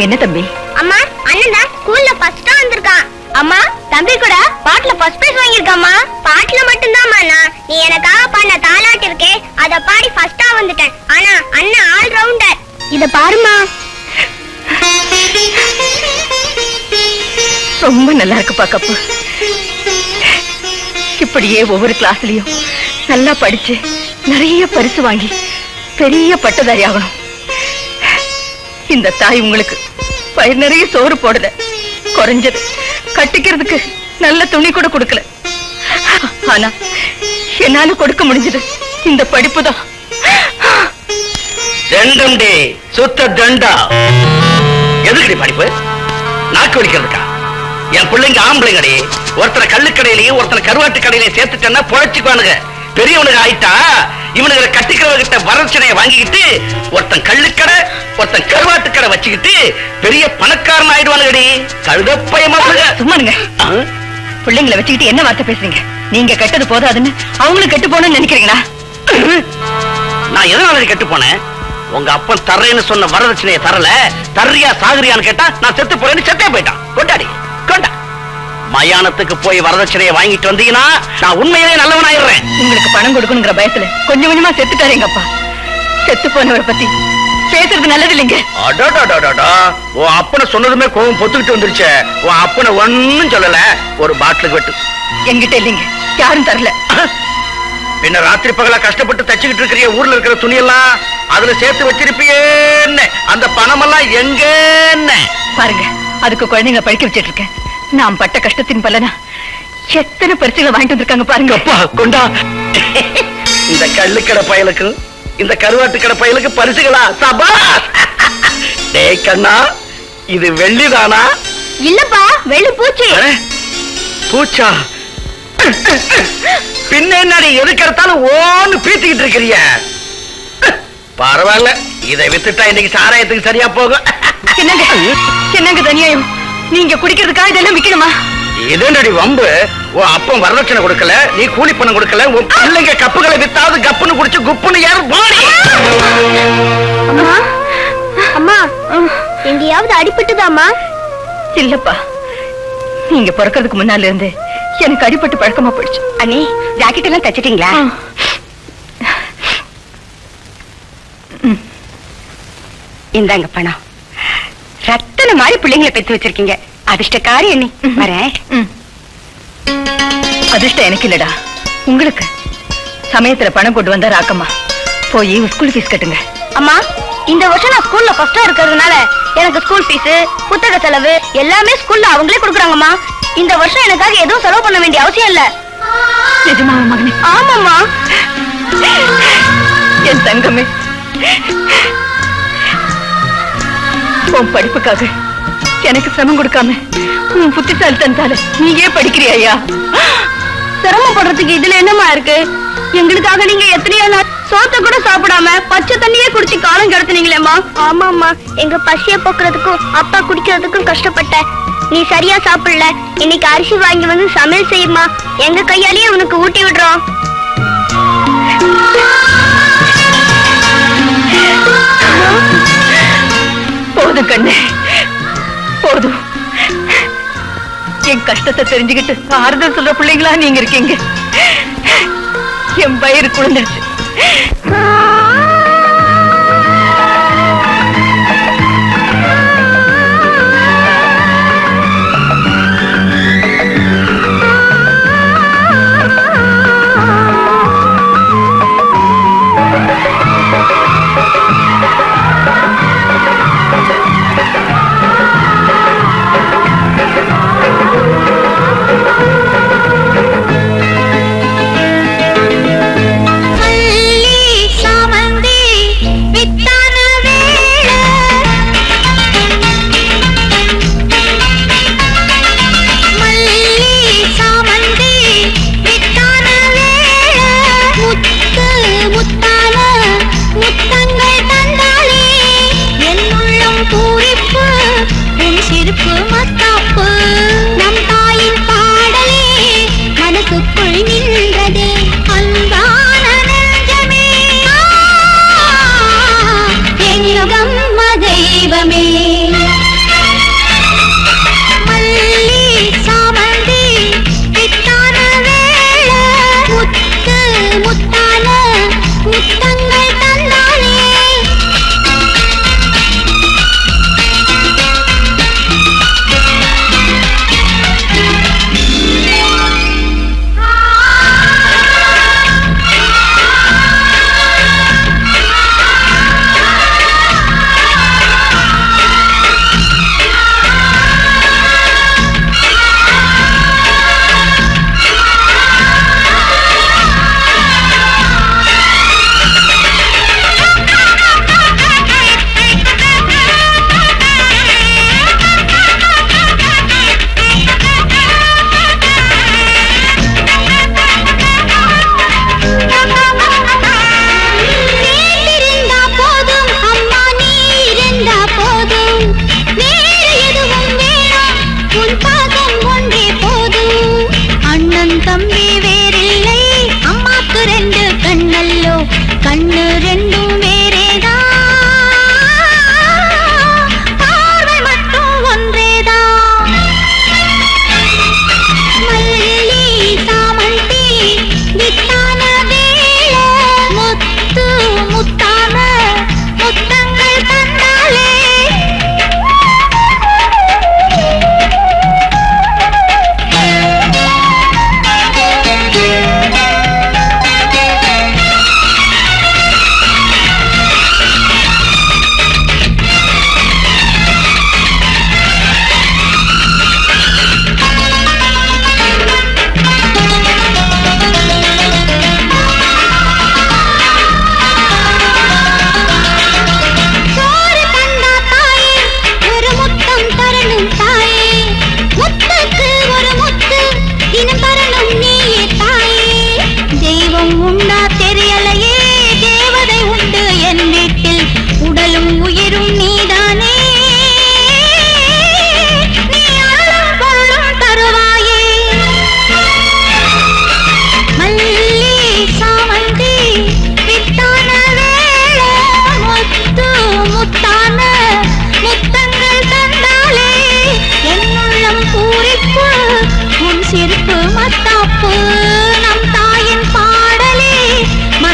என்ன தம்பி அம்மா அண்ணன் தான் ஸ்கூல்ல ஃபர்ஸ்டா வந்திருக்கான் அம்மா தம்பி கூட பாட்டுல ஃபர்ஸ்ட் பிரைஸ் வாங்கியிருக்காம்மா பாட்டுல மட்டும்தாம்மா நான் நீ எனக்காக பண்ண தாலாட்டு இருக்கே அத பாடி ஃபர்ஸ்டா வந்துட்டேன் ஆனா அண்ணன் ஆல் ரவுண்டர் இத பாருமா ரொம்ப நல்லா இருக்குப்பா கப்பு இப்படியே ஒவ்வொரு கிளாஸ்லயும் நல்லா படிச்சு நிறைய பரிசு வாங்கி பெரிய பட்டதாரி ஆகணும் இந்த தாய் உங்களுக்கு பயிர் நிறைய சோறு போடல குறைஞ்சது கட்டிக்கிறதுக்கு நல்ல துணி கூட கொடுக்கல ஆனா என்னால கொடுக்க முடிஞ்சது இந்த படிப்பு தான் தண்டம்டி சுத்த தண்டா எதுக்குடி படிப்பு நாக்கு வலிக்கிறதுக்கா என் பிள்ளைங்க ஆம்பளைங்கடி ஒருத்தனை கள்ளுக்கடையிலையும் ஒருத்தனை கருவாட்டு கடையிலையும் சேர்த்துட்டேன்னா பொழைச்சுக்குவானுங்க பெரியவனுக்கு ஆயிட்டா இவனுங்களை கட்டிக்கிறவங்கிட்ட வரட்சணையை வாங்கிக்கிட்டு ஒருத்தன் கள்ளுக்கடை ஒருத்தன் கருவாட்டு கடை வச்சுக்கிட்டு பெரிய பணக்காரன் ஆயிடுவானுங்கடி கழுதப்பய மாப்பிள்ளைங்க சும்மானுங்க ஆ? பிள்ளைங்களை வச்சுக்கிட்டு என்ன வார்த்தை பேசுறீங்க நீங்க கெட்டது போதாதுன்னு அவங்களும் கெட்டு போகணும்னு நினைக்கிறீங்களா நான் எதனால கெட்டு போனேன் உங்க அப்பன் தர்றேன்னு சொன்ன வரதட்சணையை தரல தர்றியா சாகுறியான்னு கேட்டா நான் செத்து போறேன்னு செத்தே போயிட்டான் கொண்டாடி கொண்டா மயானத்துக்கு போய் வரதட்சணையை வாங்கிட்டு வந்தீங்கன்னா நான் உண்மையிலே நல்லவன் ஆயிடுறேன் உங்களுக்கு பணம் கொடுக்கணுங்கிற பயத்துல கொஞ்சம் கொஞ்சமா செத்துட்டாரு எங்க அப்பா செத்து போனவரை பத்தி பேசுறது நல்லது இல்லைங்க அடடடடடா உன் அப்பனை சொன்னதுமே கோவம் பொத்துக்கிட்டு வந்துருச்சே உன் அப்பனை ஒன்னும் சொல்லல ஒரு பாட்டிலுக்கு வெட்டு என்கிட்ட இல்லைங்க யாரும் தரல பின்ன ராத்திரி பகலா கஷ்டப்பட்டு தச்சுக்கிட்டு இருக்கிற ஊர்ல இருக்கிற துணியெல்லாம் அதுல சேர்த்து வச்சிருப்பியேன்னு அந்த பணமெல்லாம் எங்கன்னு பாருங்க அதுக்கு குழந்தைங்களை படிக்க வச்சிட்டு இருக்கேன் நான் பட்ட கஷ்டத்தின் பலனா எத்தனை பரிசுகளை வாங்கிட்டு வந்திருக்காங்க பாருங்க அப்பா கொண்டா இந்த கள்ளுக்கடை பயலுக்கு இந்த கருவாட்டு கடை பயலுக்கு பரிசுகளா சபா டேய் கண்ணா இது வெள்ளிதானா இல்லப்பா வெள்ளி பூச்சி அட, பூச்சா பின்ன என்னடி எதுக்கெடுத்தாலும் ஓன்னு பீத்திக்கிட்டு இருக்கிறிய பரவாயில்ல இதை வித்துட்டா இன்னைக்கு சாராயத்துக்கு சரியா போகும் என்னங்க என்னங்க தனியாயம் நீங்க குடிக்கிறதுக்காக இதெல்லாம் விக்கணுமா இதேண்டடி வம்பு உன் அப்பன் வரதட்சணை கொடுக்கல நீ கூலி பணம் கொடுக்கல உன் பிள்ளைங்க கப்புகளை வித்தாவது கப்புன்னு குடிச்சு குப்புன்னு யாரு போடி அம்மா அம்மா எங்கேயாவது அடிபட்டுதாம்மா இல்லப்பா நீங்க பிறக்கிறதுக்கு முன்னால இருந்து எனக்கு அடிபட்டு பழக்கமா போயிடுச்சு அண்ணி ஜாக்கெட் எல்லாம் தச்சிட்டீங்களா இந்தாங்க பணம் ரத்தன மாதிரி பிள்ளைங்களை பெத்து வச்சிருக்கீங்க அதிர்ஷ்டக்காரி அண்ணி வரேன் ம். அதிர்ஷ்டம் எனக்கு இல்லடா உங்களுக்கு சமயத்துல பணம் கொண்டு வந்தா ராக்கம்மா போய் ஸ்கூல் ஃபீஸ் கட்டுங்க அம்மா இந்த வருஷம் நான் ஸ்கூல்ல ஃபர்ஸ்டா இருக்கிறதுனால எனக்கு ஸ்கூல் ஃபீஸ் புத்தக செலவு எல்லாமே ஸ்கூல்ல அவங்களே கொடுக்குறாங்கம்மா இந்த வருஷம் எனக்காக எதுவும் செலவு பண்ண வேண்டிய அவசியம் இல்ல நிஜமாவா மகனே ஆமாம்மா என் தங்கமே உன் படிப்புக்காக எனக்கு சிரமம் கொடுக்காம உன் புத்திசாலித்தனத்தால நீயே படிக்கிறியா சிரமப்படுறதுக்கு இதுல என்னம்மா இருக்கு எங்களுக்காக நீங்க எத்தனையோ நாள் சோத்த கூட சாப்பிடாம பச்சை தண்ணியே குடிச்சு காலம் கடத்துனீங்களேம்மா ஆமாம்மா எங்க பசிய போக்குறதுக்கும் அப்பா குடிக்கிறதுக்கும் கஷ்டப்பட்டேன் நீ சரியா சாப்பிடல இன்னைக்கு அரிசி வாங்கி வந்து சமையல் செய்யுமா எங்க கையாலேயே உனக்கு ஊட்டி விடுறோம் போதும் கண்ணே போதும் என் கஷ்டத்தை தெரிஞ்சுக்கிட்டு ஆறுதல் சொல்ற பிள்ளைங்களா நீங்க இருக்கீங்க என் வயிறு குழந்துடுச்சு சாமன்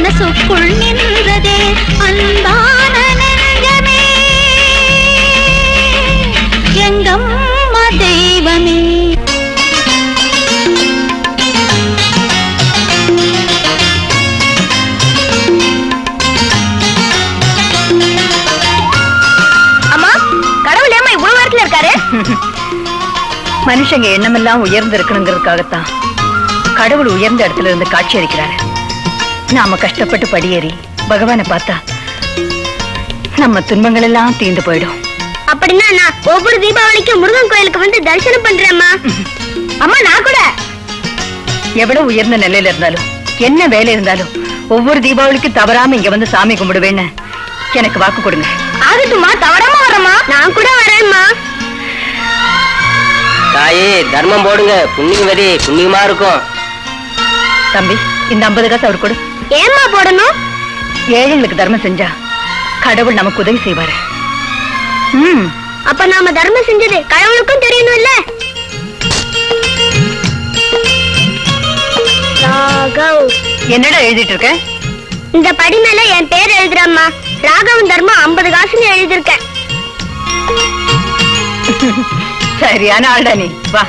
மனசுக்குள் நின்றதே அன்பான நெஞ்சமே எங்கம்மா தெய்வமே அம்மா கடவுள் ஏமா இவ்வளவு நேரத்துல இருக்காரு மனுஷங்க எண்ணமெல்லாம் உயர்ந்து இருக்கணுங்கிறதுக்காகத்தான் கடவுள் உயர்ந்த இடத்துல இருந்து காட்சி அளிக்கிறாரு நாம கஷ்டப்பட்டு படியேறி பகவானை பார்த்தா நம்ம துன்பங்கள் எல்லாம் தீர்ந்து போயிடும் அப்படின்னா நான் ஒவ்வொரு தீபாவளிக்கும் முருகன் கோயிலுக்கு வந்து தரிசனம் பண்றேம்மா அம்மா நான் கூட எவ்வளவு உயர்ந்த நிலையில இருந்தாலும் என்ன வேலை இருந்தாலும் ஒவ்வொரு தீபாவளிக்கும் தவறாம இங்க வந்து சாமி கும்பிடுவேன்னு எனக்கு வாக்கு கொடுங்க ஆகட்டுமா தவறாம வரமா நான் கூட வரேன்மா தாயே தர்மம் போடுங்க புண்ணியம் வரி புண்ணியமா இருக்கும் தம்பி இந்த ஐம்பது காசு அவர் கொடு ஏம்மா போடணும் ஏழைங்களுக்கு தர்மம் செஞ்சா கடவுள் நமக்கு உதவி செய்வாரு ம் அப்ப நாம தர்மம் செஞ்சது கடவுளுக்கும் தெரியணும்ல ராகவ் என்னடா எழுதிட்டு இருக்க இந்த படி மேல என் பேர் எழுதுறம்மா ராகவன் தர்மம் ஐம்பது காசுன்னு எழுதிருக்கேன் சரியான ஆள்டா நீ வா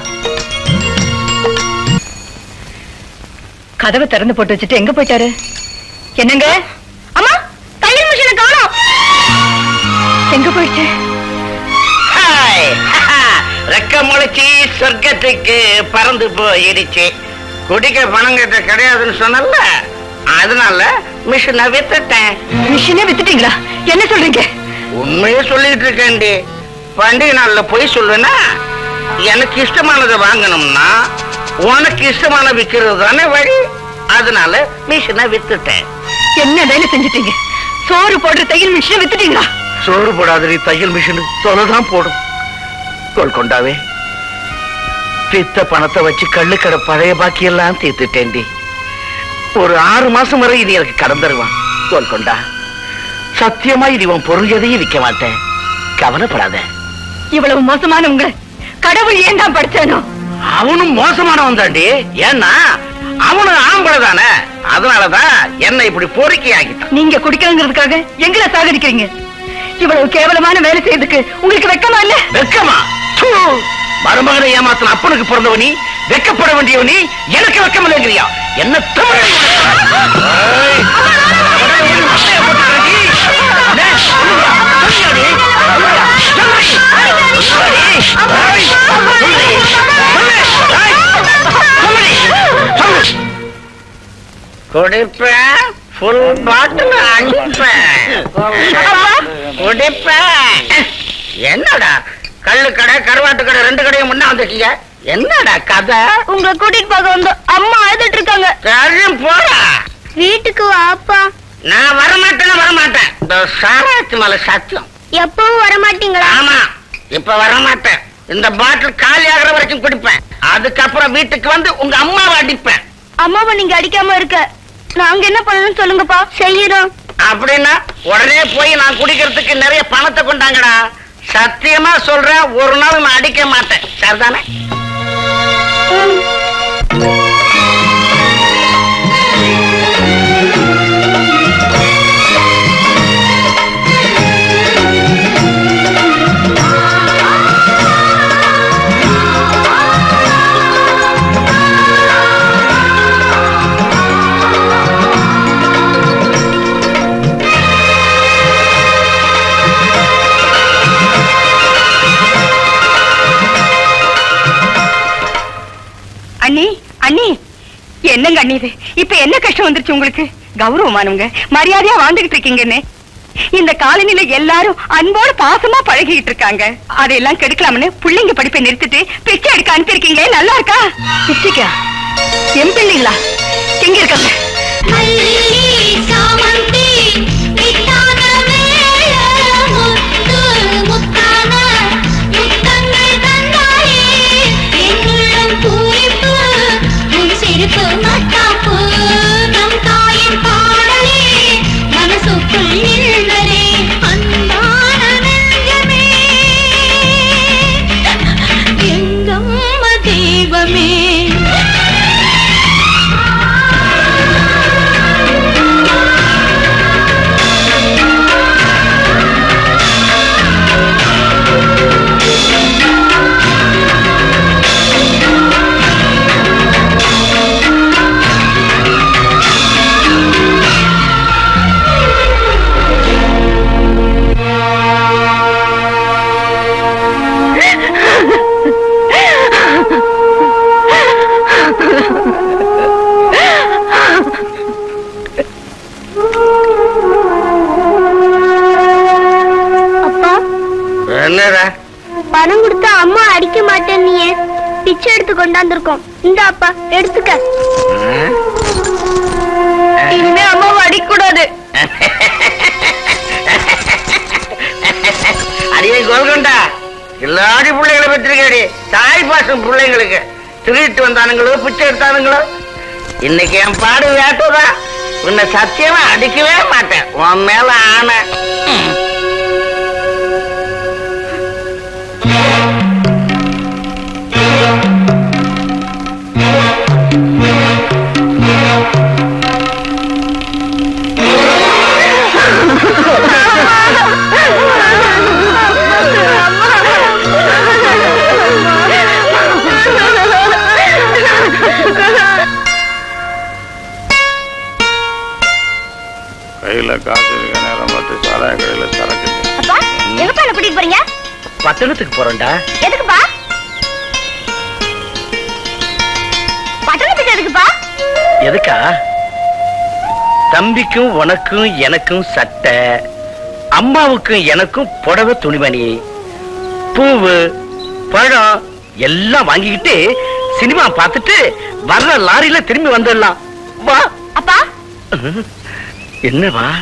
கதவை திறந்து போட்டு வச்சுட்டு எங்க போயிட்டாரு என்னங்க அம்மா தையல் மிஷினை காணோம் எங்க போயிடுச்சு ஹாய் ரெக்க முளைச்சி சொர்க்கத்துக்கு பறந்து போயிடுச்சு குடிக்க பணம் கிட்ட கிடையாதுன்னு சொன்னல அதனால மிஷினை வித்துட்டேன் மிஷினே வித்துட்டீங்களா என்ன சொல்றீங்க உண்மையே சொல்லிட்டு இருக்கேன்டி பண்டிகை நாள்ல போய் சொல்லுனா எனக்கு இஷ்டமானதை வாங்கணும்னா உனக்கு இஷ்டமான விக்கிறது தானே வழி அதனால மிஷினை வித்துட்டேன் என்ன வேலை செஞ்சுட்டீங்க சோறு போடுற தையல் மிஷினை வித்துட்டீங்களா சோறு போடாதடி தையல் மிஷின் தொலைதான் போடும் கோல்கொண்டாவே வித்த பணத்தை வச்சு கள்ளுக்கடை பழைய பாக்கியெல்லாம் தீர்த்துட்டேன்டி ஒரு ஆறு மாசம் வரை இது எனக்கு கடன் தருவான் கோல்கொண்டா சத்தியமா இது இவன் பொருள் எதையும் விற்க மாட்டேன் கவலைப்படாத இவ்வளவு மோசமான உங்களை கடவுள் ஏன் தான் படிச்சானோ அவனும் மோசமானவன் தாண்டி ஏன்னா அவனும் ஆம்பளை தானே அதனாலதான் என்னை இப்படி பொறுக்கி ஆக்கிட்டான் நீங்க குடிக்கணுங்கிறதுக்காக எங்களை சாகடிக்கிறீங்க இவ்வளவு கேவலமான வேலை செய்யறதுக்கு உங்களுக்கு வெக்கமா இல்ல வெக்கமா தூ! மருமகனை ஏமாத்தின அப்பனுக்கு பிறந்தவனி வெக்கப்பட வேண்டியவனி எனக்கு வெக்கம் இல்லைங்கிறியா என்ன தமிழ் ஏய்! மண்டைய போட்டு கிடக்கி. டே, சொல்லுடா, சொல்லுடாடி, சொல்லுடா, சொல்லுடி. சொல்லுடி. ஏய், சொல்லுடி, சொல்லு. ஏய், சொல்லுடி, சொல்லு. குடிப்பேன் ஃபுல் பாட்டில் அடிப்பேன் குடிப்பேன் என்னடா கள்ளு கடை கருவாட்டு கடை ரெண்டு கடையும் முன்னா வந்துருக்கீங்க என்னடா கதை உங்களை கூட்டிட்டு பார்க்க வந்து அம்மா அழுதுட்டு இருக்காங்க சரி போடா வீட்டுக்கு வாப்பா நான் வரமாட்டேன்னு வரமாட்டேன் இந்த சாராத்து மேல சத்தியம் எப்பவும் வர மாட்டீங்களா ஆமா இப்ப வரமாட்டேன் இந்த பாட்டில் காலி ஆகுற வரைக்கும் குடிப்பேன் அதுக்கப்புறம் வீட்டுக்கு வந்து உங்க அம்மாவை அடிப்பேன் அம்மாவை நீங்க அடிக்காம இருக்க நாங்க என்ன பண்ணணும்னு சொல்லுங்கப்பா செய்யறோம் அப்படின்னா உடனே போய் நான் குடிக்கிறதுக்கு நிறைய பணத்தை கொண்டாங்கடா சத்தியமா சொல்றேன் ஒரு நாள் நான் அடிக்க மாட்டேன் சரிதானே அண்ணி அண்ணி என்னங்க அண்ணி இது இப்ப என்ன கஷ்டம் வந்துருச்சு உங்களுக்கு கௌரவமானவங்க மரியாதையா வாழ்ந்துகிட்டு இருக்கீங்கன்னு இந்த காலனில எல்லாரும் அன்போடு பாசமா பழகிட்டு இருக்காங்க அதையெல்லாம் கெடுக்கலாம்னு பிள்ளைங்க படிப்பை நிறுத்திட்டு பிச்சை எடுக்க அனுப்பியிருக்கீங்க நல்லா இருக்கா பிச்சைக்கா என் பிள்ளைங்களா எங்க இருக்காங்க சாமந்தி வித்தான மேல முத்து முத்தான முத்தங்கள் தந்தாயே என்னுள்ளம் பூரிப்பு உன் சிரிப்பு மத்தாப்பு நம் தாயின் பாடலே மனசுக்குள் நின்றதே அன்பான நெஞ்சமே எங்கம்மா தெய்வமே என்னடா பணம் கொடுத்தா அம்மா அடிக்க மாட்டேன் நீ பிச்சை எடுத்து கொண்டாந்துருக்கோம் இந்த அப்பா எடுத்துக்க இனிமே அம்மாவை அடிக்க கூடாது அடியே கோல்கொண்டா எல்லாடி பிள்ளைகளை பெற்றிருக்கடி தாய் பாசம் பிள்ளைங்களுக்கு திருட்டு வந்தானுங்களோ பிச்சை எடுத்தானுங்களோ இன்னைக்கு என் பாடு வேட்டதா உன்னை சத்தியமா அடிக்கவே மாட்டேன் உன் மேல ஆன கையில காசு இருக்க நேரம் பார்த்து சாராய கடையில சரக்கு இல்லை. அப்பா எங்கப்பா என்ன கூட்டிட்டு போறீங்க பட்டணத்துக்கு போறேன்டா எதுக்குப்பா பட்டணத்துக்கு எதுக்குப்பா எதுக்கா தம்பிக்கும் உனக்கும் எனக்கும் சட்டை அம்மாவுக்கும் எனக்கும் புடவை துணிமணி பூவு பழம் எல்லாம் வாங்கிக்கிட்டு சினிமா பார்த்துட்டு வர்ற லாரியில திரும்பி வந்துடலாம் வா அப்பா என்னவா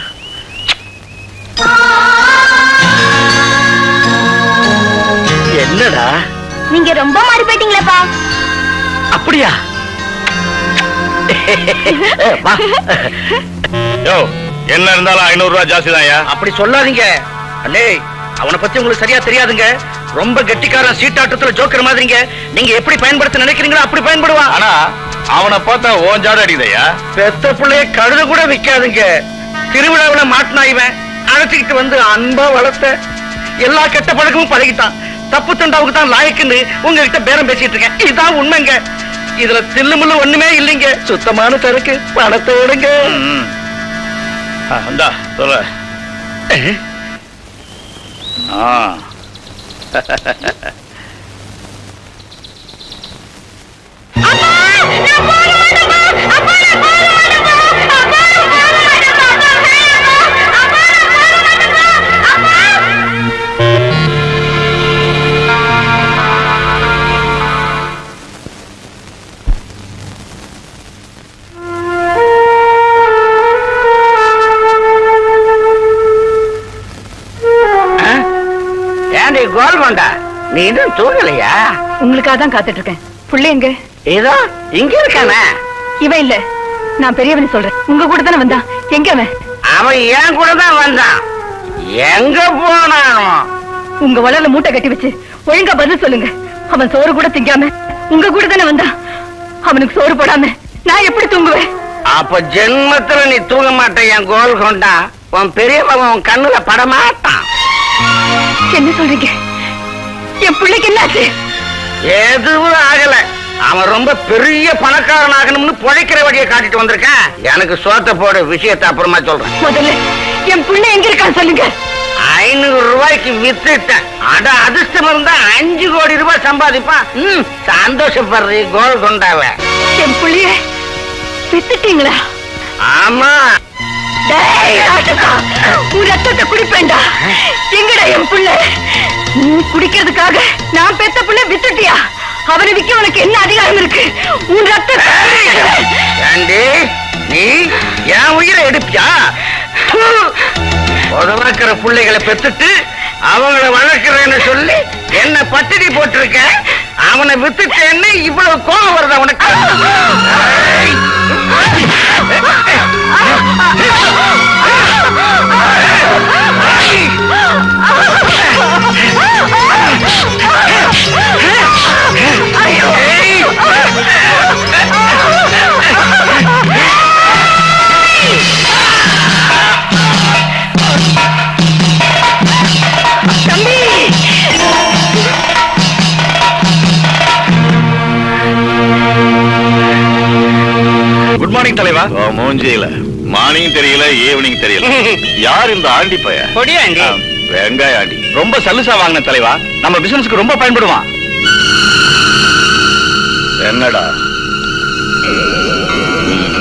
என்னடா நீங்க ரொம்ப மாறி போயிட்டீங்களேப்பா அப்படியா வா யோ என்ன இருந்தாலும் ஐநூறு ரூபாய் ஜாஸ்தி தான் அப்படி சொல்லாதீங்க அண்ணே அவனை பத்தி உங்களுக்கு சரியா தெரியாதுங்க ரொம்ப கெட்டிக்காரன் சீட்டாட்டத்துல ஜோக்கர் மாதிரிங்க நீங்க எப்படி பயன்படுத்த நினைக்கிறீங்களோ அப்படி பயன்படுவான் ஆனா அவனை பார்த்தா ஓன் ஜாடு அடிக்குதையா பெத்த பிள்ளைய கழுத கூட விக்காதுங்க திருவிழாவுல மாட்டினா இவன் அழைச்சிக்கிட்டு வந்து அன்பா வளர்த்த எல்லா கெட்ட பழக்கமும் பழகிட்டான் தப்பு தண்டாவுக்கு தான் லாயக்குன்னு உங்ககிட்ட பேரம் பேசிட்டு இருக்கேன் இதுதான் உண்மைங்க இதுல தில்லு முள்ளு ஒண்ணுமே இல்லைங்க சுத்தமான சரக்கு பணத்தை விடுங்க ம். ஆ, இந்தா சொல்ல ஆ ஏண்டி கோல்கொண்டா நீ இன்னும் தூங்கலையா உங்களுக்காக தான் காத்துட்டு இருக்கேன் புள்ள எங்க இதோ இங்க இருக்கானே இவன் இல்ல நான் பெரியவன் சொல்றேன் உங்க கூட தானே வந்தான் எங்க அவன் அவன் என் கூட தான் வந்தான் எங்க போனானோ உங்க வளர்ல மூட்டை கட்டி வச்சு ஒழுங்கா பதில் சொல்லுங்க அவன் சோறு கூட திங்காம உங்க கூட தானே வந்தான் அவனுக்கு சோறு போடாம நான் எப்படி தூங்குவேன் அப்ப ஜென்மத்துல நீ தூங்க மாட்ட என் கோல் கொண்டா உன் பெரிய மகன் உன் கண்ணுல படமாட்டான் என்ன சொல்றீங்க என் பிள்ளைக்கு என்னாச்சு எதுவும் ஆகல அவன் ரொம்ப பெரிய பணக்காரன் ஆகணும்னு பொழைக்கிற வழியை காட்டிட்டு வந்திருக்கான் எனக்கு சோத்த போடு விஷயத்தை அப்புறமா சொல்றேன் முதல்ல என் பிள்ளை எங்க இருக்கான்னு சொல்லுங்க ஐநூறு ரூபாய்க்கு வித்துட்டேன் அட அதிர்ஷ்டம் இருந்தா அஞ்சு கோடி ரூபாய் சம்பாதிப்பான் ம், சந்தோஷப்படுறீ கோல் கொண்டாவ என் பிள்ளைய வித்துட்டீங்களா ஆமா டேய், ராட்சசா, உன் ரத்தத்தை குடிப்பேன்டா எங்கடா என் புள்ள நீ குடிக்கிறதுக்காக நான் பெத்த புள்ள வித்துட்டியா அவனை விக்க உனக்கு என்ன அதிகாரம் இருக்கு உன் ரத்தத்தை ஏண்டி நீ என் உயிரை எடுப்பியா உதவாக்கிற பிள்ளைகளை பெத்துட்டு அவங்கள வளர்க்கிறேன்னு சொல்லி என்ன பட்டினி போட்டிருக்க அவனை வித்துட்டேன்னு இவ்வளவு கோபம் வருதா உனக்கு ஏய். குட் மார்னிங் தலைவா ஓ மூஞ்சியில மார்னிங் தெரியல ஈவினிங் தெரியல யார் இந்த ஆண்டி பைய பொடியா ஆண்டி? ஆ, வெங்காய ஆண்டி ரொம்ப சல்லுசா வாங்கின தலைவா நம்ம பிசினஸ்க்கு ரொம்ப பயன்படுவான் என்னடா ம்.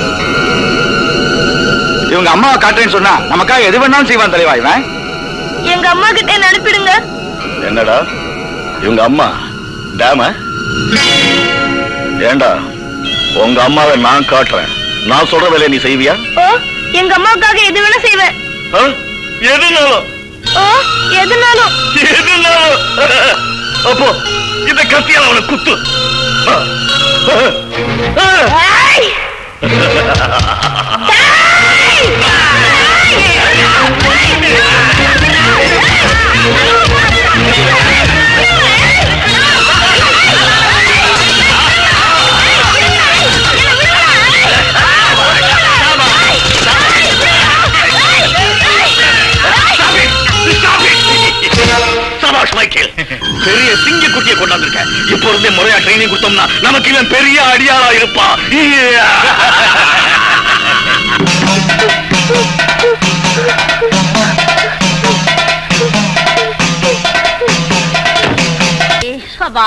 இவங்க அம்மாவை காட்டுறேன்னு சொன்னா நமக்காக எது வேணாலும் செய்வான் தலைவா இவன் எங்க அம்மா கிட்ட என்ன அனுப்பிடுங்க என்னடா இவங்க அம்மா டேம ஏண்டா உங்க அம்மாவை நான் காட்டுறேன் நான் சொல்ற வேலையை நீ செய்வியா ஓ எங்க அம்மாவுக்காக எது வேணா செய்வேன் ஆ? எதுனாலும் ஓ எதுனாலும் எதுனாலும் அப்போ இந்த கத்தியால அவனை குத்து ஆ. ஆ. ஏய்! சபாஷ் மைக்கேல் பெரிய சிங்க குட்டியை கொண்டாந்துருக்க இப்போ இருந்தே முறையா ட்ரைனிங் கொடுத்தோம்னா நமக்கு இவன் பெரிய அடியாளா இருப்பான் சபா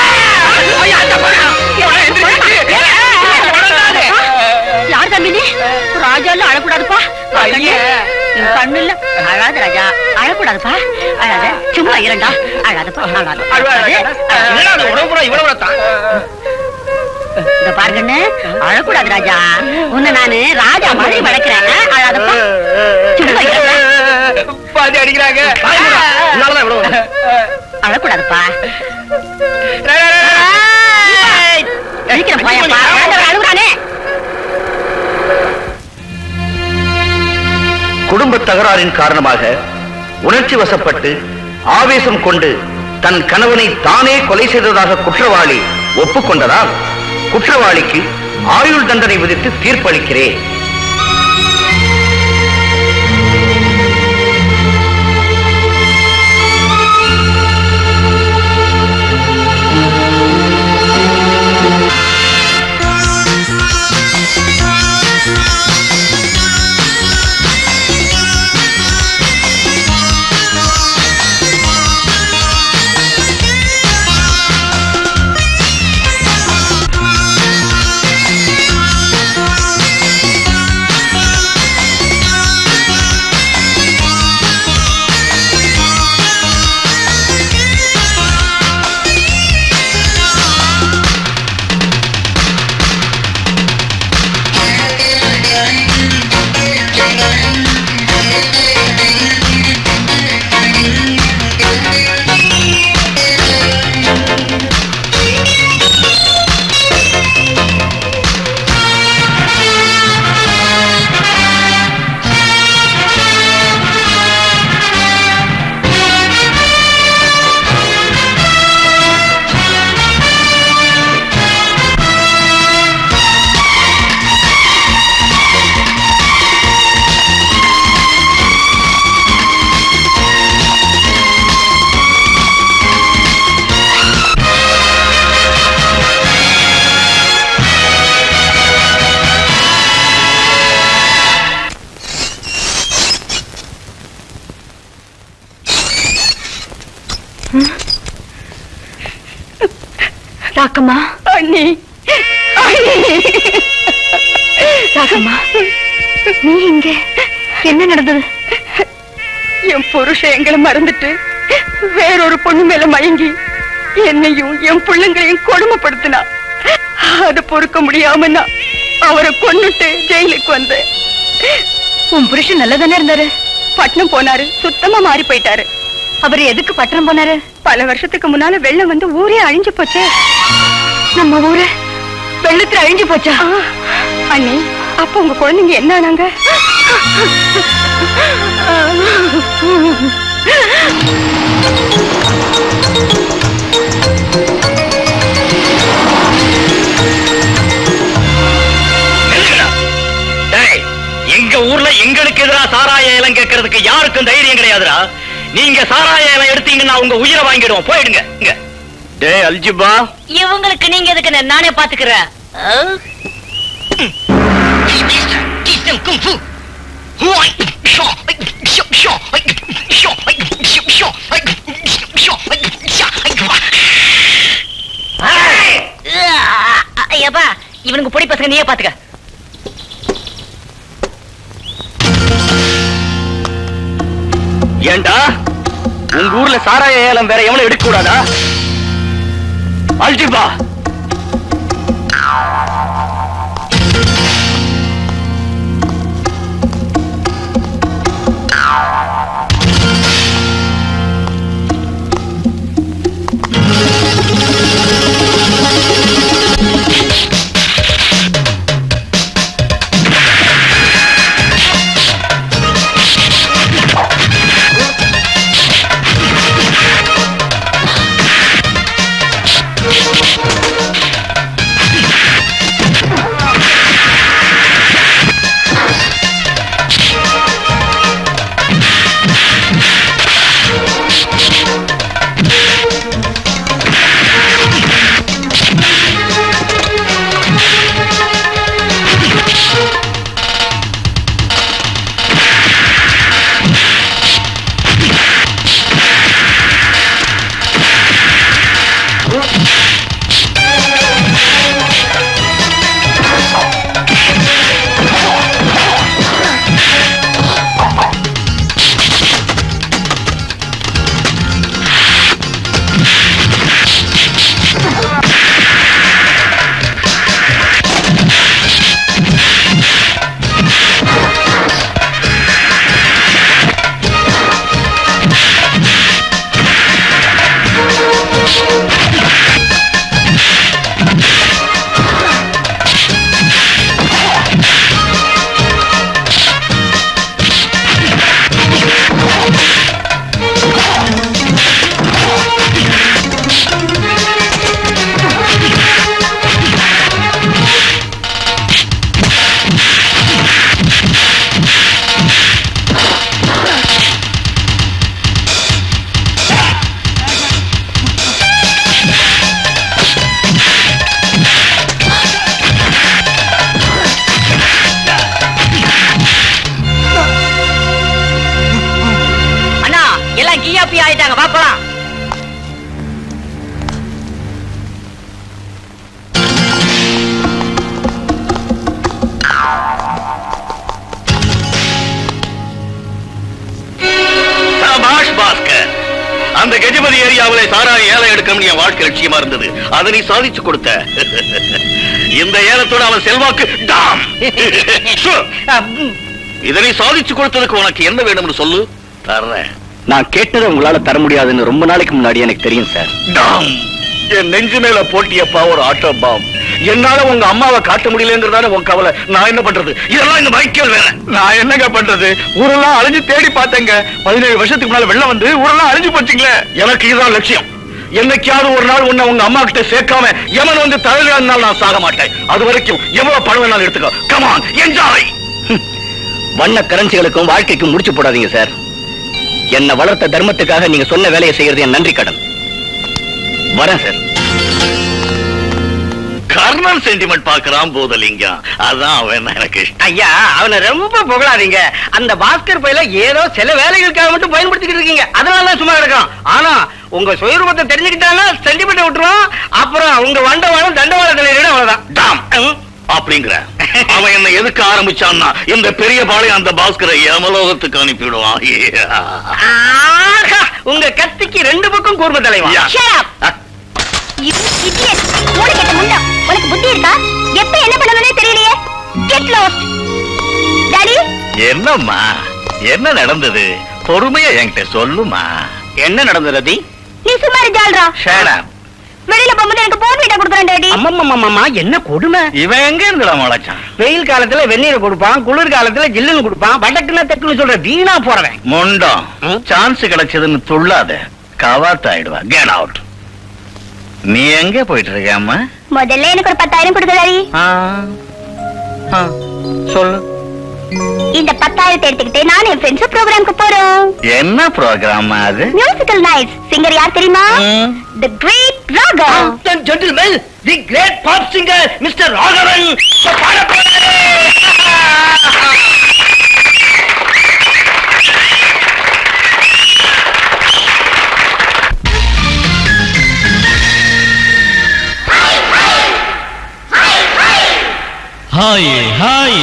யார் தம்பி நீ ராஜால அழக்கூடாதுப்பா என் கண்ணு இல்ல அழாத ராஜா அழக்கூடாதுப்பா அழாத சும்மா இரண்டா அழாதப்பா அழாத இந்த பாருங்கன்னு அழக்கூடாது ராஜா உன்னை நானு ராஜா மாதிரி வளர்க்கிறேன் அழாதப்பா சும்மா இரண்டா பாதி அடிக்கிறாங்க இதனாலதான் இவ்வளவு அழக்கூடாதுப்பா ஏய், சீக்கிரம் போயப்பா ஆண்டவர் அழுகுறானே குடும்ப தகராறின் காரணமாக உணர்ச்சி வசப்பட்டு ஆவேசம் கொண்டு தன் கணவனை தானே கொலை செய்ததாக குற்றவாளி ஒப்புக்கொண்டதால் குற்றவாளிக்கு ஆயுள் தண்டனை விதித்து தீர்ப்பளிக்கிறேன் ராக்கம்மா அண்ணி ராக்கம்மா நீ இங்க என்ன நடந்தது என் புருஷன் எங்களை மறந்துட்டு வேறொரு பொண்ணு மேல மயங்கி என்னையும் என் பிள்ளைங்களையும் கொடுமைப்படுத்தினா அதை பொறுக்க முடியாம நான் அவரை கொன்னுட்டு ஜெயிலுக்கு வந்தேன் உன் புருஷன் நல்லதானே இருந்தாரு பட்னம் போனாரு சுத்தமா மாறி போயிட்டாரு அவர் எதுக்கு பட்டணம் போனாரு பல வருஷத்துக்கு முன்னால வெள்ளம் வந்து ஊரே அழிஞ்சு போச்சே நம்ம ஊரு வெள்ளத்துல அழிஞ்சு போச்சா ஆ, அண்ணி அப்ப உங்க குழந்தைங்க என்ன ஆனாங்க நில்லுங்கடா. டேய், எங்க ஊர்ல எங்களுக்கு எதிரா சாராய இலம் கேட்கறதுக்கு யாருக்கும் தைரியம் கிடையாதுடா நீங்க சாராய இலம் எடுத்தீங்கன்னா உங்க உயிரை வாங்கிடுவோம் போயிடுங்க இங்க டேய் அல்ஜிபா இவங்களுக்கு நீங்க எதுக்கு நானே பாத்துக்கிறேன் ஐயப்பா இவனுக்கு பொடி பசங்க நீயே பாத்துக்க ஏண்டா உங்க ஊர்ல சாராய ஏலம் வேற எவனும் எடுக்க கூடாதா அல்ஜிபா அண்ணா எல்லாம் கியாப்பி ஆயிட்டாங்க வா போலாம் சபாஷ் பாஸ்கர் அந்த கஜபதி ஏரியாவிலே சாராய ஏலம் எடுக்கணும் என் வாழ்க்கை லட்சியமா இருந்தது அதை நீ சாதிச்சு கொடுத்த இந்த ஏலத்தோட அவன் செல்வாக்கு டாம் Sure. இதை நீ சாதிச்சு கொடுத்ததுக்கு உனக்கு என்ன வேணும்னு சொல்லு தர்றேன் நான் கேட்டதை உங்களால தர முடியாதுன்னு ரொம்ப நாளைக்கு முன்னாடி எனக்கு தெரியும் சார் டாம் என் நெஞ்சு மேல போட்டியப்பா ஒரு ஆட்டோ பாம் என்னால உங்க அம்மாவை காட்ட முடியலங்கிறதான உன் கவலை நான் என்ன பண்றது இதெல்லாம் இந்த மைக்கேல் வேற நான் என்னங்க பண்றது ஊரெல்லாம் அழிஞ்சு தேடி பார்த்தேங்க பதினேழு வருஷத்துக்கு முன்னால வெள்ளம் வந்து ஊரெல்லாம் அழிஞ்சு போச்சுங்களே எனக்கு இதுதான் லட்சியம் என்னைக்காவது ஒரு நாள் உன்னை உங்க அம்மா கிட்ட சேர்க்காம எவன் வந்து தலையிலால் நான் சாக மாட்டேன் அது வரைக்கும் எவ்வளவு பணம் வேணாலும் எடுத்துக்கோ கமான் என்ஜாய் வண்ண கரன்சிகளுக்கும் வாழ்க்கைக்கும் முடிச்சு போடாதீங்க சார் என்ன வளர்த்த தர்மத்துக்காக நீங்க சொன்ன வேலையை செய்யறது என் நன்றி கடன் வரேன் சார் கர்ணன் சென்டிமெண்ட் பாக்குறான் போதலிங்கம் அதான் அவன் எனக்கு இஷ்டம் ஐயா அவனை ரொம்ப புகழாதீங்க அந்த பாஸ்கர் பையில ஏதோ சில வேலைகளுக்காக மட்டும் பயன்படுத்திக்கிட்டு இருக்கீங்க அதனால தான் சும்மா கிடக்கும் ஆனா உங்க சுயரூபத்தை தெரிஞ்சுக்கிட்டாங்கன்னா சென்டிமெண்ட் விட்டுருவோம் அப்புறம் உங்க வண்டவாளம் தண்டவாளத்தில் அவ்வளவுதான் டாம் ம். அப்படிங்கிற அவன் என்ன எதுக்கு ஆரம்பிச்சான்னா இந்த பெரிய பாளையம் அந்த பாஸ்கரை யமலோகத்துக்கு அனுப்பிவிடுவான் ஆஹா, உங்க கத்திக்கு ரெண்டு பக்கம் கூர்ம தலைவா யா. Shut up. You idiot. மூளை கெட்ட முண்டம். உனக்கு புத்தி இருக்கா எப்ப என்ன பண்ணணும்னே தெரியலையே கெட் லாஸ்ட் டாடி என்னம்மா என்ன நடந்தது பொறுமையா என்கிட்ட சொல்லுமா என்ன நடந்தது ரதி நீ சும்மா இரு, ஜால்ரா ஷேடா வெளியில போகும்போது எனக்கு போன் வீட்டை கொடுக்குறேன் டாடி அம்மம்மம்மம்மா என்ன கொடுமை இவன் எங்க இருந்துடா முளைச்சான் வெயில் காலத்துல வெந்நீரை கொடுப்பான் குளிர் காலத்துல ஜில்லுன்னு கொடுப்பான் வடக்குன்னு தெக்குன்னு சொல்ற வீணா போறவன் முண்டம் ம்? சான்ஸ் கிடைச்சதுன்னு துள்ளாத கவாத் ஆயிடுவா கெட் அவுட் நீ எங்க போயிட்டு இருக்க அம்மா முதல்ல எனக்கு ஒரு பத்தாயிரம் கொடுங்க டாடி ஆ, ஆ, சொல்லு இந்த பத்தாயிரத்தை எடுத்துக்கிட்டு நான் என் ஃப்ரெண்ட்ஸ் ப்ரோக்ராம்க்கு போறோம் என்ன ப்ரோக்ராம் அது மியூசிக்கல் நைட்ஸ் சிங்கர் யார் தெரியுமா ம். The great raga gentleman the great pop singer mister Raghavan hi hi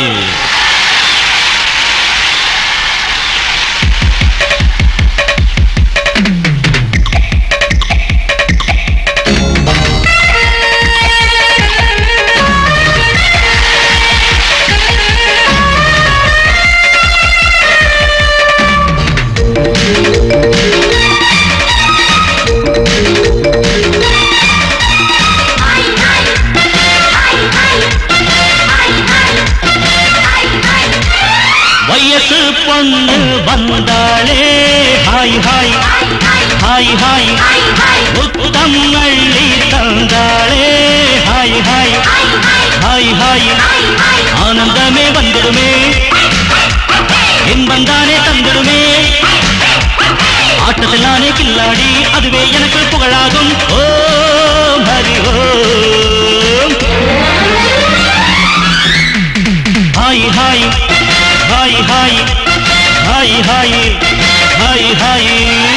பொண்ணு வந்தாளே ஹாய் ஹாய் ஹாய் ஹாய் முத்தம் அள்ளி தந்தாளே ஹாய் ஹாய் ஹாய் ஹாய் ஆனந்தமே வந்துடுமே இன்பம் தானே தந்துடுமே ஆட்டத்தில் நானே கில்லாடி அதுவே எனக்கு புகழாகும் ஓ Hari Om hi hi hi hi hi hi hi hi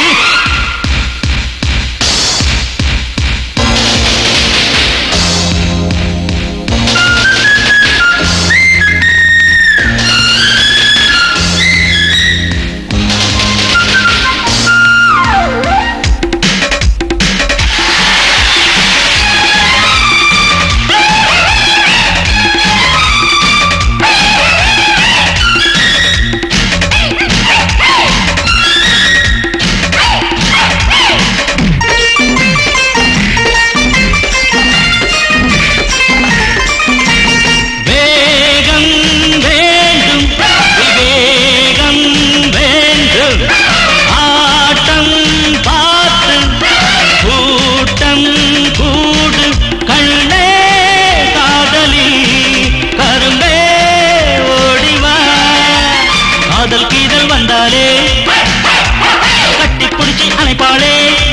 வேகம் வேண்டும் விவேகம் வேண்டும் ஆட்டம் பார்த்து கூட்டம் கூடு கண்ணே காதலி கரும்பே ஓடிவா காதல் கீதல் வந்தாலே கட்டி பிடிச்சி அணைப்பாளே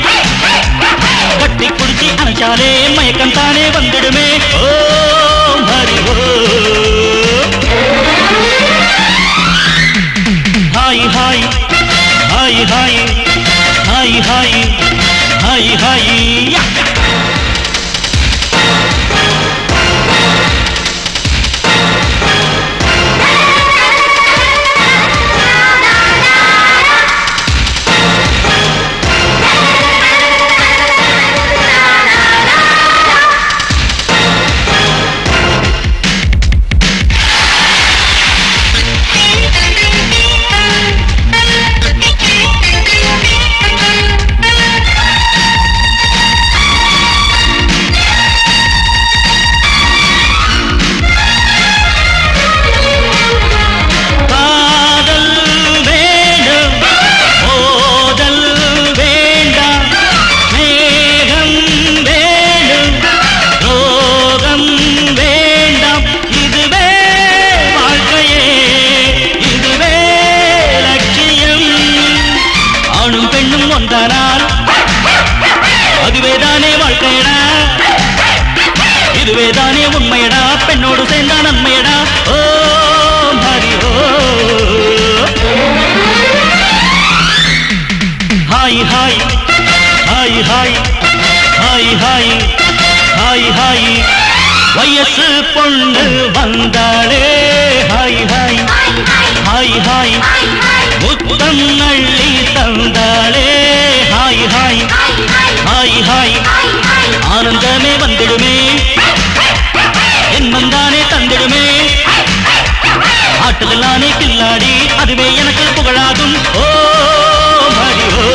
கட்டி பிடிச்சி அணைச்சாலே மயக்கம் தானே வந்துடுமே ஓ ஹரி ஓ hi hi hi hi hi hi hi hi யா காதல் வேண்டும் மோதல் வேண்டாம் மேகம் வேண்டும் ரோகம் வேண்டாம் இதுவே வாழ்க்கையே இதுவே லட்சியம் ஆணும் பெண்ணும் ஒன்றானால் அதுவே தானே வாழ்க்கையடா இதுவே தானே உண்மையடா பெண்ணோடு சேர்ந்தா நன்மையடா ஓ ஹரி ஓ hi hi hi hi hi hi hi hi வயசு பொண்ணு வந்தாளே ஹாய் ஹாய் ஹாய் ஹாய் முத்தம் அள்ளி தந்தாளே ஹாய் ஹாய் ஹாய் ஹாய் ஆனந்தமே வந்திடுமே என்மம் தானே தந்திடுமே ஆட்டத்தில் நானே கில்லாடி அதுவே எனக்கு புகழாகும் ஓ ஹரி ஓ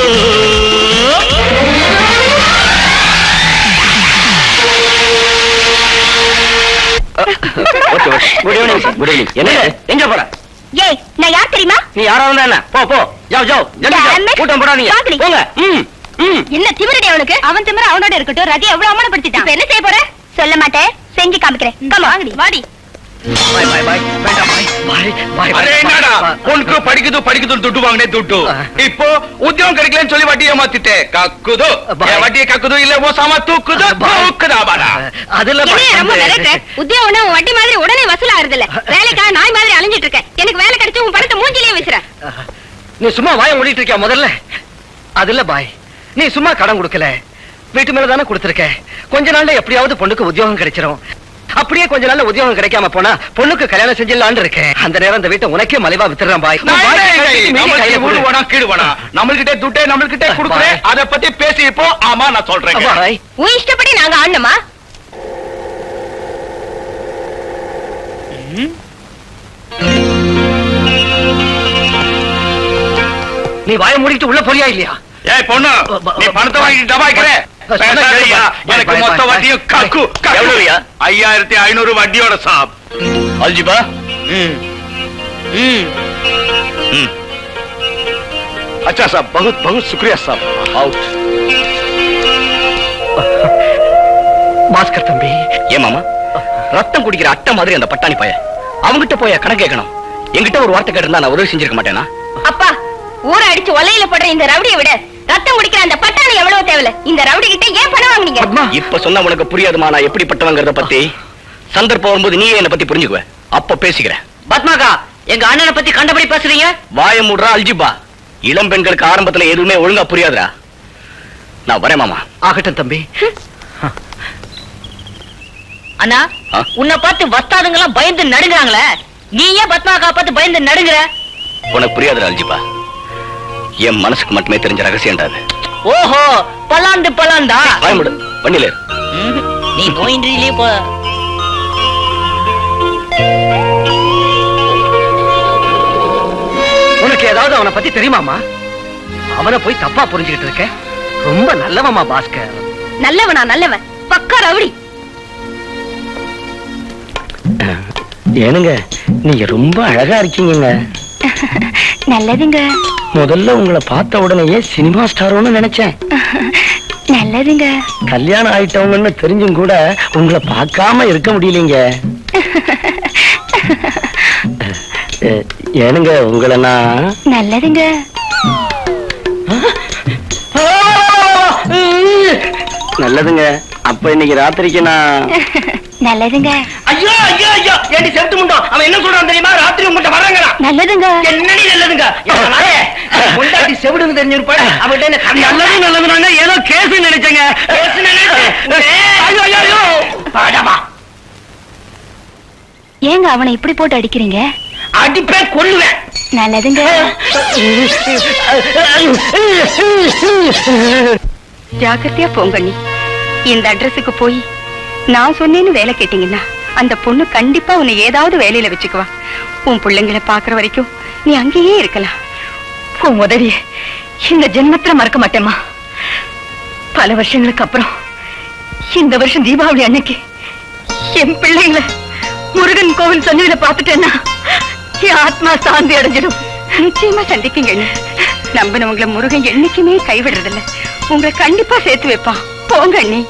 okay okay good evening good evening என்ன எங்க போற ஏய் நான் யார் தெரியுமா நீ யாரா இருந்தா என்ன போ போ ஜாவ் ஜாவ் ஜல்தி Damn ஜாவ் it. கூட்டம் போடாதீங்க பாக்கலி. போங்க ம் ம் என்ன திமிரடி அவனுக்கு அவன் திமிர அவனோட இருக்கட்டும் ரதி எவ்வளவு அவமானப்படுத்திட்டான் இப்ப என்ன செய்ய போற சொல்ல மாட்டேன் செஞ்சு காமிக்கிறேன் கம் வாடி வாடி பாய் பாய் பாய் வேண்டாம் பாய் பாய் பாய் అరే నాడా ఉన్కు పడికిదు పడికిదు దుడ్డు వాంగనే దుడ్డు ఇప్పు ఉద్యోగం కడికలేని చొల్లి వడ్డీ ఏమాத்திட்டே கக்குது பாய். ஏன் வட்டியை கக்குது இல்ல ஓ சாமா தூக்குது பாய். தூக்குதா பாடா அதுல என்ன ரொம்ப விளையாட்டு உத்தியோகம் ஒண்ணு உன் வட்டி மாதிரி உடனே வசூல் ஆகுறது இல்ல வேலைக்காக நாய் மாதிரி அலைஞ்சிட்டு இருக்கேன் எனக்கு வேலை கிடைச்சு உன் பணத்தை மூஞ்சிலேயே வீசுற நீ சும்மா வாய மூடிட்டு இருக்கியா முதல்ல அது இல்ல பாய் நீ சும்மா கடன் கொடுக்கல வீட்டு மேல தானே கொடுத்திருக்க கொஞ்ச நாள்ல எப்படியாவது பொண்ணுக்கு உத்தியோகம் கிடைச்சிரும் அப்படியே கொஞ்ச நாள்ல உத்தியோகம் கிடைக்காம போனா பொண்ணுக்கு கல்யாணம் செஞ்சிடலான்னு இருக்கேன் அந்த நேரம் இந்த வீட்டை உனக்கே மலிவா வித்துறான் பாய் உன் பாய்க்கு கட்டிட்டு மீதி கையில வீடு கொடு. வேணா கீடு வேணா நம்மள்கிட்ட துட்டே நம்மள்கிட்ட குடுக்குறேன் பாய். அத பத்தி பேசி இப்போ ஆமா நான் சொல்றேன் பாய் உன் இஷ்டப்படி நாங்க ஆடணுமா நீ வாய மூடிட்டு உள்ள போறியா இல்லையா ஏய் பொண்ணு நீ பணத்தை வாங்கிட்டு டபாய்க்கிற சொன்னா கேளு, பேசாதீயா. பாய். எனக்கு பாய், மொத்த பாய், வட்டியும் பாய். கக்கு எவ்வளவுயா? ஐயாயிரத்தி ஐநூறு வட்டியோட சாப் அல்ஜிபா ம் ம் ம் अच्छा साहब बहुत बहुत शुक्रिया साहब அவுட் பாஸ்கர் தம்பி ஏன் மாமா ரத்தம் குடிக்கிற அட்டை மாதிரி அந்த பட்டாணி பைய அவங்கிட்ட போய் கணக்கு கேட்கணும் என்கிட்ட ஒரு வார்த்தை கேட்டிருந்தா நான் உதவி செஞ்சிருக்க மாட்டேனா அப்பா ஊரை அடிச்சு ஒலையில படுற இந்த ரவுடியை விட ரத்தம் குடிக்கிற அந்த பட்டாணி எவ்வளவு தேவையில்ல இந்த ரவுடி கிட்ட ஏன் பணம் வாங்குனீங்க இப்ப சொன்னா உனக்கு புரியாதுமா நான் எப்படிப்பட்டவங்கிறத பத்தி சந்தர்ப்பம் வரும்போது நீயே என்ன பத்தி புரிஞ்சுக்குவ அப்ப பேசிக்கிறேன் பத்மாக்கா எங்க அண்ணனை பத்தி கண்டபடி பேசுறீங்க வாய மூடுறா அல்ஜிபா இளம் பெண்களுக்கு ஆரம்பத்துல எதுவுமே ஒழுங்கா புரியாதுடா நான் வரேன் மாமா ஆகட்டும் தம்பி அண்ணா ஆ? உன்னை பார்த்து வஸ்தாதுங்க எல்லாம் பயந்து நடுங்குறாங்களே நீ ஏன் பத்மாக்கா பார்த்து பயந்து நடுங்குற உனக்கு புரியாதுடா அல்ஜிபா என் மனசுக்கு மட்டுமே தெரிஞ்ச ரகசியம்டா அது ஓஹோ பல்லாண்டு பல்லாண்டா வாய மூடு வண்டியில இரு. ம்ஹும். நீ நோயின்றிலே போ உனக்கு ஏதாவது அவனை பத்தி தெரியுமாமா அவனை போய் தப்பா புரிஞ்சுக்கிட்டு இருக்க ரொம்ப நல்லவமா பாஸ்கர் நல்லவனா நல்லவன் பக்கா ரவுடி ஏனுங்க நீங்க ரொம்ப அழகா இருக்கீங்க நல்லதுங்க முதல்ல உங்களை பார்த்த உடனேயே சினிமா ஸ்டாரோன்னு நினைச்சேன் நல்லதுங்க கல்யாணம் ஆயிட்டவங்கன்னு தெரிஞ்சும் கூட உங்களை பார்க்காம இருக்க முடியலீங்க அஹ், ஏனுங்க உங்களை நான் நல்லதுங்க நல்லதுங்க அப்ப இன்னைக்கு ராத்திரிக்கு நான் நல்லதுங்க ஐயோ ஐயோ ஐயோ ஏண்டி செத்து முண்டோம் அவன் என்ன சொல்றான் தெரியுமா ராத்திரி உங்கள்கிட்ட வராங்களாம் நல்லதுங்க என்னடி நல்லதுங்க முண்டாடி செவிடுன்னு தெரிஞ்சிருப்பாடு அவட்ட என்ன நல்லது நல்லதுனாங்க ஏதோ கேஸ் நினைச்சேங்க ஐயோ ஐயோ ஐயோ பாடமா ஏங்க அவனை இப்படி போட்டு அடிக்கிறீங்க அடிப்பேன் கொல்லுவேன் நல்லதுங்க ஜாக்கிரதையா போங்க நீ இந்த அட்ரஸுக்கு போய் நான் சொன்னேன்னு வேலை கேட்டீங்கன்னா அந்த பொண்ணு கண்டிப்பா உன்னை ஏதாவது வேலையில வச்சுக்குவா உன் பிள்ளைங்களை பாக்குற வரைக்கும் நீ அங்கேயே இருக்கலாம் உன் உதவிய இந்த ஜென்மத்துல மறக்க மாட்டேம்மா பல வருஷங்களுக்கு அப்புறம் இந்த வருஷம் தீபாவளி அன்னைக்கு என் பிள்ளைங்களை முருகன் கோவில் சந்நிதியில பார்த்துட்டேன்னா என் ஆத்மா சாந்தி அடைஞ்சிடும் நிச்சயமா சந்திக்குங்க அண்ணி. நம்பினவங்களை முருகன் என்னைக்குமே கைவிடுறதில்ல உங்களை கண்டிப்பா சேர்த்து வைப்பான் போங்க அண்ணி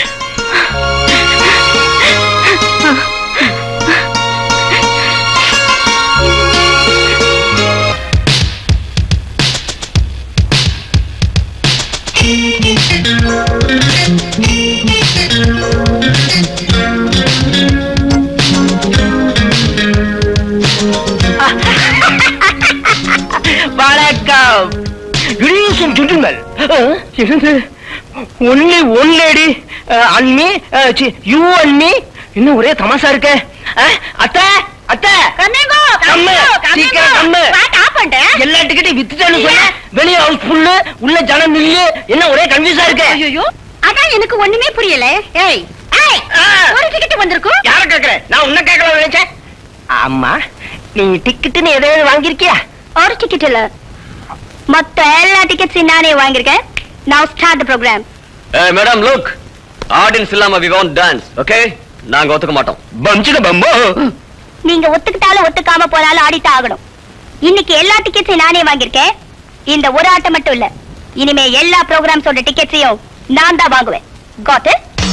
வணக்கம் Ladies and gentlemen, இருந்து ஒன்லி ஒன் லேடி அன்மி யூ அண்ட் மீ இன்னும் ஒரே தமாசா இருக்க அத்தை அத்தை கம்மிங்கோ கம்மு, சீக்கிரம் கம்மு. ஆப்பண்ட எல்லா டிக்கெட்டையும் வித்துட்டேன்னு சொன்ன வெளிய ஹவுஸ் ஃபுல்லு உள்ள ஜனம் நில்லு என்ன ஒரே கன்ஃபியூஸா இருக்க ஐயோ அதான் எனக்கு ஒண்ணுமே புரியல ஏய் ஏய் ஆ. ஒரு டிக்கெட் வந்திருக்கும் யார கேக்குற நான் உன்ன கேட்கலாம் நினைச்சேன் ஆமா நீ டிக்கெட்டுன்னு எதையாவது வாங்கியிருக்கியா ஒரு டிக்கெட் இல்ல மொத்த எல்லா டிக்கெட்ஸையும் நானே வாங்கியிருக்கேன் now start the program madam look audience இல்லாம வி வாண்ட் டான்ஸ் ஓகே நாங்க ஒத்துக்க மாட்டோம் பம்சிட பம்போ நீங்க ஒத்துக்கிட்டாலும் ஒத்துக்காம போனாலும் ஆடித்தான் ஆகணும் இன்னைக்கு எல்லா டிக்கெட்ஸையும் நானே வாங்கியிருக்கேன் இந்த ஒரு ஆட்டம் மட்டும் இல்ல இனிமே எல்லா ப்ரோக்ராம்ஸோட டிக்கெட்ஸையும் நான் தான் வாங்குவேன் காட்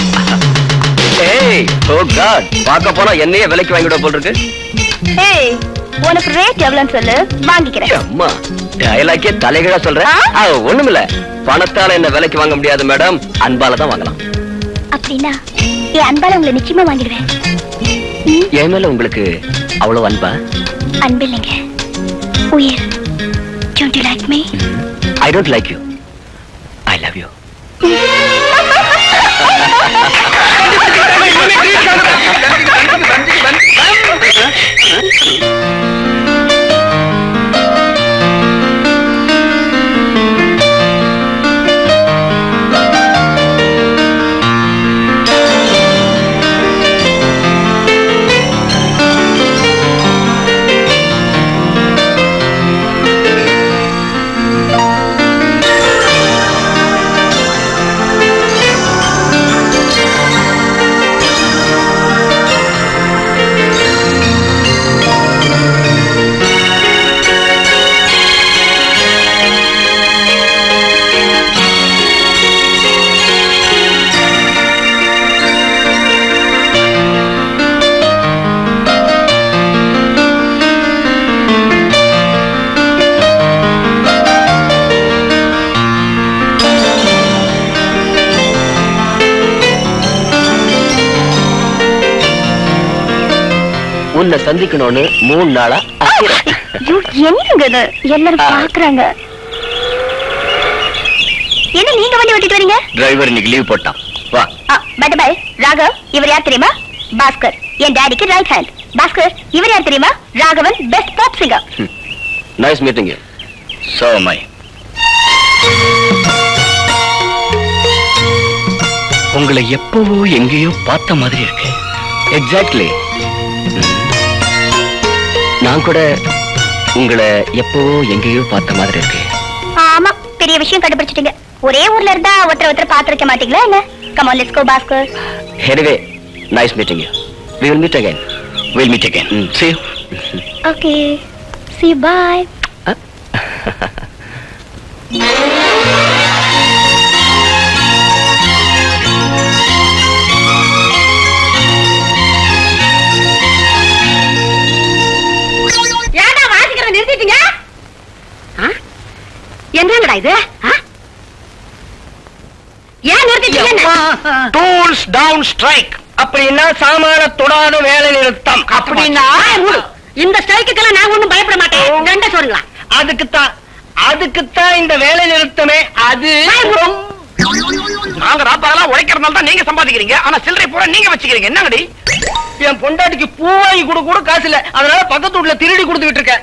ஏய் ஓ காட் பார்க்க போனா என்னையே விலைக்கு வாங்கிட போல் இருக்கு ஏய் உனக்கு ரேட் எவ்வளவுன்னு சொல்லு வாங்கிக்கிறேன் அம்மா டயலாக்கே தலைகீழா சொல்றேன் ஆ? ஒண்ணுமில்ல பணத்தால என்ன விலைக்கு வாங்க முடியாது மேடம் அன்பால தான் வாங்கலாம் அப்படின்னா என் அன்பால உங்களை நிச்சயமா வாங்கிடுவேன் ம், என் மேல உங்களுக்கு அவ்வளவு அன்பா அன்பில்லைங்க உயிர் don't you like me I don't like you I love you உன்னை சந்திக்கணும்னு மூணு நாளா அலையிறேன். ஐயோ, என்னங்க இது எல்லாரும் ஆ. பாக்குறாங்க என்ன நீங்க வண்டி ஓட்டிட்டு வரீங்க டிரைவர் இன்னைக்கு லீவ் போட்டான் வா பட் பை ராகவ் இவர் யார் தெரியுமா பாஸ்கர் என் டாடிக்கு ரைட் ஹேண்ட் பாஸ்கர் இவர் யார் தெரியுமா Raghavan best pop singer nice meeting you so my உங்களை எப்பவோ எங்கேயோ பார்த்த மாதிரி இருக்கு எக்ஸாக்ட்லி நான் கூட உங்களை எப்பவோ எங்கேயோ பார்த்த மாதிரி இருக்கு ஆமா பெரிய விஷயம் கண்டுபிடிச்சிட்டீங்க ஒரே ஊர்ல இருந்தா ஒருத்தர் ஒருத்தர் பாத்திருக்க மாட்டீங்களா என்ன come on let's go Bhaskar anyway nice meeting you we will meet again will meet again see you okay see you bye ஏன்டா வாசிக்கிறத நிறுத்திட்டீங்க ஆ? என்னங்கடா இது ஆ? ஏன் நிறுத்திட்டீங்க டூல்ஸ் டவுன் ஸ்ட்ரைக் அப்படின்னா சாமான தொடாத வேலை நிறுத்தம் அப்படின்னா இந்த ஸ்ட்ரைக்குக்கெல்லாம் நான் ஒண்ணும் பயப்பட மாட்டேன் ரெண்ட சொல்லுங்களா அதுக்குத்தான் அதுக்குத்தான் இந்த வேலை நிறுத்தமே அது நாங்க ராப்பாரெல்லாம் உழைக்கிறதுனால தான் நீங்க சம்பாதிக்கிறீங்க ஆனா சில்லறை பூரா நீங்க வச்சுக்கிறீங்க என்னங்கடி என் பொண்டாட்டிக்கு பூ வாங்கி கொடுக்க கூட காசு இல்ல அதனால பக்கத்து வீட்டுல திருடி கொடுத்துக்கிட்டு இருக்கேன்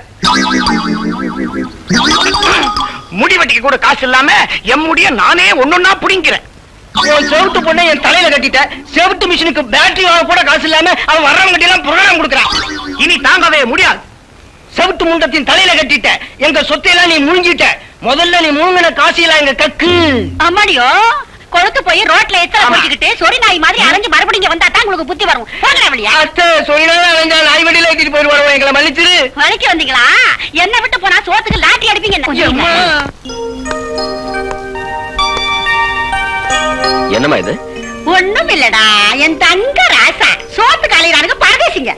முடி வெட்டிக்க கூட காசு இல்லாம என் முடிய நானே ஒன்னொன்னா புடிங்கிறேன் உன் செவுட்டு பொண்ணை என் தலையில கட்டிட்டேன் செவுட்டு மிஷினுக்கு பேட்டரி வாங்க கூட காசு இல்லாம அவன் வர்றவங்க எல்லாம் புரோகிராம் கொடுக்குறான் இனி தாங்கவே முடியாது செவுட்டு முண்டத்தின் தலையில கட்டிட்ட எங்க சொத்தையெல்லாம் நீ முழுங்கிட்ட முதல்ல நீ மூங்கின காசியெல்லாம் எங்க கக்கு அம்மாடியோ கொழுத்து போய் ரோட்ல எத்தனை ஆமா. போட்டுக்கிட்டு சொறி நாய் மாதிரி அலைஞ்சு மறுபடியும் இங்க வந்தா தான் உங்களுக்கு புத்தி வரும் போங்கடா வழியா அத்தை சொன்னாலும் அலைஞ்சா நாய் வண்டியில ஏத்திட்டு போயிடுவாங்க எங்களை மன்னிச்சிரு வழிக்கு வந்தீங்களா என்ன விட்டு போனா சோத்துக்கு லாட்டி அடிப்பீங்க அம்மா. என்னம்மா இது ஒண்ணும் இல்லடா என் தங்க ராசா சோத்து காலையிலானுக்கு பரதேசிங்க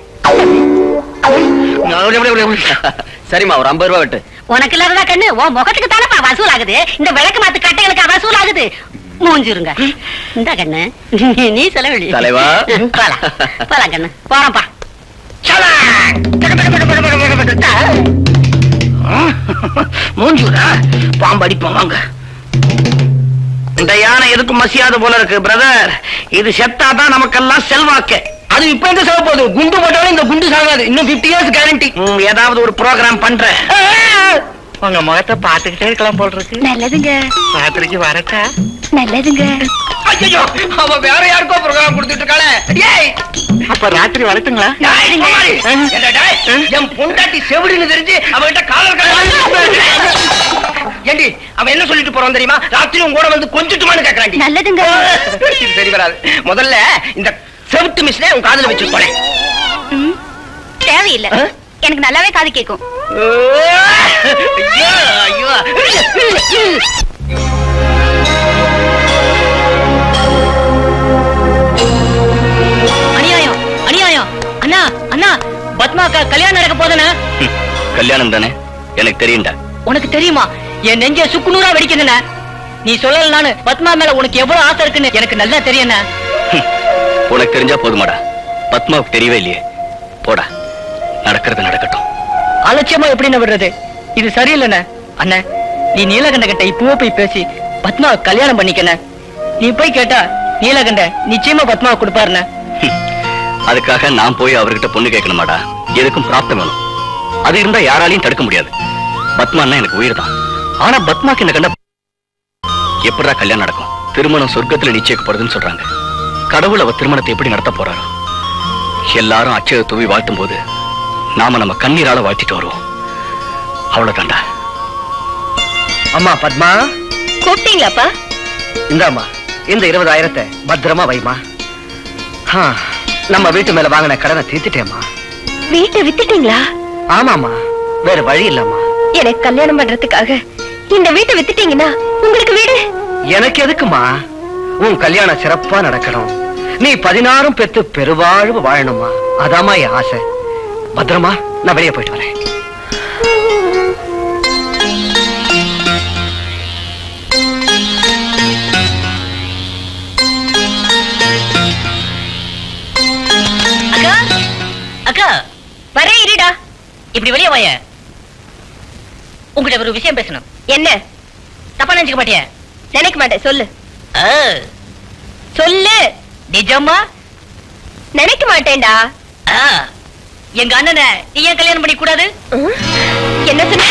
சரிம்மா ஒரு ஐம்பது ரூபா வெட்டு உனக்கு இல்லாததா கண்ணு உன் முகத்துக்கு தானப்பா வசூல் ஆகுது இந்த விளக்கு மாத்து கட்டைகளுக்கு வசூல் ஆகுது மூஞ்சிருங்க இந்த கண்ணு நீ செலவழி தலைவா. போலாம் போலாம் கண்ணு போறோம்ப்பா சலா. டக்கு, டக்கு, டக்கு, டக்கு, டக்கு, டக்கு, டக்கு, டக்கு. ஆ, மூஞ்சுடா பாம்பு அடிப்போம் வாங்க இந்த யானை எதுக்கும் மசியாது போல இருக்கு பிரதர் இது செத்தாதான் நமக்கெல்லாம் செல்வாக்கு அது இப்ப எங்க சாக போகுது குண்டு போட்டாலும் இந்த குண்டு சாகாது இன்னும் 50 இயர்ஸ் கேரண்டி ஏதாவது ஒரு ப்ரோக்ராம் பண்றேன் உங்க முகத்தை பாத்துக்கிட்டே இருக்கலாம் போல் இருக்கு நல்லதுங்க ராத்திரிக்கு வரட்டா நல்லதுங்க ஐயோ அவ வேற யாருக்கோ ப்ரோக்ராம் கொடுத்துட்டு இருக்காளே ஏய் அப்ப ராத்திரி வரட்டுங்களா என் பொண்டாட்டி செவிடுன்னு தெரிஞ்சு அவகிட்ட காலர் ஏண்டி அவன் என்ன சொல்லிட்டு போறான் தெரியுமா ராத்திரி உன் கூட வந்து கொஞ்சிட்டுமான்னு கேக்குறாண்டி நல்லதுங்க இது சரி வராது முதல்ல இந்த செவுட்டு மிஷினை உன் காதுல வச்சு போனேன் ம், தேவையில்லை ஆ? எனக்கு நல்லாவே காது கேட்கும் ஐயோ ஐயோ அநியாயம் அநியாயம் அண்ணா அண்ணா பத்மாக்கா கல்யாணம் நடக்க போதுனா ம், கல்யாணம் தானே எனக்கு தெரியும்டா உனக்கு தெரியுமா என் நெஞ்ச சுக்குநூறா வெடிக்குதுண்ணா நீ சொல்லல நானு பத்மா மேல உனக்கு எவ்வளவு ஆசை இருக்குன்னு எனக்கு நல்லா தெரியும்ண்ணா ம், உனக்கு தெரிஞ்சா போதுமாடா பத்மாவுக்கு தெரியவே இல்லையே போடா நடக்கிறது நடக்கட்டும் அலட்சியமா எப்படி விடுறது இது சரியில்லைண்ணே அண்ணன் நீ நீலகண்ட கிட்ட இப்பவே போய் பேசி பத்மா கல்யாணம் பண்ணிக்கண்ண நீ போய் கேட்டா நீலகண்ட நிச்சயமா பத்மாவை கொடுப்பாருண்ணே ம், அதுக்காக நான் போய் அவர்கிட்ட பொண்ணு கேட்கணுமாடா எதுக்கும் பிராப்தம் வேணும் அது இருந்தா யாராலையும் தடுக்க முடியாது பத்மான்னா எனக்கு உயிர் தான் ஆனா பத்மாக்கு இந்த கண்ட எப்படிடா கல்யாணம் நடக்கும் திருமணம் சொர்க்கத்துல நிச்சயிக்கப்படுதுன்னு சொல்றாங்க கடவுள் அவ திருமணத்தை எப்படி நடத்த போறாரோ எல்லாரும் அச்சய தூவி வாழ்த்தும் போது நாம நம்ம கண்ணீரால வாழ்த்திட்டு வருவோம் அவ்வளவுதான்டா அம்மா பத்மா கூப்பிட்டீங்களாப்பா இந்தாம்மா இந்த இருபதாயிரத்தை பத்திரமா வைமா ஆ, நம்ம வீட்டு மேல வாங்கின கடனை தீர்த்துட்டேம்மா வீட்டை வித்துட்டீங்களா ஆமாம்மா வேற வழி இல்லம்மா எனக்கு கல்யாணம் பண்றதுக்காக இந்த வீட்டை வித்துட்டீங்கன்னா உங்களுக்கு வீடு எனக்கு எதுக்குமா உன் கல்யாணம் சிறப்பா நடக்கணும் நீ பதினாறும் பெத்து பெருவாழ்வு வாழணுமா அதாம்மா என் ஆசை பத்திரமா நான் வெளியே போயிட்டு வரேன் அக்கா அக்கா வெளியே வாய உங்ககிட்ட ஒரு விஷயம் பேசணும் என்ன தப்பா நினைச்சுக்க மாட்டியா நினைக்க மாட்டேன் சொல்லு ஆ, சொல்லு நிஜமா நினைக்க மாட்டேன்டா ஆ, எங்க அண்ணனை நீ ஏன் கல்யாணம் பண்ணி கூடாது ம்? என்ன சொன்ன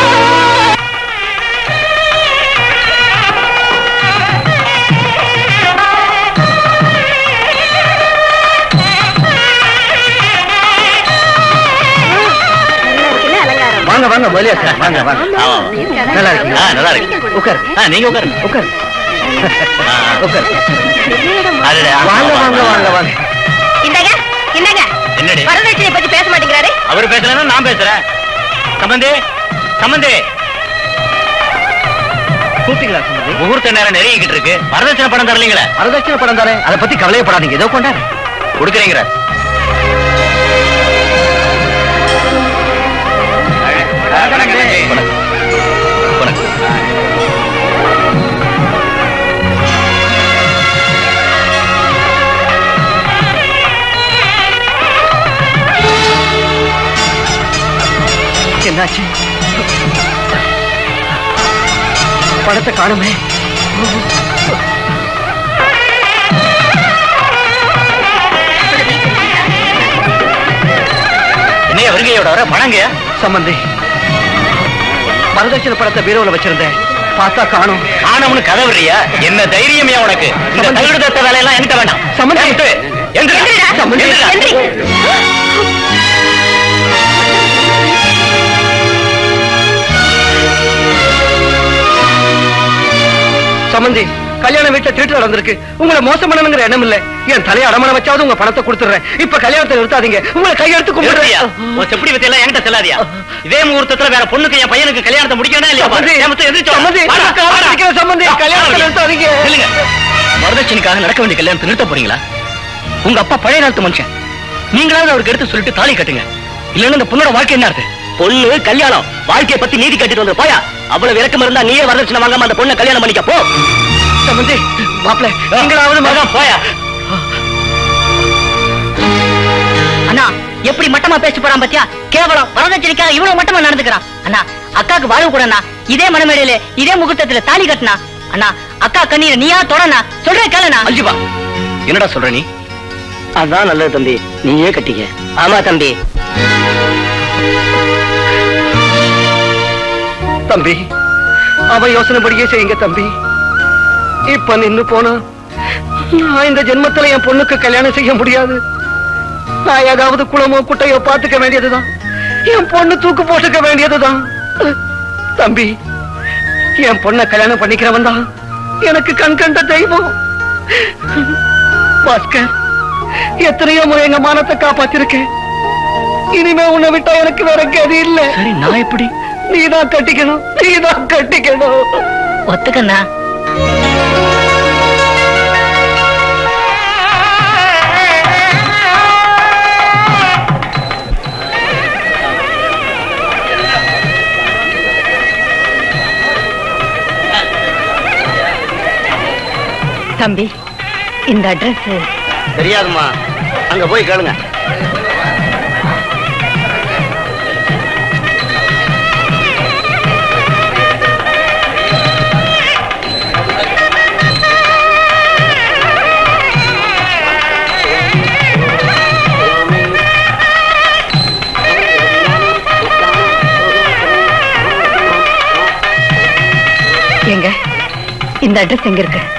வாங்க வாங்க முதலியா சார் வாங்க வாங்க நல்லா இருக்கு ஆ, நல்லா இருக்கு. உட்கார் ஆ, நீங்க உட்காருங்க உட்கார் ஆ, உட்கார் அடடே, வாங்க வாங்க வாங்க வாங்க இந்தாங்க இந்தாங்க என்னடி வரதட்சணை பத்தி பேச மாட்டேங்கிறாரு அவர் பேசலன்னா நான் பேசுறேன் சம்பந்தி சம்பந்தி கூப்பிட்டீங்களா சம்பந்தி முகூர்த்த நேரம் நெருங்கிக்கிட்டு இருக்கு வரதட்சணை பணம் தரலீங்களே வரதட்சணை படம் தானே அதை பத்தி கவலையப்படாதீங்க ஏதோ கொண்டாரு கொடுக்குறீங்கிற என்னாச்சு பணத்தை காணுமே என்னைய வருகையோட வர பணங்க சம்பந்தி வரதட்சணை படத்தை பீரோல வச்சிருந்தேன் பார்த்தா காணும் ஆனவனு கதை விடுறியா என்ன தைரியமையா உனக்கு இந்த சம்பந்தி. தகுடு தத்த வேலையெல்லாம் என்கிட்ட வேண்டாம் சம்பந்தி. என்கிட்ட. எந்திரா. சம்பந்தி. எந்திரா. எந்திரி. சம்பந்தி கல்யாண வீட்டுல திருட்டு நடந்திருக்கு உங்களை மோசம் பண்ணணுங்கிற எண்ணம் இல்ல என் தலையை அடமான வச்சாவது உங்க பணத்தை கொடுத்துறேன் இப்ப கல்யாணத்தை நிறுத்தாதீங்க உங்களை கையெழுத்து நிறுத்தியா? கும்பிடுறியா உன் செப்படி வித்தையெல்லாம் என்கிட்ட செல்லாதியா இதே முகூர்த்தத்துல வேற பொண்ணுக்கு என் பையனுக்கு கல்யாணத்தை முடிக்கணும் இல்லையா பாரு. சம்பந்தி, ஏன் மொத்தம் எந்திரிச்சு வா. சம்பந்தி, வாடா, நான் வாடா. காத்திருக்கிறேன் சம்பந்தி, வா, கல்யாணத்தை வாடா. நிறுத்தாதீங்க. நில்லுங்க. வரதட்சணைக்காக நடக்க வேண்டிய கல்யாணத்தை நிறுத்த போறீங்களா உங்க அப்பா பழைய காலத்து மனுஷன் நீங்களாவது அவருக்கு எடுத்து சொல்லிட்டு தாலி கட்டுங்க இல்லன்னா இந்த பொண்ணோட வாழ்க்கை என்ன இருக்கு பொண்ணு கல்யாணம் வாழ்க்கையை பத்தி நீதி கட்டிட்டு வந்து போயா அவ்வளவு விளக்கம் இருந்தா நீயே வரதட்சணை வாங்காம அந்த பொண்ணை கல்யாணம் பண்ணிக்க போ சம்பந்தி மாப்பிள்ள நீங்களாவது மகன் மகன் போயா அண்ணா எப்படி மட்டமா பேசி போறான் பாத்தியா கேவலம் வரதட்சணைக்காக இவ்வளவு மட்டமா நடந்துக்கிறான் அண்ணா அக்காக்கு வாழ்வு கூடண்ணா இதே மனமேடையில இதே முகூர்த்தத்துல தாலி கட்டினா அண்ணா அக்கா கண்ணீரை நீயா தொடனா சொல்றேன் கேளுண்ணா அல்ஜிபா என்னடா சொல்ற நீ அதான் நல்லது தம்பி நீயே கட்டிக்க ஆமா தம்பி தம்பி அவ யோசனைப்படியே செய்யுங்க தம்பி இப்ப நின்னு போனா நான் இந்த ஜென்மத்துல என் பொண்ணுக்கு கல்யாணம் செய்ய முடியாது நான் ஏதாவது குளமோ குட்டையோ பாத்துக்க வேண்டியதுதான் என் பொண்ணு தூக்கு போட்டுக்க வேண்டியதுதான் தம்பி என் பொண்ண கல்யாணம் பண்ணிக்கிறவன் தான் எனக்கு கண் கண்ட தெய்வம் பாஸ்கர் எத்தனையோ முறை எங்க மானத்தை காப்பாத்திருக்கேன் இனிமே உன்னை விட்டா எனக்கு வேற கதி இல்ல சரி நான் எப்படி நீதான் கட்டிக்கணும் நீதான் கட்டிக்கணும் ஒத்துக்கண்ணா தம்பி இந்த அட்ரஸ் தெரியாதுமா அங்க போய் கேளுங்க எங்க இந்த அட்ரஸ் எங்க இருக்கு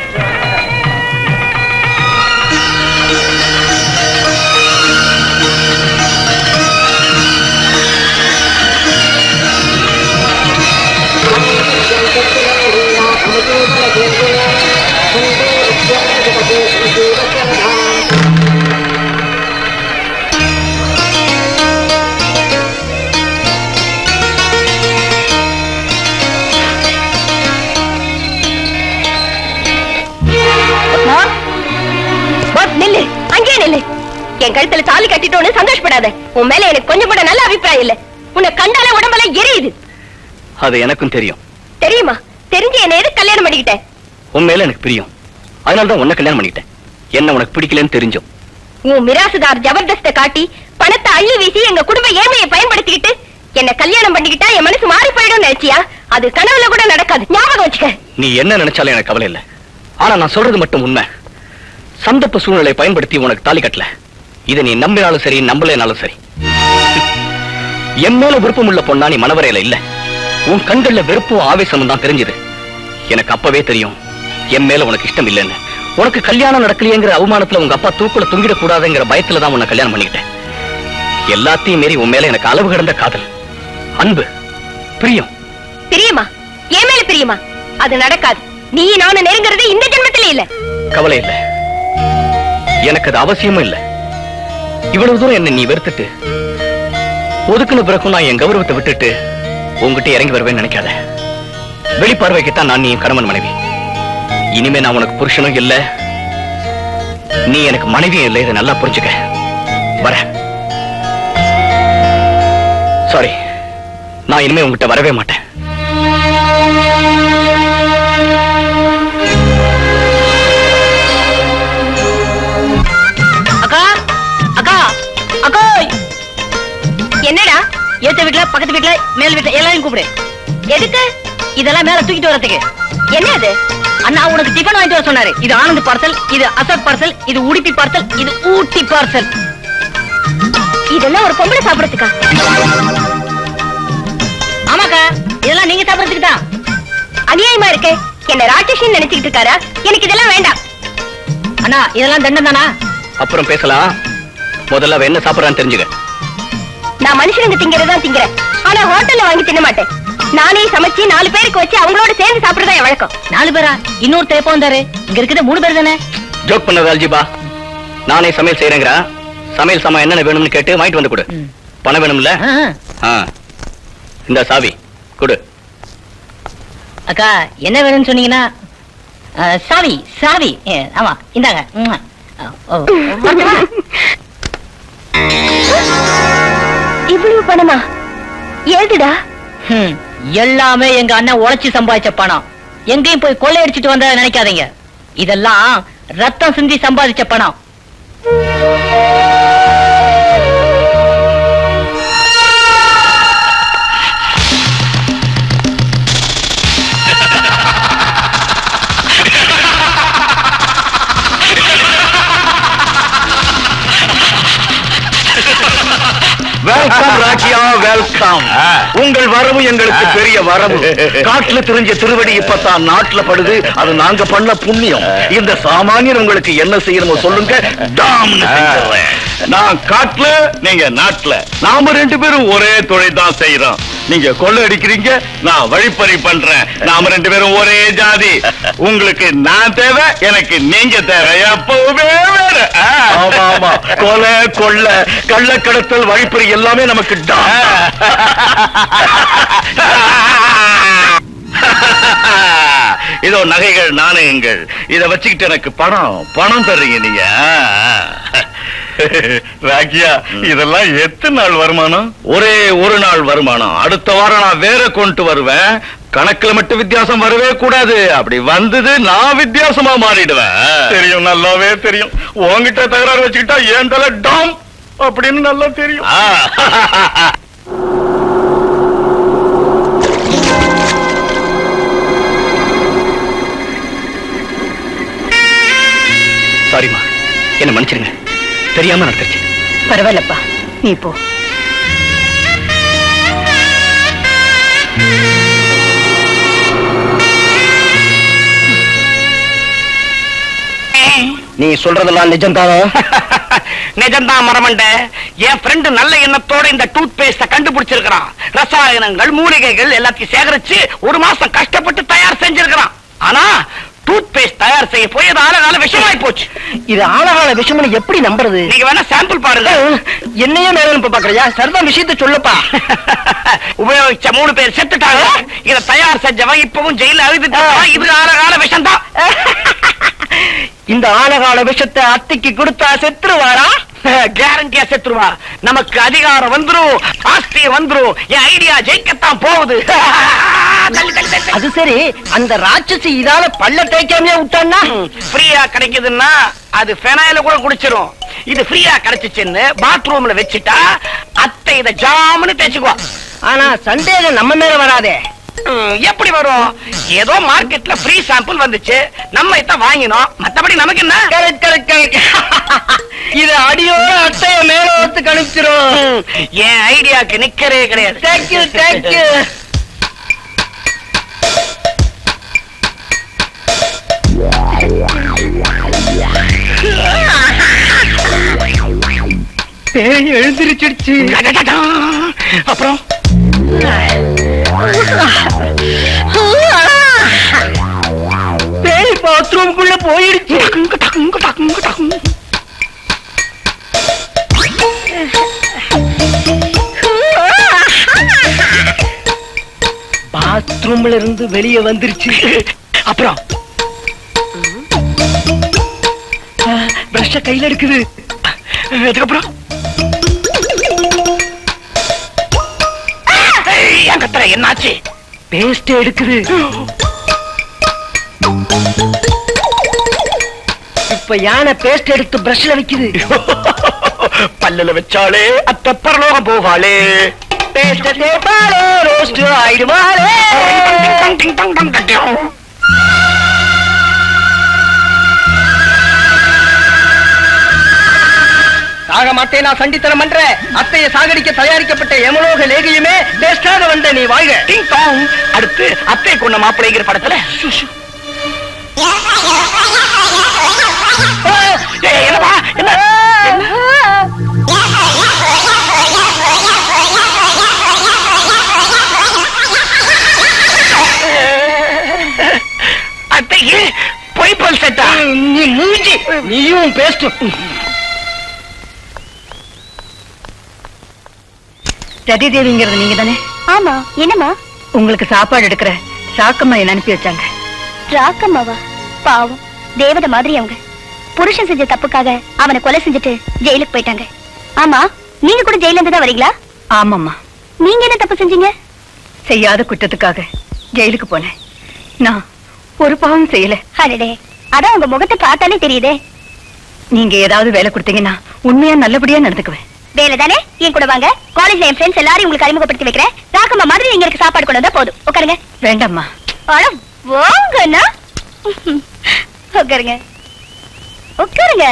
பாஸ் நில்லு அங்கேயே நில்லு என் கழுத்துல தாலி கட்டிட்டோன்னு சந்தோஷப்படாத உன் மேல எனக்கு கொஞ்சம் கூட நல்ல அபிப்பிராயம் இல்ல உன்னை கண்டாலே உடம்பெல்லாம் எரியுது அது எனக்கும் தெரியும் தெரியுமா தெரிஞ்சு என்ன எது கல்யாணம் பண்ணிக்கிட்டேன் உன் மேல எனக்கு பிரியம் அதனால தான் உன்னை கல்யாணம் பண்ணிக்கிட்டேன் என்ன உனக்கு பிடிக்கலன்னு தெரிஞ்சும் உன் மிராசுதார் ஜபர்தஸ்த காட்டி பணத்தை அள்ளி வீசி எங்க குடும்ப ஏழ்மையை பயன்படுத்திக்கிட்டு என்ன கல்யாணம் பண்ணிக்கிட்டா என் மனசு மாறி போயிடும் நினைச்சியா அது கனவுல கூட நடக்காது ஞாபகம் வச்சுக்க நீ என்ன நினைச்சாலும் எனக்கு கவலை இல்லை ஆனா நான் சொல்றது மட்டும் உண்மை சந்தர்ப்ப சூழ்நிலை பயன்படுத்தி உனக்கு தாலி கட்டல இதை நீ நம்பினாலும் சரி நம்பலைனாலும் சரி என் மேல விருப்பம் உள்ள பொண்ணா நீ மனவரையில இல்ல உன் கண்கள்ல வெறுப்பும் ஆவேசமும் தான் தெரிஞ்சது எனக்கு அப்பவே தெரியும் என் மேல உனக்கு இஷ்டம் இல்லைன்னு உனக்கு கல்யாணம் நடக்கலையேங்கிற அவமானத்துல உங்க அப்பா தூக்குல தொங்கிடக் கூடாதுங்கிற பயத்துல தான் உன்னை கல்யாணம் பண்ணிக்கிட்டேன் எல்லாத்தையும் மீறி உன் மேல எனக்கு அளவு கடந்த காதல் அன்பு பிரியம் பிரியமா என் மேல பிரியமா அது நடக்காது நீ நானும் நெருங்குறது இந்த ஜென்மத்திலே இல்ல கவலை இல்ல எனக்கு அது அவசியமும் இல்ல இவ்வளவு தூரம் என்ன நீ வெறுத்துட்டு ஒதுக்குன பிறகும் நான் என் கௌரவத்தை விட்டுட்டு உங்ககிட்ட இறங்கி வருவேன்னு நினைக்காத வெளிப்பார்வைக்குத்தான் நான் நீ கணவன் மனைவி இனிமே நான் உனக்கு புருஷனும் இல்ல நீ எனக்கு மனைவியும் இல்லை இதை நல்லா புரிஞ்சுக்க வர சாரி நான் இனிமே உங்ககிட்ட வரவே மாட்டேன் அக்கா அக்கா அக்கா என்னடா ஏத்த வீட்ல பக்கத்து வீட்ல மேல் வீட்ல எல்லாரையும் கூப்பிடு எதுக்கு இதெல்லாம் மேல தூக்கிட்டு வரதுக்கு என்ன அது அண்ணா உனக்கு டிஃபன் வாங்கிட்டு வர சொன்னாரு இது ஆனந்த் பார்சல் இது அசோக் பார்சல் இது உடுப்பி பார்சல் இது ஊட்டி பார்சல் இதெல்லாம் ஒரு பொம்பளை சாப்பிடறதுக்கா ஆமாக்கா இதெல்லாம் நீங்க சாப்பிடறதுக்கு தான் அநியாயமா இருக்கு என்ன ராட்சசின்னு நினைச்சுக்கிட்டு இருக்காரா எனக்கு இதெல்லாம் வேண்டாம் அண்ணா இதெல்லாம் தண்டம் தானா அப்புறம் பேசலாம் முதல்ல அவ என்ன சாப்பிடறான்னு தெரிஞ்சுக்க நான் மனுஷனுங்க திங்கிறதா திங்கிறேன் ஆனா ஹோட்டல்ல வாங்கி தின்ன மாட்டேன் நானே சமைச்சு நாலு பேருக்கு வச்சு அவங்களோட சேர்ந்து சாப்பிடுறதா என் வழக்கம் நாலு பேரா இன்னொருத்தர் எப்போ வந்தாரு இங்க இருக்கிறது மூணு பேர் தானே ஜோக் பண்ணது அல்ஜிபா நானே சமையல் செய்யறேங்கிறா சமையல் சாமான் என்னென்ன வேணும்னு கேட்டு வாங்கிட்டு வந்து கொடு ம். பணம் வேணும்ல ஆ, ஆ. ஆ இந்த சாவி கொடு அக்கா என்ன வேணும்னு சொன்னீங்கன்னா ஆ, சாவி சாவி ஏ, ஆமா இந்தாங்க உம்மா. ஓ, வரட்டுமா? இவ்வளவு பணமா ஏதுடா ஹம், எல்லாமே எங்க அண்ணன் உழைச்சு சம்பாதிச்ச பணம் எங்கேயும் போய் கொள்ளையடிச்சிட்டு வந்தா நினைக்காதீங்க இதெல்லாம் ரத்தம் சிந்தி சம்பாதிச்ச பணம் வெல்கம் ராக்கியா வெல்கம் உங்கள் வரவு எங்களுக்கு பெரிய வரவு காட்டுல தெரிஞ்ச திருவடி இப்பதான் நாட்டுல படுது அது நாங்க பண்ண புண்ணியம் இந்த சாமானியன் உங்களுக்கு என்ன செய்யணுமோ சொல்லுங்க டாம்னு செஞ்சிடுறேன். நான் காட்டுல நீங்க நாட்டுல நாம ரெண்டு பேரும் ஒரே தொழில் தான் செய்யறோம் நீங்க கொள்ளை அடிக்கிறீங்க நான் வழிப்பறி பண்றேன் நாம ரெண்டு பேரும் ஒரே ஜாதி உங்களுக்கு நான் தேவை எனக்கு நீங்க தேவை எப்பவுமே வேற ஆமா ஆமா கொலை கொள்ள கள்ளக்கடத்தல் வழிப்பறி எல்லாமே நமக்கு இதோ நகைகள் நாணயங்கள் இத வச்சுக்கிட்டு எனக்கு பணம் பணம் தர்றீங்க நீங்க ராக்கியா இதெல்லாம் எத்தனை நாள் வருமானம் ஒரே ஒரு நாள் வருமானம் அடுத்த வாரம் நான் வேற கொண்டு வருவேன் கணக்குல மட்டும் வித்தியாசம் வரவே கூடாது அப்படி வந்தது நான் வித்தியாசமா மாறிடுவேன் தெரியும் நல்லாவே தெரியும் உன்கிட்ட தகராறு வச்சுக்கிட்டா ஏன் தலை டாம் அப்படின்னு நல்லா தெரியும் சாரிம்மா என்ன மன்னிச்சிடுங்க தெரியாம நடந்துருச்சு பரவாயில்லப்பா நீ போ நீ சொல்றதெல்லாம் நிஜம்தானோ நிஜம்தான் மரமண்ட என் ஃப்ரெண்டு நல்ல எண்ணத்தோட இந்த டூத் பேஸ்ட கண்டுபிடிச்சிருக்கிறான் ரசாயனங்கள் மூலிகைகள் எல்லாத்தையும் சேகரிச்சு ஒரு மாசம் கஷ்டப்பட்டு தயார் செஞ்சிருக்கிறான் ஆனா டூத் பேஸ்ட் தயார் செய்ய போய் அது ஆழகால விஷமாய் போச்சு இது ஆழகால விஷயம்னு எப்படி நம்புறது நீங்க வேணா சாம்பிள் பாருங்க என்னையே மேல அனுப்ப பாக்குறியா சரிதான் விஷயத்த சொல்லப்பா உபயோகிச்ச மூணு பேர் செத்துட்டாங்க இத தயார் செஞ்சவன் இப்பவும் ஜெயில அழுது இது ஆழகால விஷம் தான் இந்த ஆழகால விஷத்தை அத்தைக்கு கொடுத்தா செத்துருவாரா கேரண்டியா செத்துருவா நமக்கு அதிகாரம் வந்துரும் ஆஸ்தி வந்துரும் என் ஐடியா ஜெயிக்கத்தான் போகுது தள்ளு, தள்ளு, தள்ளு. அது சரி அந்த ராட்சசி இதால பல்ல தேய்க்காமலே விட்டான்னா ஃப்ரீயா கிடைக்குதுன்னா அது பெனாயில கூட குடிச்சிரும் இது ஃப்ரீயா கிடைச்சிச்சுன்னு பாத்ரூம்ல வச்சுட்டா அத்தை இத ஜாமுன்னு தேய்ச்சுக்குவா ஆனா சந்தேகம் நம்ம மேல வராதே ம், எப்படி வரும் ஏதோ மார்க்கெட்ல ஃப்ரீ சாம்பிள் வந்துச்சு நம்ம இதான் வாங்கினோம் மத்தபடி நமக்கு என்ன கரெக்ட் கரெக்ட் கரெக்ட் இது அடியோட அட்டைய மேல ஒத்து கணிச்சிரும் ம், என் ஐடியாக்கு நிக்கறே கிடையாது தேங்க்யூ தேங்க்யூ பேய் எழுந்திருச்சிடுச்சு அடடடா. அப்புறம் பேய் பாத்ரூம்குள்ள போயிடுச்சு டக்குங்கு, டக்குங்கு, டக்குங்கு, டக்குங்கு. பாத்ரூம்ல இருந்து வெளியே வந்துருச்சு அப்புறம் பிரஷ கையில எடுக்குது அதுக்கப்புறம் ஏய், ஏன் கத்துற என்னாச்சு பேஸ்ட் எடுக்குது இப்ப யானை பேஸ்ட் எடுத்து பிரஷ்ல வைக்குது பல்லுல வச்சாலே அத்த பரலோகம் போவாளே பேஸ்ட் தேப்பாளே ரோஸ்ட் ஆயிடுவாளே டிங், டிங், டங், டங், டங், டங். சாக மாட்டேன் நான் சண்டித்தனம் பண்ற அத்தையை சாகடிக்க தயாரிக்கப்பட்ட எமலோக லேகியுமே பேஸ்டாக வந்த நீ வாழ்க டிங் டாங். அடுத்து அத்தை கொண்ட மாப்பிள்ளைங்கிற படத்துல சு, சு. ஏய், என்னப்பா என்ன அத்தைக்கு பொய்ப்பல் செட்டா நீ மூஞ்சி நீயும் பேஸ்ட் ரதி தேவிங்கிறது நீங்க தானே ஆமா என்னம்மா உங்களுக்கு சாப்பாடு எடுக்கிற சாக்கம்மா என்ன அனுப்பி வச்சாங்க ராக்கம்மாவா பாவம் தேவதை மாதிரி அவங்க புருஷன் செஞ்ச தப்புக்காக அவனை கொலை செஞ்சுட்டு ஜெயிலுக்கு போயிட்டாங்க ஆமா நீங்க கூட ஜெயில இருந்து தான் வரீங்களா ஆமாம்மா நீங்க என்ன தப்பு செஞ்சீங்க செய்யாத குற்றத்துக்காக ஜெயிலுக்கு போனேன் நான் ஒரு பாவம் செய்யல அடடே அதான் உங்க முகத்தை பார்த்தாலே தெரியுதே நீங்க ஏதாவது வேலை கொடுத்தீங்கன்னா உண்மையா நல்லபடியா நடந்துக்குவேன் வேலை தானே என் கூட வாங்க காலேஜ்ல என் ஃப்ரெண்ட்ஸ் எல்லாரையும் உங்களுக்கு அறிமுகப்படுத்தி வைக்கிறேன் ராக்கம்மா மாதிரி நீங்க எனக்கு சாப்பாடு கொண்டு வந்தா போதும் உட்காருங்க வேண்டாம்மா அட வாங்கண்ணா உட்காருங்க உட்காருங்க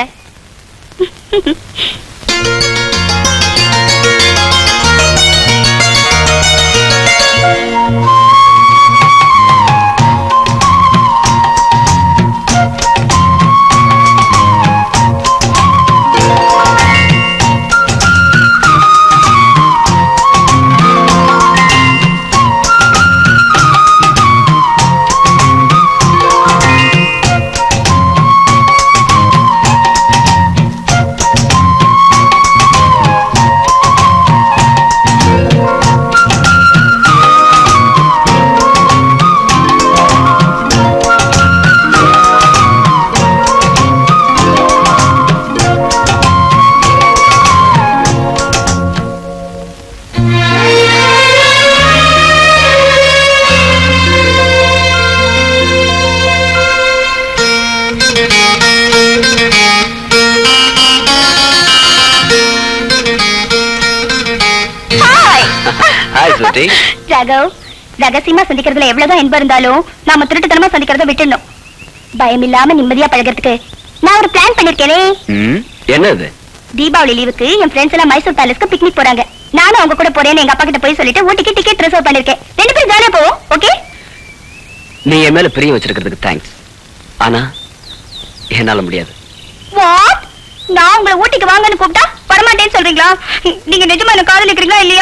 ஹாய் ஹாய் சுட்டி ராகவ் ரகசியமா சந்திக்கிறதுல எவ்வளவுதான் இன்பம் இருந்தாலும் நாம திருட்டுத்தனமா சந்திக்கிறத விட்டுடணும் பயம் இல்லாம நிம்மதியா பழகிறதுக்கு நான் ஒரு பிளான் பண்ணிருக்கேனே என்னது தீபாவளி லீவுக்கு என் ஃப்ரெண்ட்ஸ் எல்லாம் மைசூர் பேலஸ்க்கு பிக்னிக் போறாங்க நானும் அவங்க கூட போறேன்னு எங்க அப்பா கிட்ட போய் சொல்லிட்டு ஊட்டிக்கு டிக்கெட் ரிசர்வ் பண்ணிருக்கேன் ரெண்டு பேரும் ஜாலியா போவோம் ஓகே நீ என் மேல பிரியம் வச்சிருக்கிறதுக்கு தேங்க்ஸ் ஆனா என்னால முடியாது வாட் நான் உங்களை ஊட்டிக்கு வாங்கன்னு கூப்பிட்டா வரமாட்டேன்னு சொல்றீங்களா நீங்க நிஜமா என்ன காதலிக்கிறீங்களா இல்லையா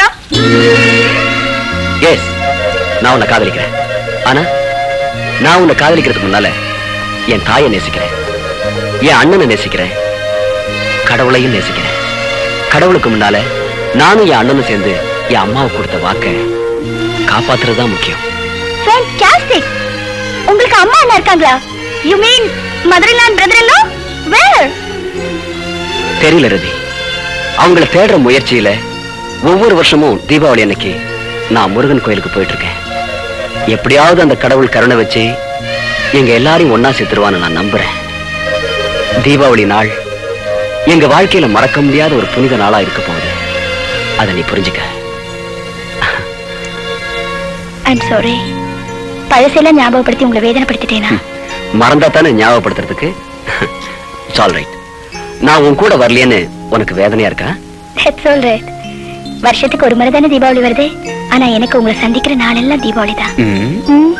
எஸ் நான் உன்னை காதலிக்கிறேன் ஆனா நான் உன்னை காதலிக்கிறதுக்கு முன்னால என் தாயை நேசிக்கிறேன் என் அண்ணனை நேசிக்கிறேன் கடவுளையும் நேசிக்கிறேன் கடவுளுக்கு முன்னால நானும் என் அண்ணனும் சேர்ந்து என் அம்மாவுக்கு கொடுத்த வாக்க காப்பாத்துறது தான் முக்கியம் ஃபேன்டாஸ்டிக் உங்களுக்கு அம்மா அண்ணா இருக்காங்களா you mean mother in and brother in வேர் தெரியல ரதி அவங்கள தேடுற முயற்சியில ஒவ்வொரு வருஷமும் தீபாவளி அன்னைக்கு நான் முருகன் கோயிலுக்கு போயிட்டு இருக்கேன் எப்படியாவது அந்த கடவுள் கருணை வச்சு எங்க எல்லாரையும் ஒன்னா சேர்த்துருவான்னு நான் நம்புறேன் தீபாவளி நாள் எங்க வாழ்க்கையில மறக்க முடியாத ஒரு புனித நாளா இருக்க போகுது அதை நீ புரிஞ்சுக்க ஐம் சாரி பழசெல்லாம் ஞாபகப்படுத்தி உங்களை வேதனைப்படுத்திட்டேனா மறந்தா தானே ஞாபகப்படுத்துறதுக்கு இட்ஸ் ஆல் ரைட் நான் உன் கூட வரலையேன்னு உனக்கு வேதனையா இருக்கா தட்ஸ் ஆல் ரைட் வருஷத்துக்கு ஒரு முறை தானே தீபாவளி வருது ஆனா எனக்கு உங்களை சந்திக்கிற நாளெல்லாம் தீபாவளி தான் ம்.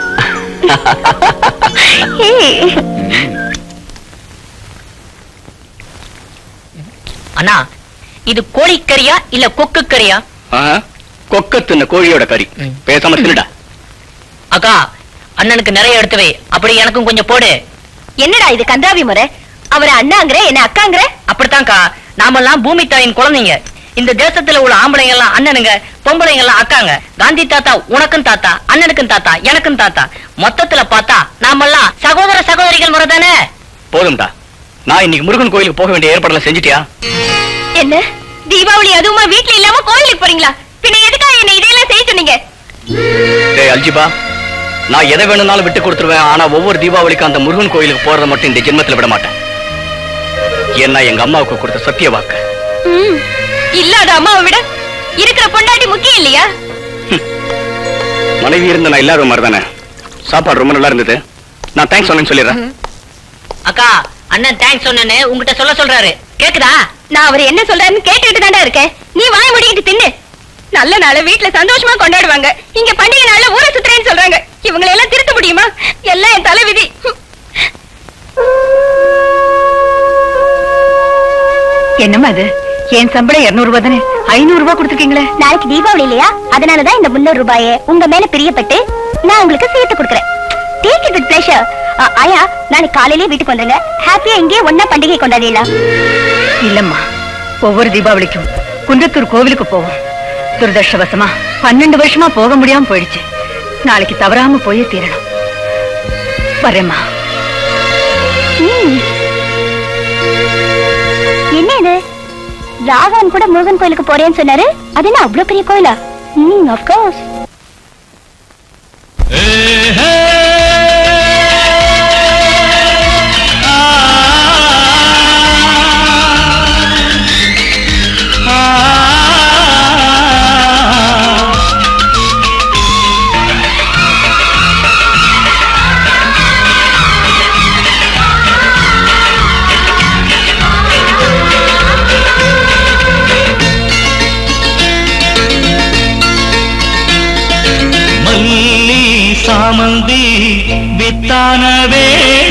அண்ணா இது கோழிக்கறியா இல்ல கொக்கு கறியா கொக்க தின்ன கோழியோட கறி ம். பேசாம தின்னுடா அக்கா அண்ணனுக்கு நிறைய எடுத்து வை அப்படி எனக்கும் கொஞ்சம் போடு என்னடா இது கந்தாவி முறை அவரை அண்ணாங்கிற என்ன அக்காங்கிற அப்படித்தான்க்கா நாமெல்லாம் பூமி தாயின் குழந்தைங்க இந்த தேசத்துல உள்ள ஆம்பளைங்க எல்லாம் அண்ணனுங்க பொம்பளைங்க எல்லாம் அக்காங்க காந்தி தாத்தா உனக்கும் தாத்தா அண்ணனுக்கும் தாத்தா எனக்கும் தாத்தா மொத்தத்துல பார்த்தா நாமெல்லாம் சகோதர சகோதரிகள் முறை தானே போதும்டா நான் இன்னைக்கு முருகன் கோயிலுக்கு போக வேண்டிய ஏற்பாடுல செஞ்சுட்டியா என்ன தீபாவளி அதுவுமா வீட்ல இல்லாம கோயிலுக்கு போறீங்களா பின்ன எதுக்காக என்ன இதையெல்லாம் செய்ய சொன்னீங்க டேய் அல்ஜிபா நான் எதை வேணும்னாலும் விட்டு கொடுத்துருவேன் ஆனா ஒவ்வொரு தீபாவளிக்கும் அந்த முருகன் கோயிலுக்கு போறத மட்டும் இந்த ஜென்மத்துல விட மாட்டேன் ஏன்னா எங்க அம்மாவுக்கு கொடுத்த சத்திய வாக்கு ம், இல்லாத அம்மாவை விட இருக்கிற பொண்டாட்டி முக்கியம் இல்லையா மனைவி இருந்த நான் இல்லாத மாதிரி தானே சாப்பாடு ரொம்ப நல்லா இருந்தது நான் தேங்க்ஸ் சொன்னேன்னு சொல்லிடுறேன் அக்கா அண்ணன் தேங்க்ஸ் சொன்னேன்னு உங்ககிட்ட சொல்ல சொல்றாரு கேக்குதா நான் அவர் என்ன சொல்றாருன்னு கேட்டுக்கிட்டு தாண்டா இருக்கேன் நீ வாய் முடிக்கிட்டு தின்னு நல்ல நாள வீட்ல சந்தோஷமா கொண்டாடுவாங்க இங்க பண்டிகை நாள்ல ஊரை சுத்துறேன்னு சொல்றாங்க இவங்களை எல்லாம் திருத்த முடியுமா எல்லாம் என் தலைவிதி என்னம்மா அது என் சம்பளம் இருநூறு ரூபாய் தானே ஐநூறு ரூபாய் கொடுத்துருக்கீங்களே நாளைக்கு தீபாவளி இல்லையா அதனாலதான் இந்த முன்னூறு ரூபாயை உங்க மேல பிரியப்பட்டு நான் உங்களுக்கு சேர்த்து கொடுக்குறேன் டேக் இட் வித் பிளஷர் ஆயா நாளைக்கு காலையிலேயே வீட்டுக்கு வந்துருங்க ஹாப்பியா இங்கே ஒன்னா பண்டிகை கொண்டாடிடலாம் இல்லம்மா ஒவ்வொரு தீபாவளிக்கும் குன்றத்தூர் கோவிலுக்கு போவோம் துரதிருஷ்டவசமா பன்னெண்டு வருஷமா போக முடியாம போயிடுச்சு நாளைக்கு தவறாம போயே தீரணும் வரேம்மா ம். என்ன இது ராகவன் கூட முருகன் கோயிலுக்கு போறேன்னு சொன்னாரு அது என்ன அவ்வளவு பெரிய கோயிலா ம் ஆஃப் கோர்ஸ் மல்லி சாமந்தி வித்தான வேள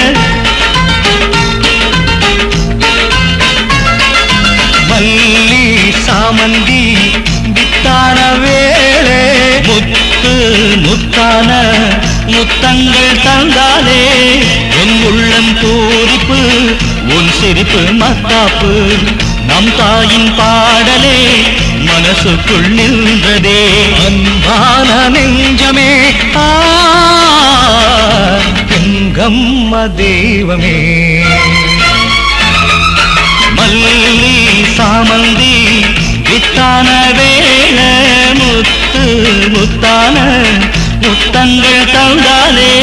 மல்லி சாமந்தி வித்தான வேளே முத்து முத்தான முத்தங்கள் தந்தாலே உன் உள்ளம் பூரிப்பு உன் சிரிப்பு மத்தாப்பு நம் தாயின் பாடலே மனசுக்குள் நின்றதே அன்பான நெஞ்சமே ஆ எங்கம்மா தெய்வமே மல்லி சாமந்தி வித்தான வேள முத்து முத்தான முத்தங்கள் தந்தாலே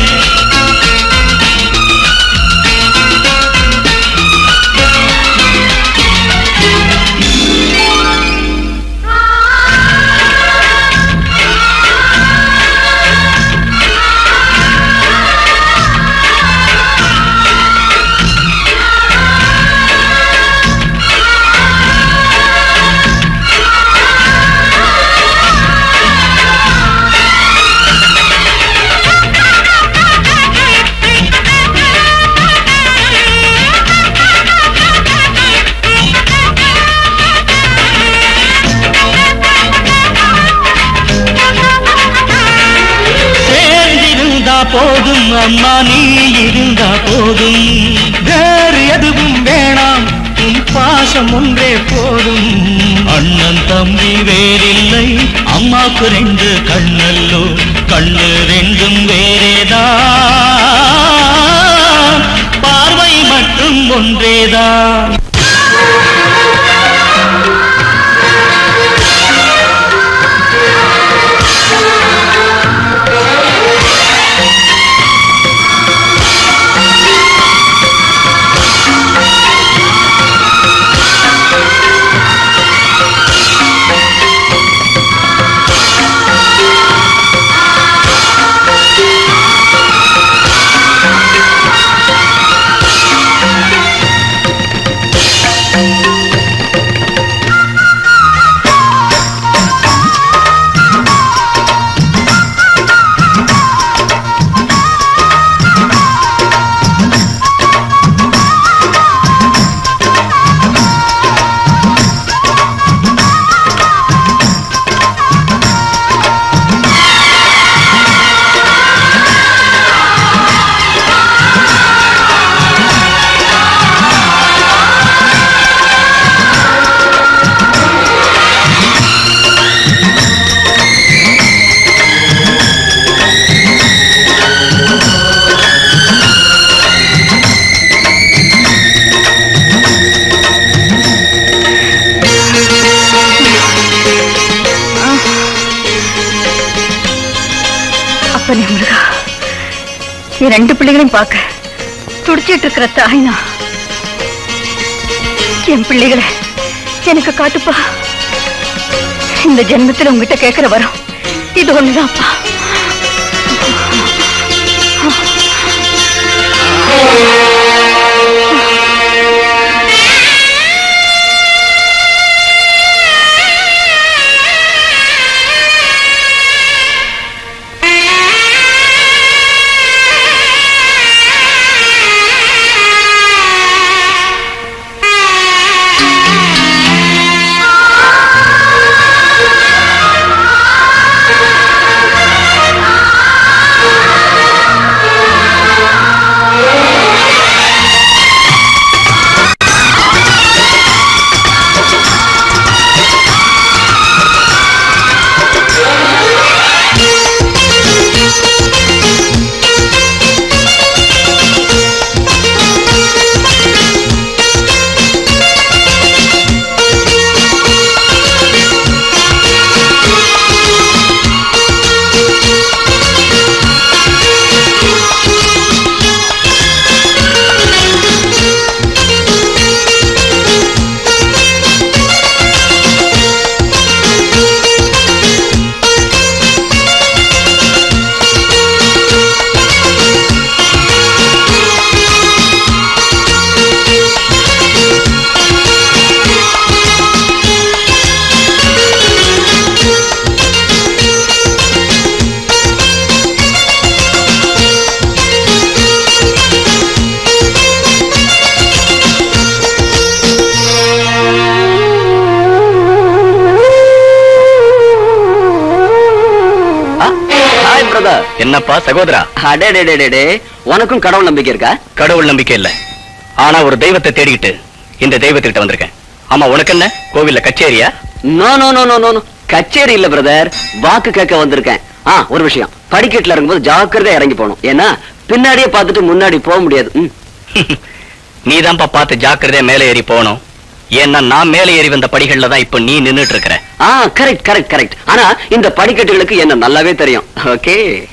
சேர்ந்திருந்தா போதும் அம்மா நீ இருந்தா போதும் வேறு எதுவும் வேணாம் உன் பாசம் ஒன்றே போதும் அண்ணன் தம்பி வேறில்லை அம்மாக்கு ரெண்டு கண்ணல்லோ கண்ணு ரெண்டும் வேறேதான் பார்வை மட்டும் ஒன்றேதான் என் ரெண்டு பிள்ளைகளையும் பார்க்க துடிச்சிட்டு இருக்கிற தாய்னா என் பிள்ளைகளை எனக்கு காட்டுப்பா இந்த ஜென்மத்துல உங்ககிட்ட கேட்கிற வரும் இது ஒண்ணுதான்ப்பா ஹாய் பிரதர் என்னப்பா சகோதரா அடே உனக்கும் கடவுள் நம்பிக்கை இருக்கா கடவுள் நம்பிக்கை இல்ல ஆனா ஒரு தெய்வத்தை தேடிக்கிட்டு இந்த தெய்வத்துக்கிட்ட வந்திருக்கேன் ஆமா உனக்கு என்ன கோவில்ல கச்சேரியா no no no no no no கச்சேரி இல்ல பிரதர் வாக்கு கேட்க வந்திருக்கேன் ஆ ஒரு விஷயம் படிக்கட்டுல இருக்கும்போது ஜாக்கிரதையா இறங்கி போகணும் ஏன்னா பின்னாடியே பார்த்துட்டு முன்னாடி போக முடியாது ம். நீதான்ப்பா பார்த்து ஜாக்கிரதையா மேலே ஏறி போகணும் ஏன்னா நான் மேலே ஏறி வந்த படிகள்ல தான் இப்ப நீ நின்னுட்டு இருக்கிற ஆ கரெக்ட் கரெக்ட் கரெக்ட் ஆனா இந்த படிக்கட்டுகளுக்கு என்ன நல்லாவே தெரியும் ஓகே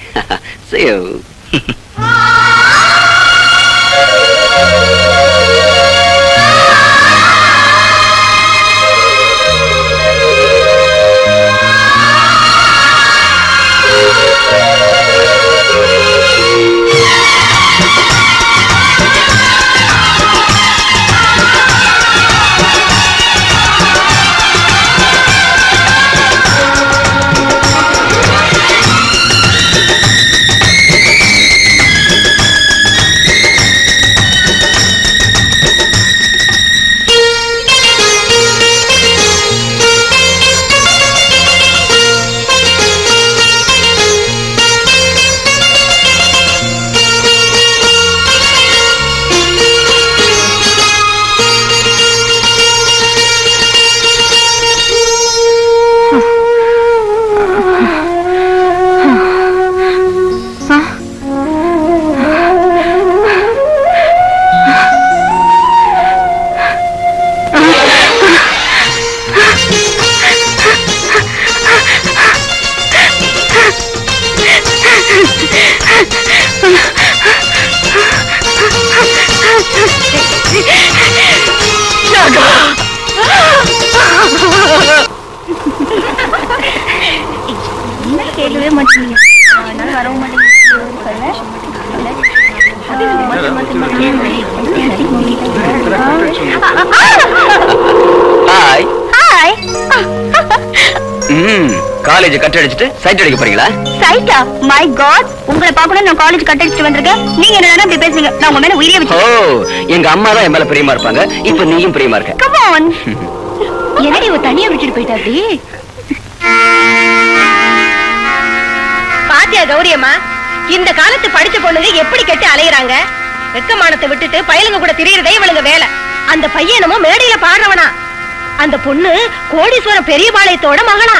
கேட்கவே மாட்டீங்க அதனால வரவும் ஹாய் ஹாய் ம் காலேஜ் கட் அடிச்சிட்டு சைட் அடிக்க போறீங்களா சைட்டா மை காட் உங்களை பார்க்கணும் நான் காலேஜ் கட் அடிச்சுட்டு வந்திருக்கேன் நீங்க என்ன இப்படி பேசுறீங்க நான் உங்க மேல உயிரே ஓ வச்சு எங்க அம்மா தான் என் மேல பிரியமா இருப்பாங்க இப்ப நீயும் பிரியமா இருக்க கம் ஆன் என்னடி இவ தனியா விட்டுட்டு போயிட்டா அப்படி பாத்தியா கௌரியம்மா இந்த காலத்து படிச்ச பொண்ணுங்க எப்படி கெட்டு அலையுறாங்க வெக்கமானத்தை விட்டுட்டு பயலுங்க கூட திரியறதே இவளுங்க வேலை அந்த பையனமோ மேடையில பாடுறவனா அந்த பொண்ணு கோடீஸ்வரம் பெரியபாளையத்தோட மகளா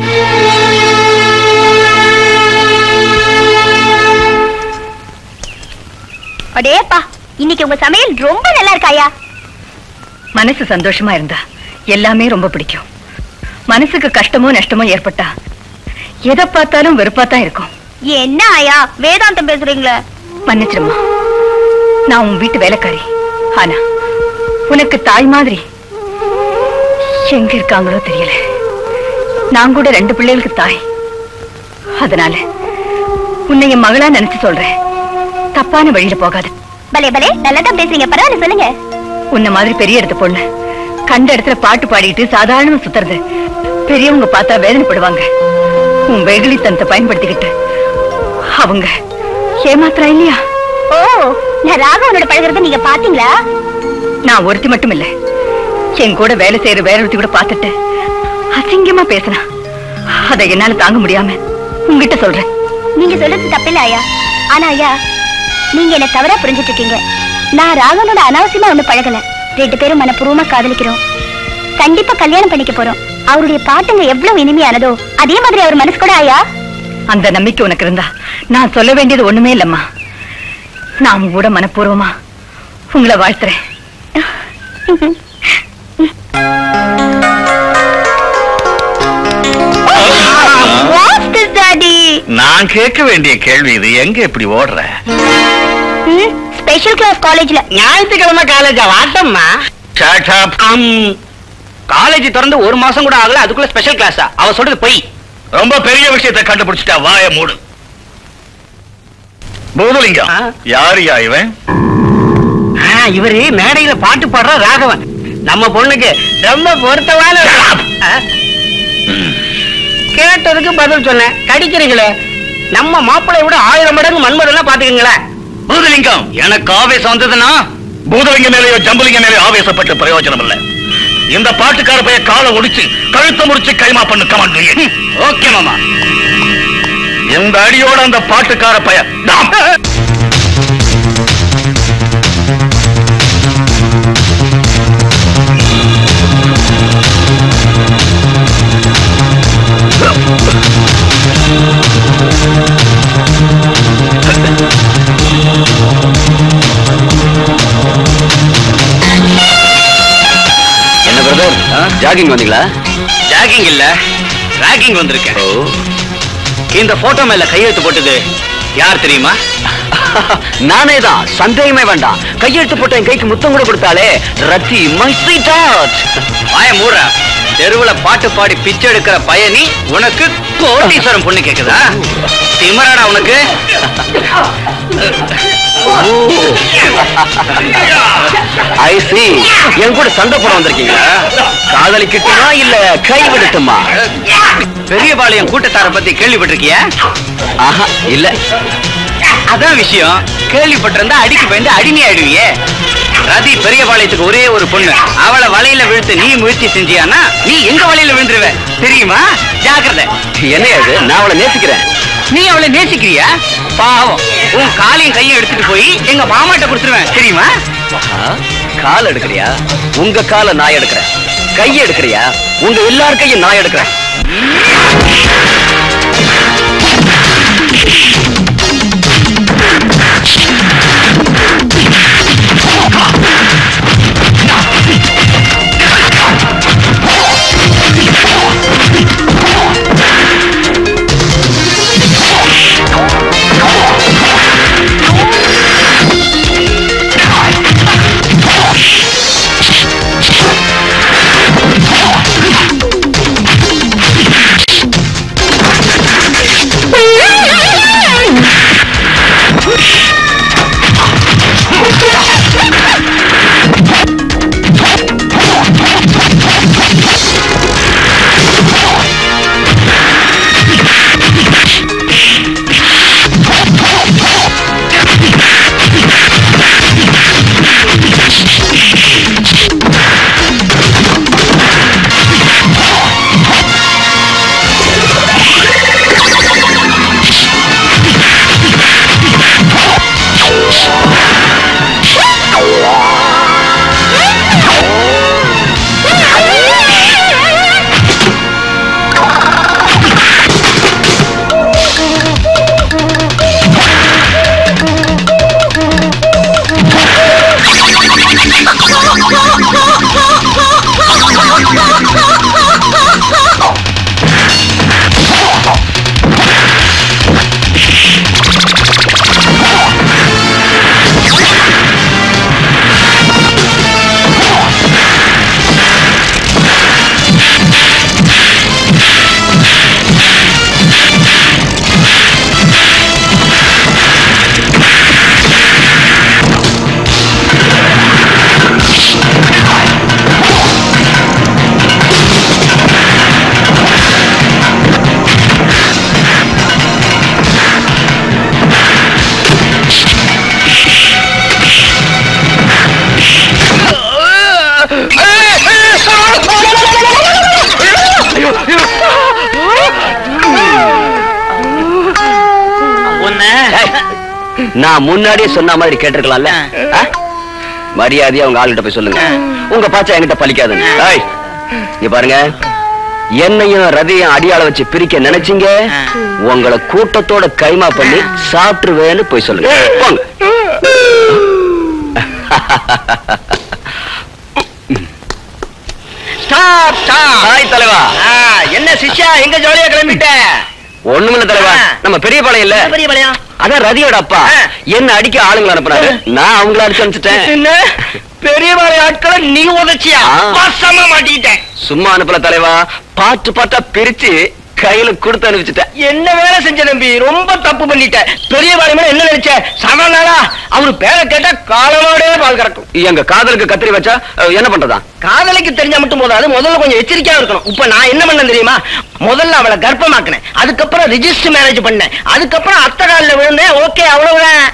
அடேப்பா இன்னைக்கு உங்க சமையல் ரொம்ப நல்லா இருக்காயா மனசு சந்தோஷமா இருந்தா எல்லாமே ரொம்ப பிடிக்கும் மனசுக்கு கஷ்டமோ நஷ்டமோ ஏற்பட்டா எதை பார்த்தாலும் வெறுப்பா தான் இருக்கும் என்ன ஆயா வேதாந்தம் பேசுறீங்களே மன்னிச்சிருமா நான் உன் வீட்டு வேலைக்காரி ஆனா உனக்கு தாய் மாதிரி எங்க இருக்காங்களோ தெரியல நான் கூட ரெண்டு பிள்ளைகளுக்கு தாய் அதனால உன்னை என் மகளா நினைச்சு சொல்றேன் தப்பான வழியில போகாது பலே பலே நல்லதான் பேசுறீங்க பரவாயில்ல சொல்லுங்க உன்ன மாதிரி பெரிய இடத்து பொண்ணு கண்ட இடத்துல பாட்டு பாடிட்டு சாதாரணமா சுத்துறது பெரியவங்க பார்த்தா வேதனைப்படுவாங்க உன் வெகுளித்தனத்தை பயன்படுத்திக்கிட்டு அவங்க ஏமாத்துறா இல்லையா ஓ நான் ராகவனோட பழகுறத நீங்க பாத்தீங்களா நான் ஒருத்தி மட்டும் இல்ல என் கூட வேலை செய்யற வேற ஒருத்தி கூட பார்த்துட்டு அசிங்கமா பேசினா அதை என்னால தாங்க முடியாம உங்ககிட்ட சொல்றேன் நீங்க சொல்றது தப்பில்ல ஐயா ஆனா ஐயா நீங்க என்ன தவறா புரிஞ்சிட்டு இருக்கீங்க நான் ராகவனோட அனாவசியமா ஒண்ணு பழகல ரெண்டு பேரும் மனப்பூர்வமா காதலிக்கிறோம் கண்டிப்பா கல்யாணம் பண்ணிக்க போறோம் அவருடைய பாட்டுங்க எவ்வளவு இனிமையானதோ அதே மாதிரி அவர் மனசு கூட ஐயா அந்த நம்பிக்கை உனக்கு இருந்தா நான் சொல்ல வேண்டியது ஒண்ணுமே இல்லம்மா நான் கூட மனப்பூர்வமா உங்களை வாழ்த்துறேன் டாடி நான் கேட்க வேண்டிய கேள்வி இது எங்க இப்படி ஓடுற ஸ்பெஷல் கிளாஸ் காலேஜ்ல ஞாயிற்றுக்கிழமை காலேஜா வாட்டம்மா Shut up. காலேஜ் திறந்து ஒரு மாசம் கூட ஆகல அதுக்குள்ள ஸ்பெஷல் கிளாஸா அவ சொல்றது பொய் ரொம்ப பெரிய விஷயத்தை கண்டுபிடிச்சிட்டா வாய மூடு பூதலிங்கம் ஆ? யார் யா இவன் ஆ, இவரு மேடையில பாட்டு பாடுற ராகவன் நம்ம பொண்ணுக்கு ரொம்ப பொருத்தமான ஆ, கேட்டதுக்கு பதில் சொன்னேன் கடிக்கிறீங்களே நம்ம மாப்பிள்ளைய விட ஆயிரம் மடங்கு மன்மதெல்லாம் பாத்துக்கீங்களேன் பூதலிங்கம் எனக்கு ஆவேசம் வந்ததுன்னா பூதலிங்க மேலேயோ ஜம்புலிங்க மேலேயோ ஆவேசப்பட்டு பிரயோஜனம் இல்ல இந்த பாட்டுக்கார பைய காலை ஒடிச்சு கழுத்தை முடிச்சு கைமா பண்ணு கமாண்ட் ஓகே மாமா இந்த அடியோட அந்த பாட்டுக்கார பைய நாம். என்ன பிரதர் ஜாகிங் வந்தீங்களா ஜாகிங் இல்ல ராகிங் வந்திருக்கேன் இந்த போட்டோ மேல கையெழுத்து போட்டது யார் தெரியுமா நானே தான் சந்தேகமே வேண்டாம் கையெழுத்து போட்ட என் கைக்கு முத்தம் கூட கொடுத்தாலே ரத்தி மை ஸ்வீட் ஹார்ட் வாய மூடுற தெருவுல பாட்டு பாடி பிச்சை எடுக்கிற பயணி உனக்கு கோட்டீஸ்வரம் பொண்ணு கேக்குதா திமராடா உனக்கு ஐ சி என் கூட சண்டை போட வந்திருக்கீங்களா காதலிக்கட்டுமா இல்ல கை விடட்டுமா பெரியபாளையம் கூட்டத்தார பத்தி கேள்விப்பட்டிருக்கிய ஆஹா இல்ல அதான் விஷயம் கேள்விப்பட்டிருந்தா அடிக்கு பயந்து அடிமை ஆயிடுவியே ரதி பெரியபாளையத்துக்கு ஒரே ஒரு பொண்ணு அவளை வலையில விழுத்து நீ முயற்சி செஞ்சியானா நீ எங்க வலையில விழுந்துருவ தெரியுமா ஜாக்கிரதை என்ன இது நான் அவளை நேசிக்கிறேன் நீ அவளை நேசிக்கிறியா பாவம் உன் காலையும் கையும் எடுத்துட்டு போய் எங்க மாமாட்ட கொடுத்துருவேன் தெரியுமா ஆஹா, கால் எடுக்கிறியா உங்க காலை நான் எடுக்கிறேன் கை எடுக்கிறியா உங்க எல்லார் கையும் நான் எடுக்கிறேன் நான் முன்னாடியே சொன்ன மாதிரி கேட்டிருக்கலாம்ல ஆ? மரியாதையா உங்க ஆளுகிட்ட போய் சொல்லுங்க உங்க பாச்சா என்கிட்ட பலிக்காதுன்னு ஏய், இங்க பாருங்க என்னையும் ரதியும் அடியாள வச்சு பிரிக்க நினைச்சீங்க உங்களை கூட்டத்தோட கைமா பண்ணி சாப்பிட்டுருவேன்னு போய் சொல்லுங்க போங்க ஸ்டாப் ஸ்டாப் ஹாய் தலைவா என்ன சிஷ்யா எங்க ஜாலியா கிளம்பிட்ட ஒண்ணுமில்ல தலைவா ஆ. நம்ம பெரிய பாளையம் இல்ல பெரிய பழையம் அதான் ரதியோட அப்பா ஆ. என்ன அடிக்க ஆளுங்களை அனுப்புனாரு நான் அவங்கள அடிச்சு அனுப்பிச்சிட்டேன் என்ன பெரிய பாளைய ஆட்களை நீ உதச்சியா ஆ. பசமா மாட்டிக்கிட்டேன் சும்மா அனுப்பல தலைவா பாட்டு பாட்டா பிரிச்சு கையில கொடுத்து அனுப்பிச்சிட்டேன் என்ன வேலை செஞ்ச தம்பி ரொம்ப தப்பு பண்ணிட்ட பெரிய பாளையம் என்ன நினைச்ச சமநாளா அவரு பேரை கேட்டா காலமோடே பால் கறக்கும் எங்க காதலுக்கு கத்திரி வச்சா அஹ், என்ன பண்றதா காதலிக்கு தெரிஞ்சா மட்டும் போதாது முதல்ல கொஞ்சம் எச்சரிக்கையா இருக்கணும் இப்ப நான் என்ன பண்ணேன் தெரியுமா முதல்ல அவளை கர்ப்பமாக்கினேன் அதுக்கப்புறம் ரிஜிஸ்டர் மேரேஜ் பண்ணேன் அதுக்கப்புறம் அத்தை காலில் விழுந்தேன் ஓகே அவ்வளவுதான்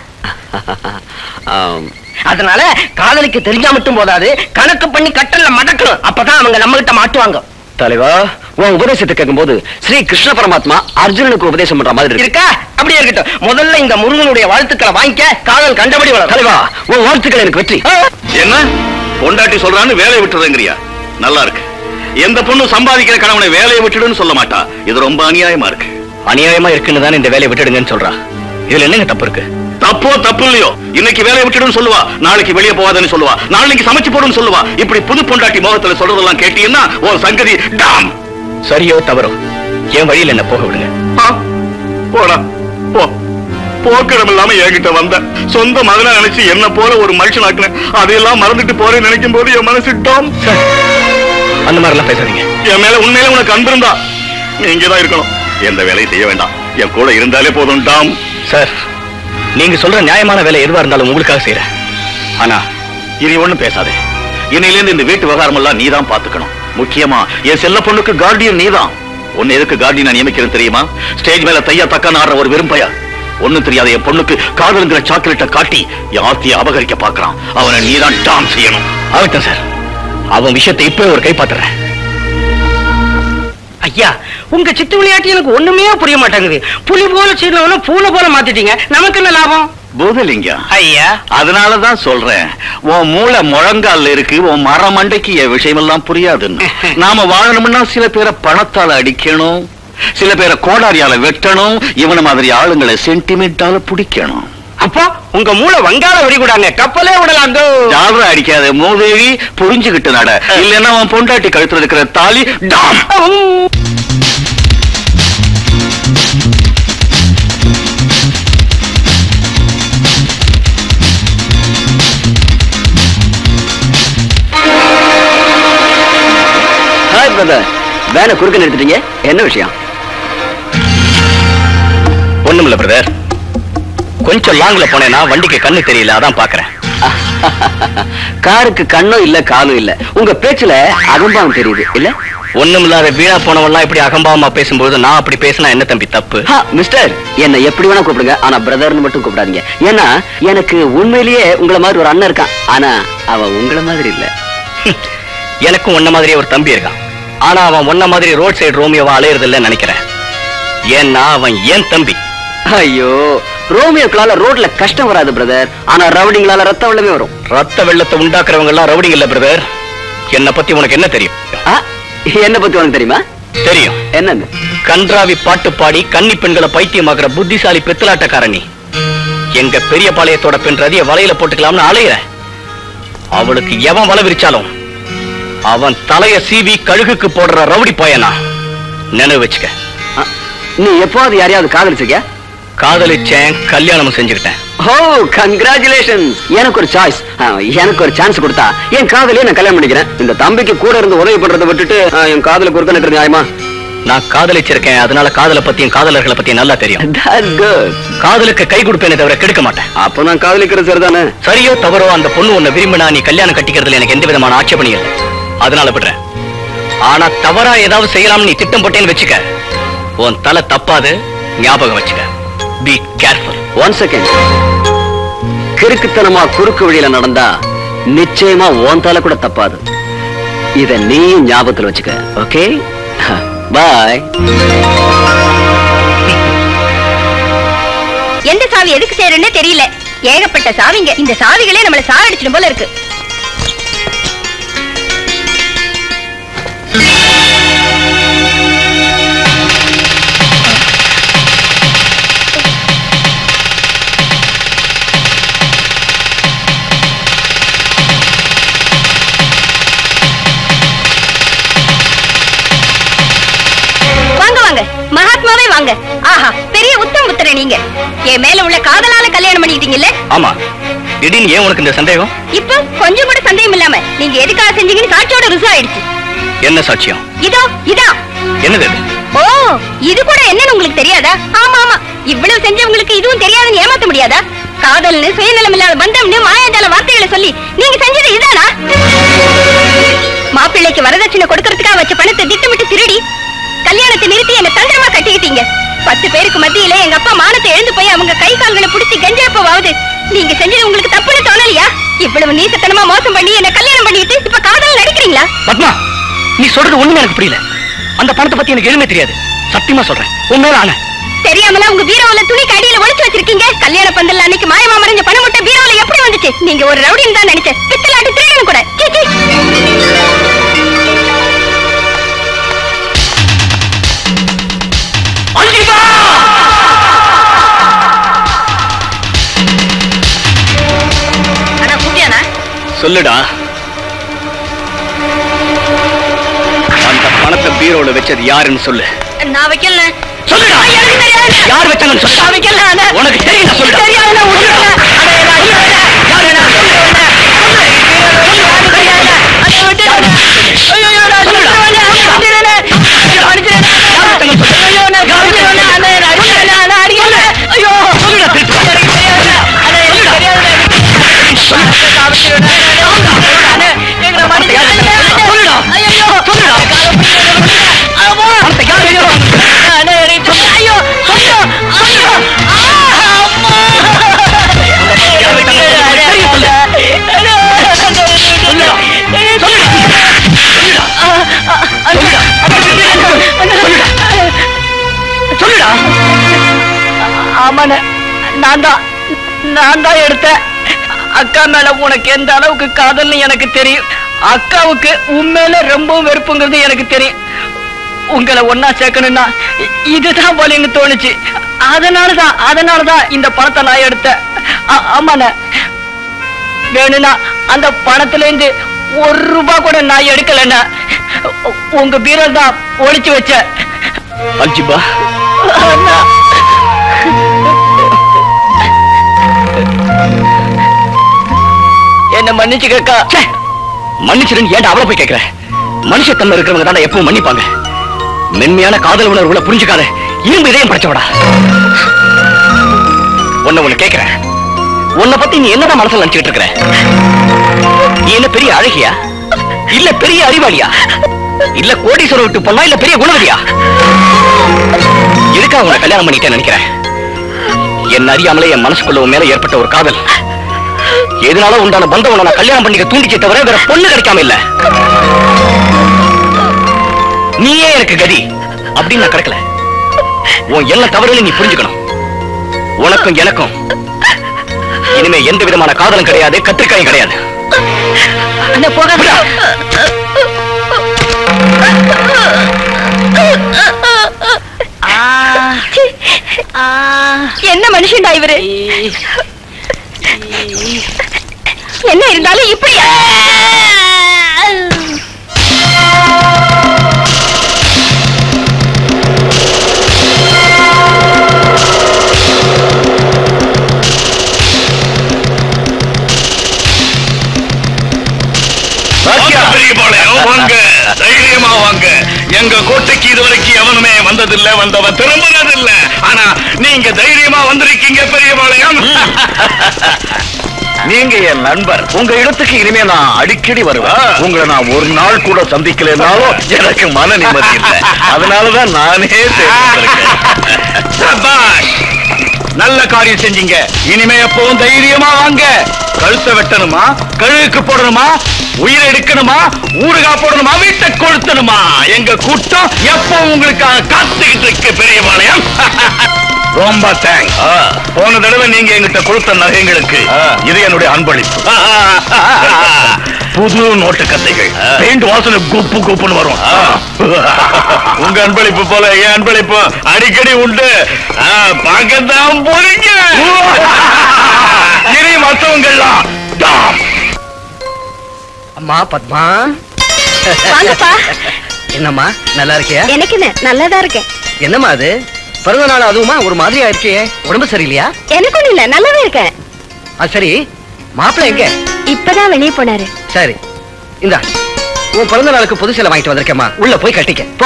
ஆம். அதனால காதலிக்கு தெரிஞ்சா மட்டும் போதாது கணக்கு பண்ணி கட்டல்ல மடக்கணும் அப்பதான் அவங்க நம்ம கிட்ட மாட்டுவாங்க தலைவா உன் உபதேசத்தை கேட்கும்போது ஸ்ரீ கிருஷ்ண பரமாத்மா அர்ஜுனனுக்கு உபதேசம் பண்ற மாதிரி இருக்கு இருக்கா அப்படியே இருக்கட்டும் முதல்ல இந்த முருகனுடைய வாழ்த்துக்களை வாங்கிக்க காதல் கண்டபடி வளரும் தலைவா உன் வாழ்த்துக்கள் எனக்கு வெற்றி என்ன பொண்டாட்டி சொல்றான்னு வேலையை விட்டுறதுங்கிறியா நல்லா இருக்கு எந்த பொண்ணு சம்பாதிக்கிற கணவனை வேலையை விட்டுடுன்னு சொல்ல மாட்டா இது ரொம்ப அநியாயமா இருக்கு அநியாயமா இருக்குன்னு தானே இந்த வேலையை விட்டுடுங்கன்னு சொல்றா இதுல என்னங்க தப்பு இருக்கு தப்போ தப்பு இல்லையோ இன்னைக்கு வேலையை விட்டுடுன்னு சொல்லுவா நாளைக்கு வெளியே போகாதன்னு சொல்லுவா நாளைக்கு சமைச்சு போடுன்னு சொல்லுவா இப்படி புது பொண்டாட்டி முகத்துல சொல்றதெல்லாம் கேட்டீங்கன்னா ஒரு சங்கதி டாம் சரியோ தவறோ என் வழியில என்ன போக விடுங்க ஆ, போடா போ போக்கிடம் இல்லாம என்கிட்ட வந்த சொந்த மகனை நினைச்சு என்ன போல ஒரு மனுஷனாக்குன அதையெல்லாம் மறந்துட்டு போறேன்னு நினைக்கும் போது என் மனசு டாம் சார் அந்த மாதிரி எல்லாம் பேசாதீங்க என் மேல உண்மையில உனக்கு அன்பு இருந்தா நீ இங்கதான் இருக்கணும் எந்த வேலையும் செய்ய வேண்டாம் என் கூட இருந்தாலே போதும் டாம் சார் நீங்க சொல்ற நியாயமான வேலை எதுவா இருந்தாலும் உங்களுக்காக செய்யறேன் ஆனா இனி ஒண்ணும் பேசாதே இன்னையிலேருந்து இந்த வீட்டு விவகாரம் எல்லாம் நீதான் பாத்துக்கணும் முக்கியமா என் செல்ல பொண்ணுக்கு கார்டியன் நீதான் உன்னை எதுக்கு கார்டியனா நியமிக்கிறேன் தெரியுமா ஸ்டேஜ் மேல தையா தக்கான ஆடுற ஒரு விரும்பையா ஒண்ணும் தெரியாத என் பொண்ணுக்கு காதலுங்கிற சாக்லேட்டை காட்டி என் ஆர்த்தியை அபகரிக்க பாக்குறான் அவனை நீதான் டாம் செய்யணும் ஆகட்டும் சார் அவன் விஷயத்தை இப்பவே ஒரு கைப்பாத்துறேன் ஐயா உங்க சித்து விளையாட்டு எனக்கு ஒண்ணுமே புரிய மாட்டேங்குது புலி போல சீனவன பூனை போல மாத்திட்டீங்க நமக்கு என்ன லாபம் பூதலிங்கம் ஐயா அதனாலதான் சொல்றேன் உன் மூளை முழங்கால்ல இருக்கு உன் மரமண்டைக்கு என் விஷயமெல்லாம் புரியாதுன்னு நாம வாழணும்னா சில பேரை பணத்தால அடிக்கணும் சில பேரை கோடாரியால வெட்டணும் இவன மாதிரி ஆளுங்களை சென்டிமெண்டால பிடிக்கணும் அப்போ உங்க மூளை வங்காள விரிகுடாங்க கப்பலே விடலாம் ஜாலரா அடிக்காத மூதேவி புரிஞ்சுகிட்டு நட இல்லைன்னா உன் பொண்டாட்டி கழுத்துல இருக்கிற தாலி டாம் ஹாய் பிரதர் வேனை குறுக்க நிறுத்திட்டீங்க என்ன விஷயம் ஒண்ணுமில்ல பிரதர் கொஞ்சம் லாங்ல போனேன்னா வண்டிக்கு கண்ணு தெரியல அதான் பாக்குறேன் காருக்கு கண்ணும் இல்ல காலும் இல்ல உங்க பேச்சுல அகம்பாவம் தெரியுது இல்ல ஒண்ணுமில்லாத வீணா போனவன்லாம் இப்படி அகம்பாவமா பேசும்போது நான் அப்படி பேசினா என்ன தம்பி தப்பு ஹா, மிஸ்டர் என்ன எப்படி வேணா கூப்பிடுங்க ஆனா பிரதர்னு மட்டும் கூப்பிடாதீங்க ஏன்னா எனக்கு உண்மையிலேயே உங்களை மாதிரி ஒரு அண்ணன் இருக்கான் ஆனா அவன் உங்களை மாதிரி இல்ல எனக்கும் உன்ன மாதிரியே ஒரு தம்பி இருக்கான் ஆனா அவன் உன்ன மாதிரி ரோட் சைடு ரோமியோவா அலையறது இல்லைன்னு நினைக்கிறேன் ஏன்னா அவன் ஏன் தம்பி ஐயோ ரோமியோக்களால ரோட்ல கஷ்டம் வராது பிரதர் ஆனா ரவுடிங்களால ரத்த வெள்ளமே வரும் ரத்த வெள்ளத்தை உண்டாக்குறவங்க எல்லாம் ரவுடிங் இல்ல பிரதர் என்ன பத்தி உனக்கு என்ன தெரியும் ஆ, என்ன பத்தி உனக்கு தெரியுமா தெரியும் என்னன்னு கன்றாவி பாட்டு பாடி கன்னி பெண்களை பைத்தியமாக்குற புத்திசாலி பெத்தலாட்டக்காரணி எங்க பெரிய பாளையத்தோட பெண் ரதிய வலையில போட்டுக்கலாம்னு அலையிற அவளுக்கு எவன் வலை விரிச்சாலும் அவன் தலைய சீவி கழுகுக்கு போடுற ரவுடி பையனா நினைவு வச்சுக்க ஆ, நீ எப்போது யாரையாவது காதலிச்சிருக்கியா காதலிச்சேன் கல்யாணமும் செஞ்சுக்கிட்டேன் ஓ கங்க்ராச்சுலேஷன் எனக்கு ஒரு சாய்ஸ் எனக்கு ஒரு சான்ஸ் கொடுத்தா என் காதலியே நான் கல்யாணம் பண்ணிக்கிறேன் இந்த தம்பிக்கு கூட இருந்து உதவி பண்றதை விட்டுட்டு ஆ, என் காதல குறுக்க நிற்கிறது நியாயமா நான் காதலிச்சிருக்கேன் அதனால காதலை பத்தியும் காதலர்களை பத்தியும் நல்லா தெரியும் That's good. காதலுக்கு கை கொடுப்பேனே தவிர கெடுக்க மாட்டேன் அப்ப நான் காதலிக்கிறது சரிதானே சரியோ தவறோ அந்த பொண்ணு உன்னை விரும்பினா நீ கல்யாணம் கட்டிக்கிறதுல எனக்கு எந்த விதமான ஆட்சேபனையும் இல்லை அதனால விடுறேன் ஆனா தவறா ஏதாவது செய்யலாம்னு நீ திட்டம் போட்டேன்னு வச்சுக்க உன் தலை தப்பாது ஞாபகம் வச்சுக்க பி கேர்ஃபுல் ஒன் செகண்ட் கிறுக்குத்தனமா குறுக்கு வழியில நடந்தா நிச்சயமா உன் தலை கூட தப்பாது இத நீயும் ஞாபகத்துல வச்சுக்க ஓகே பாய் எந்த சாவி சாவி எதுக்கு செய்யறேன்னு தெரியல ஏகப்பட்ட சாவிங்க இந்த சாவிகளே நம்மள சாவடிச்சிடும் போல இருக்கு வாங்க வாங்க மகாத்மாவே வாங்க ஆஹா பெரிய உத்தம் புத்திர நீங்க என் மேல உள்ள காதலால கல்யாணம் பண்ணிக்கிட்டீங்கல்ல ஆமா திடீர்னு ஏன் உனக்கு இந்த சந்தேகம் இப்போ கொஞ்சம் கூட சந்தேகம் இல்லாம நீங்க எதுக்காக செஞ்சீங்கன்னு சாட்சியோட ருசா ஆயிடுச்சு என்ன சாட்சியம் இதோ இதான் என்னது அது ஓ இது கூட என்னன்னு உங்களுக்கு தெரியாதா ஆமா ஆமா இவ்வளவு செஞ்சவங்களுக்கு இதுவும் தெரியாதுன்னு ஏமாத்த முடியாதா காதல்னு சுயநலம் இல்லாத பந்தம்னு மாயாஜால வார்த்தைகளை சொல்லி நீங்க செஞ்சது இதானா மாப்பிள்ளைக்கு வரதட்சணை கொடுக்கறதுக்காக வச்ச பணத்தை திட்டமிட்டு திருடி கல்யாணத்தை நிறுத்தி என்ன தந்திரமா கட்டிக்கிட்டீங்க பத்து பேருக்கு மத்தியில எங்க அப்பா மானத்தை எழுந்து போய் அவங்க கை கால்களை பிடிச்சி கெஞ்சப்பவாவது நீங்க செஞ்சது உங்களுக்கு தப்புன்னு தோணலையா இவ்வளவு நீசத்தனமா மோசம் பண்ணி என்ன கல்யாணம் பண்ணிட்டு இப்ப காதல் நடிக்கிறீங்களா பத்மா நீ சொல்றது ஒண்ணுமே எனக்கு புரியல அந்த பணத்தை பத்தி எனக்கு எதுவுமே தெரியாது சத்தியமா சொல்றேன் உன் மேல ஆன தெரியாமல உங்க பீரோல துணிக்கு அடியில ஒளிச்சு வச்சிருக்கீங்க கல்யாண பந்தல்ல அன்னைக்கு மாயமா மறைஞ்ச பணம் முட்டை பீரோல எப்படி வந்துச்சு நீங்க ஒரு ரவுடின்னு தான் நினைச்சேன் பித்தலாட்டு திருடனும் கூட சீ, சீ. அண்ணா கூட்டியாண்ணா சொல்லுடா அந்த பணத்தை பீரோல வச்சது யாருன்னு சொல்லு நான் வைக்கல சொல்லுடா யார் வச்சாங்கன்னு சொல்லு நான் வைக்கல அண்ணா உனக்கு தெரியும் சொல்லுடா தெரியாதுண்ணா விட்டுருண்ணா. அண்ணா, நான் இல்ல, அண்ணா. யாருடா? அண்ணா, விட்டுருண்ணா. ஐயோ, நான் சொல்லுவேண்ணா. விட்டுருண்ணா. அடிச்சிருண்ணா. ஐயோ, நான் சொல்லுவேண்ணா. அண்ணா, நான் அடிக்கிறேண்ணா. அண்ணா, அடிக்கிறேண்ணா. ஐயோ. சொல்லுடா திருப்பி எனக்கு தெரியாதுண்ணா. அண்ணா, எனக்கு தெரியாதுண்ணா. நான் விட்டுருண்ணா. அண்ணா, எங்களை மன்னிச்சிருண்ணா. சொல்லுடா. ஐயோ. சொல்லுடா. ஆமா. பணத்தை யார் வேணும் அண்ணா, எனக்கு சொல்லு. ஐயோ, ஐயோ, ஐயோ. ஆ, அம்மா. யார் வச்சாங்கன்னு சொல்லு. தெரியும் சொல்லு. சொல்லுடா. சொல்லுடா. சொல்லுடா. சொல்லுடா. ஆமாண்ண நான் தான் நான் தான் எடுத்தேன் அக்கா மேல உனக்கு எந்த அளவுக்கு காதல்னு எனக்கு தெரியும் அக்காவுக்கு உன் மேல ரொம்பவும் வெறுப்புங்கிறது எனக்கு தெரியும் உங்களை ஒன்னா சேர்க்கணும்னா இ- இதுதான் போலன்னு தோணுச்சு அதனாலதான் அதனாலதான் இந்த பணத்தை நான் எடுத்தேன் ஆ- ஆமாண்ண வேணும்னா அந்த பணத்துல இருந்து ஒரு ரூபாய் கூட நான் எடுக்கலண்ணா உ- உங்க பீரோ தான் ஒளிச்சு வச்சேன் அல்ஜிபா அண்ணா என்ன மன்னிச்சுக்கக்கா ச்சே! மன்னிச்சிருன்னு ஏன்டா அவளை போய் கேட்கிற மனுஷத்தன்மை இருக்கிறவங்க தானே எப்பவும் மன்னிப்பாங்க மென்மையான காதல் உணர்வுகளை புரிஞ்சுக்காத இரும்பு இதயம் படைச்சவடா உன்னை ஒண்ணு கேட்கிறேன் உன்னை பத்தி நீ என்னதான் மனசுல நினைச்சுக்கிட்டு இருக்கிற நீ என்ன பெரிய அழகியா இல்ல பெரிய அறிவாளியா இல்ல கோடீஸ்வரர் விட்டு பொண்ணா இல்ல பெரிய குணவதியா எதுக்காக உன்னை கல்யாணம் பண்ணிட்டேன்னு நினைக்கிறேன் என் அறியாமலே என் மனசுக்குள்ள உன் மேல ஏற்பட்ட ஒரு காதல் எதனால உண்டான பந்தம் உன்னை நான் கல்யாணம் பண்ணிக்க தூண்டிச்சே தவிர வேற பொண்ணு கிடைக்காம இல்ல நீயே எனக்கு கதி அப்படின்னு நான் கிடக்கல உன் என்ன தவறுன்னு நீ புரிஞ்சுக்கணும் உனக்கும் எனக்கும் இனிமே எந்த விதமான காதலும் கிடையாது கத்திரிக்காயும் கிடையாது அண்ணா போகாத விடா. என்ன மனுஷன்டா இவரு என்ன இருந்தாலும் இப்படி பெரியபாளையம் வாங்க தைரியமா வாங்க எங்க கோட்டைக்கு இதுவரைக்கும் எவனுமே வந்ததில்ல வந்தவன் திரும்பினதில்ல ஆனா நீங்க தைரியமா வந்திருக்கீங்க பெரியபாளையம் நீங்க என் நண்பர் உங்க இடத்துக்கு இனிமே நான் அடிக்கடி வருவேன் உங்களை நான் ஒரு நாள் கூட சந்திக்கலைன்னாலும் எனக்கு மன நிம்மதி இல்லை அதனாலதான் நானே தேர்ந்தெடுக்கிறேன். சபாஷ். நல்ல காரியம் செஞ்சீங்க இனிமே எப்பவும் தைரியமா வாங்க கழுத்தை வெட்டணுமா கழுகுக்கு போடணுமா உயிரை எடுக்கணுமா ஊறுகா போடணுமா வீட்டை கொளுத்தணுமா எங்க கூட்டம் எப்போ உங்களுக்காக காத்துக்கிட்டு இருக்கு பெரியபாளையம் ரொம்ப தேங்க்ஸ் போன தடவை நீங்க எங்கிட்ட கொடுத்த நகைங்களுக்கு இது என்னுடைய அன்பளிப்பு புது நோட்டு கத்தைகள் பெயிண்ட் வாசனை குப்பு குப்புன்னு வரும் உங்க அன்பளிப்பு போல என் அன்பளிப்பு அடிக்கடி உண்டு பார்க்கத்தான் போறீங்க இனி மத்தவங்கெல்லாம் டாம். அம்மா பத்மா வாங்கப்பா என்னம்மா நல்லா இருக்கியா எனக்கு என்ன நல்லாதான் இருக்கேன் என்னம்மா அது பிறந்த நாள் அதுவுமா ஒரு மாதிரியா இருக்கியே உடம்பு சரியில்லையா எனக்கு ஒண்ணு இல்ல நல்லாவே இருக்கேன் அது சரி மாப்பிள்ளை எங்க இப்பதான் வெளியே போனாரு சரி இந்தா உன் பிறந்த நாளுக்கு புது சேலை வாங்கிட்டு வந்திருக்கேம்மா உள்ள போய் கட்டிக்க போ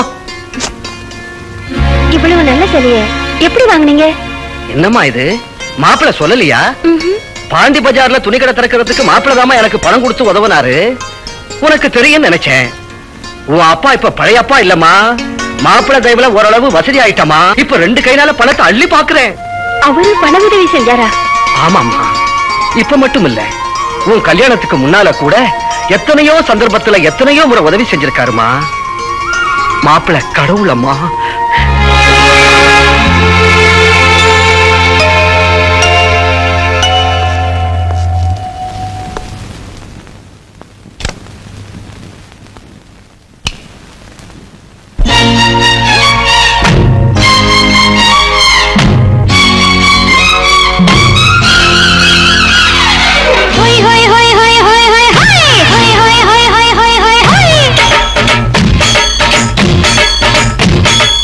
இவ்வளவு நல்ல சிலைய எப்படி வாங்குனீங்க என்னம்மா இது மாப்பிள்ளை சொல்லலையா பாண்டி பஜார்ல துணி கடை திறக்கிறதுக்கு மாப்பிள்ளை தாமா எனக்கு பணம் கொடுத்து உதவுனாரு உனக்கு தெரியும் நினைச்சேன் உன் அப்பா இப்ப பழைய அப்பா இல்லம்மா மாப்பிள்ளை தயவுல ஓரளவு வசதி ஆயிட்டமா இப்ப ரெண்டு கைனால பணத்தை அள்ளி பாக்குறேன் அவரு பண உதவி செஞ்சாரா ஆமாம்மா இப்ப மட்டும் இல்ல உன் கல்யாணத்துக்கு முன்னால கூட எத்தனையோ சந்தர்ப்பத்துல எத்தனையோ முறை உதவி செஞ்சிருக்காருமா மாப்பிள்ளை கடவுளம்மா ஹொய் ஹொய் ஹொய் ஹொய் ஹொய் ஹொய் ஹொய் ஹொய் ஹொய் ஹொய் ஹொய் ஹொய் ஹொய்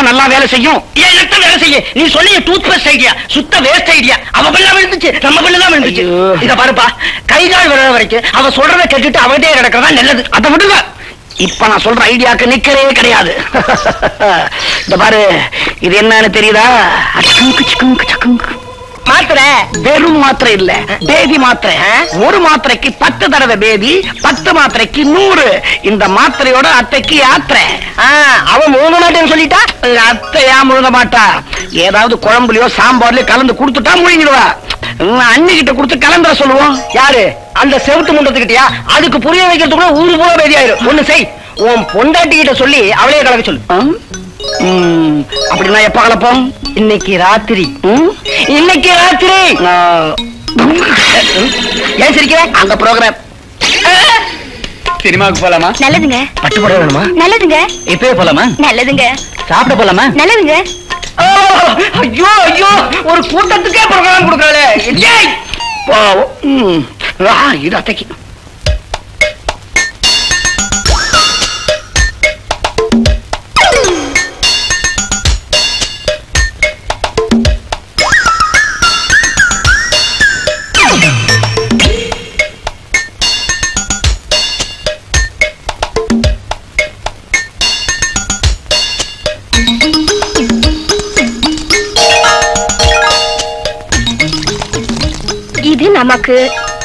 தான் நல்லா வேலை செய்யும் ஏன் எத்த வேலை செய்ய நீ சொன்னிய டூத் பேஸ்ட் ஐடியா சுத்த வேஸ்ட் ஐடியா அவ பிள்ளை விழுந்துச்சு நம்ம பிள்ளை தான் விழுந்துச்சு இத பாருப்பா கை கால் விழுற வரைக்கும் அவ சொல்றத கேட்டுட்டு அவகிட்டே கிடக்கிறதா நல்லது அதை விடுங்க இப்ப நான் சொல்ற ஐடியாக்கு நிக்கவே கிடையாது இந்த பாரு இது என்னன்னு தெரியுதா அச்சகுங்கு, சிக்குங்கு, சக்குங்கு. மாத்திரை வெறும் மாத்திரை இல்ல பேதி மாத்திரை ஒரு மாத்திரைக்கு பத்து தடவை பேதி பத்து மாத்திரைக்கு நூறு இந்த மாத்திரையோட அத்தைக்கு யாத்திரை அவன் முழுங்க மாட்டேன்னு சொல்லிட்டா உங்க அத்தை ஏன் முழுங்க மாட்டா ஏதாவது குழம்புலயோ சாம்பார்லயோ கலந்து கொடுத்துட்டா முழுங்கிடுவா அண்ணிக்கிட்ட கொடுத்து கலந்துர சொல்லுவோம் யாரு அந்த செவுட்டு முண்டத்துக்கிட்டயா அதுக்கு புரிய வைக்கிறதுக்குள்ள ஊரு பூரா பேதியாயிரும் ஒண்ணு செய் உன் பொண்டாட்டி கிட்ட சொல்லி அவளையே கலக்க சொல்லு ம், அப்படின்னா எப்ப கலப்போம் இன்னைக்கு ராத்திரி ம்? இன்னைக்கு ராத்திரி ஏன் சிரிக்கிற அந்த ப்ரோக்ராம் சினிமாவுக்கு போலாமா நல்லதுங்க பட்டு புடவை வேணுமா நல்லதுங்க இப்பவே போலாமா நல்லதுங்க சாப்பிட போலாமா நல்லதுங்க ஓ, ஐயோ ஐயோ ஒரு கூட்டத்துக்கே ப்ரோக்ராம் கொடுக்கறாளே ஏய் பாவம். ம். ஆ, இது அத்தைக்கு இது நமக்கு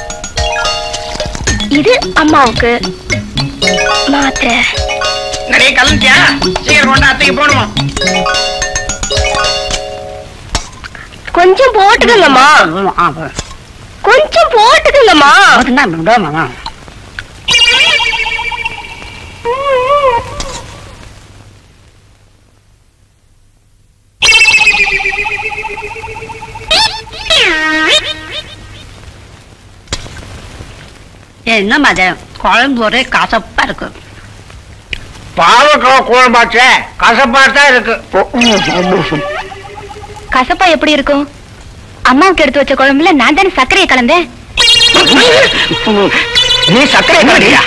இது அம்மாவுக்கு மாத்திரை நிறைய கலந்துட்டியா சீக்கிரம் கொண்டு அத்தைக்கு போடுவோம் கொஞ்சம் போட்டுக்கங்கம்மா கொஞ்சம் போட்டுக்கங்கம்மா என்ன மத குழம்பு ஒரே கசப்பா இருக்கு பாவக்காய் குழம்பாச்சே கசப்பாட்டா இருக்கு கசப்பா எப்படி இருக்கும் அம்மாவுக்கு எடுத்து வச்ச குழம்புல நான் தானே சர்க்கரையை கலந்தேன் நீ சர்க்கரை கலடியா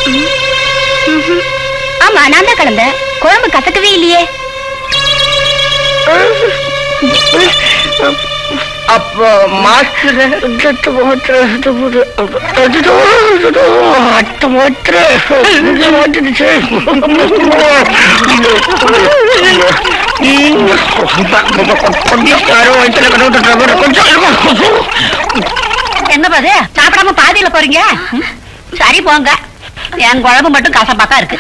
ஆமா நான் தான் கலந்தேன் குழம்பு கசக்கவே இல்லையே அப்போ மாஸ்டர் அட்ட மாத்திரை என்ன பாது சாப்பிடாம பாதியில போறீங்க ம், சரி போங்க என் குழம்பு மட்டும் கசப்பாக்கா இருக்கு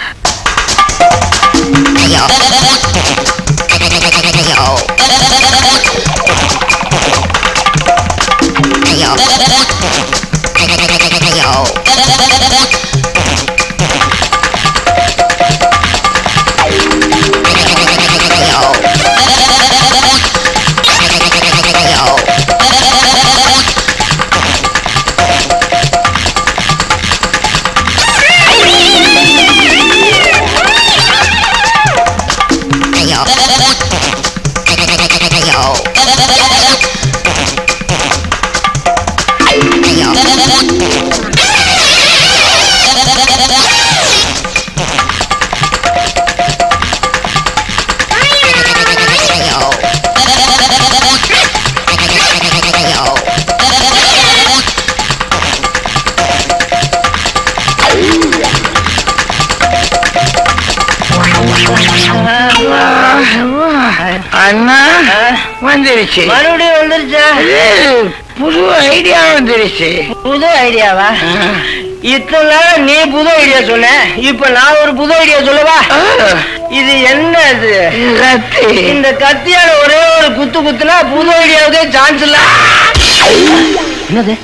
அண்ணா வந்துருச்சு மறுபடியும் வந்துருச்சா புது ஐடியா வந்துருச்சு புது ஐடியாவா இத்தனை நாள் நீ புது ஐடியா சொன்ன இப்ப நான் ஒரு புது ஐடியா சொல்லவா இது என்ன இது கத்தி இந்த கத்தியால ஒரே ஒரு குத்து குத்துனா புது ஐடியாவுக்கே சான்ஸ் இல்ல என்னது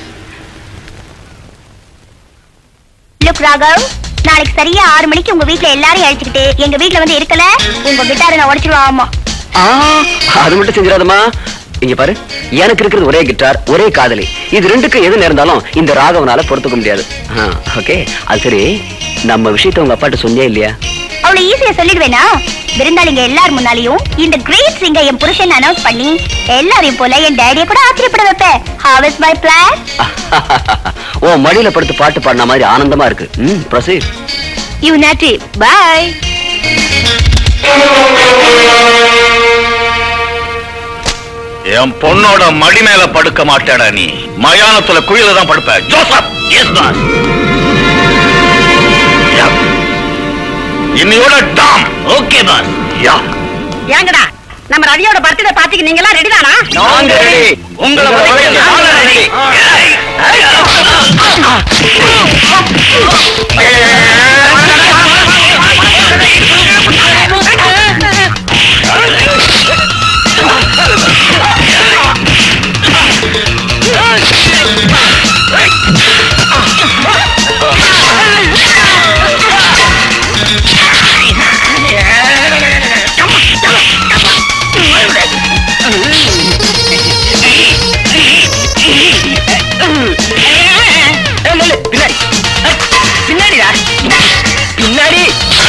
லுக் ராகவ் நாளைக்கு சரியா ஆறு மணிக்கு உங்க வீட்ல எல்லாரையும் அழைச்சுக்கிட்டு எங்க வீட்ல வந்து இருக்கல உங்க கிட்டாரை நான் உடைச்சிருவா ஆமா ஆ, அது மட்டும் செஞ்சிடாதமா இங்க பாரு எனக்கு இருக்கிறது ஒரே கிட்டார் ஒரே காதலி இது ரெண்டுக்கும் எது நேர்ந்தாலும் இந்த ராகவனால பொறுத்துக்க முடியாது ஓகே அது சரி நம்ம விஷயத்த உங்க அப்பாட்ட சொன்னியா இல்லையா அவ்வளவு ஈஸியா சொல்லிடுவேனா விருந்தாளிங்க எல்லார் முன்னாலையும் இந்த கிரேட் சிங்கர் என் புருஷன் அனௌன்ஸ் பண்ணி எல்லாரையும் போல என் டேடிய கூட ஆச்சரியப்பட வைப்பேன் ஹவ் இஸ் மை பிளான் ஓ மடியில படுத்து பாட்டு பாடின மாதிரி ஆனந்தமா இருக்கு ம் ப்ரொசீட் யூ நாட்டி பை என் பொண்ணோட மடி மேல படுக்க மாட்டேடா நீ மயானத்துல குயில தான் படுப்ப ஜோசப் எஸ் பாஸ் இன்னையோட டாம் ஓகே பாஸ் யா ஏங்கடா நம்ம ரவியோட பர்த்டே பார்ட்டிக்கு நீங்க எல்லாம் ரெடி தானா நாங்க ready. உங்களை வரைக்கும் நாங்க ready. பின்னாடி பின்னாடிடா பின்னாடி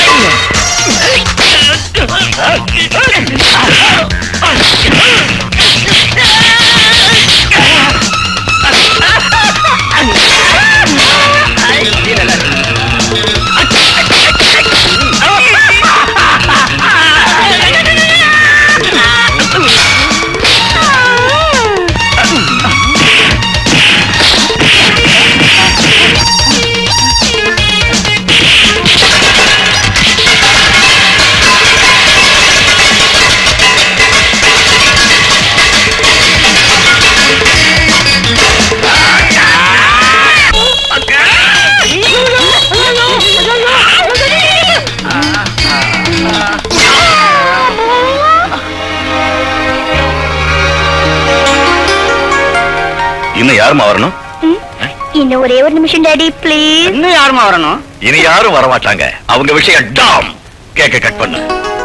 இன்னும் யாருமா வரணும் இன்னும் ஒரே ஒரு நிமிஷம் டாடி ப்ளீஸ் இன்னும் யாருமா வரணும் இனி யாரும் வரமாட்டாங்க அவங்க விஷயம் டாம் கேக்க கட் பண்ணு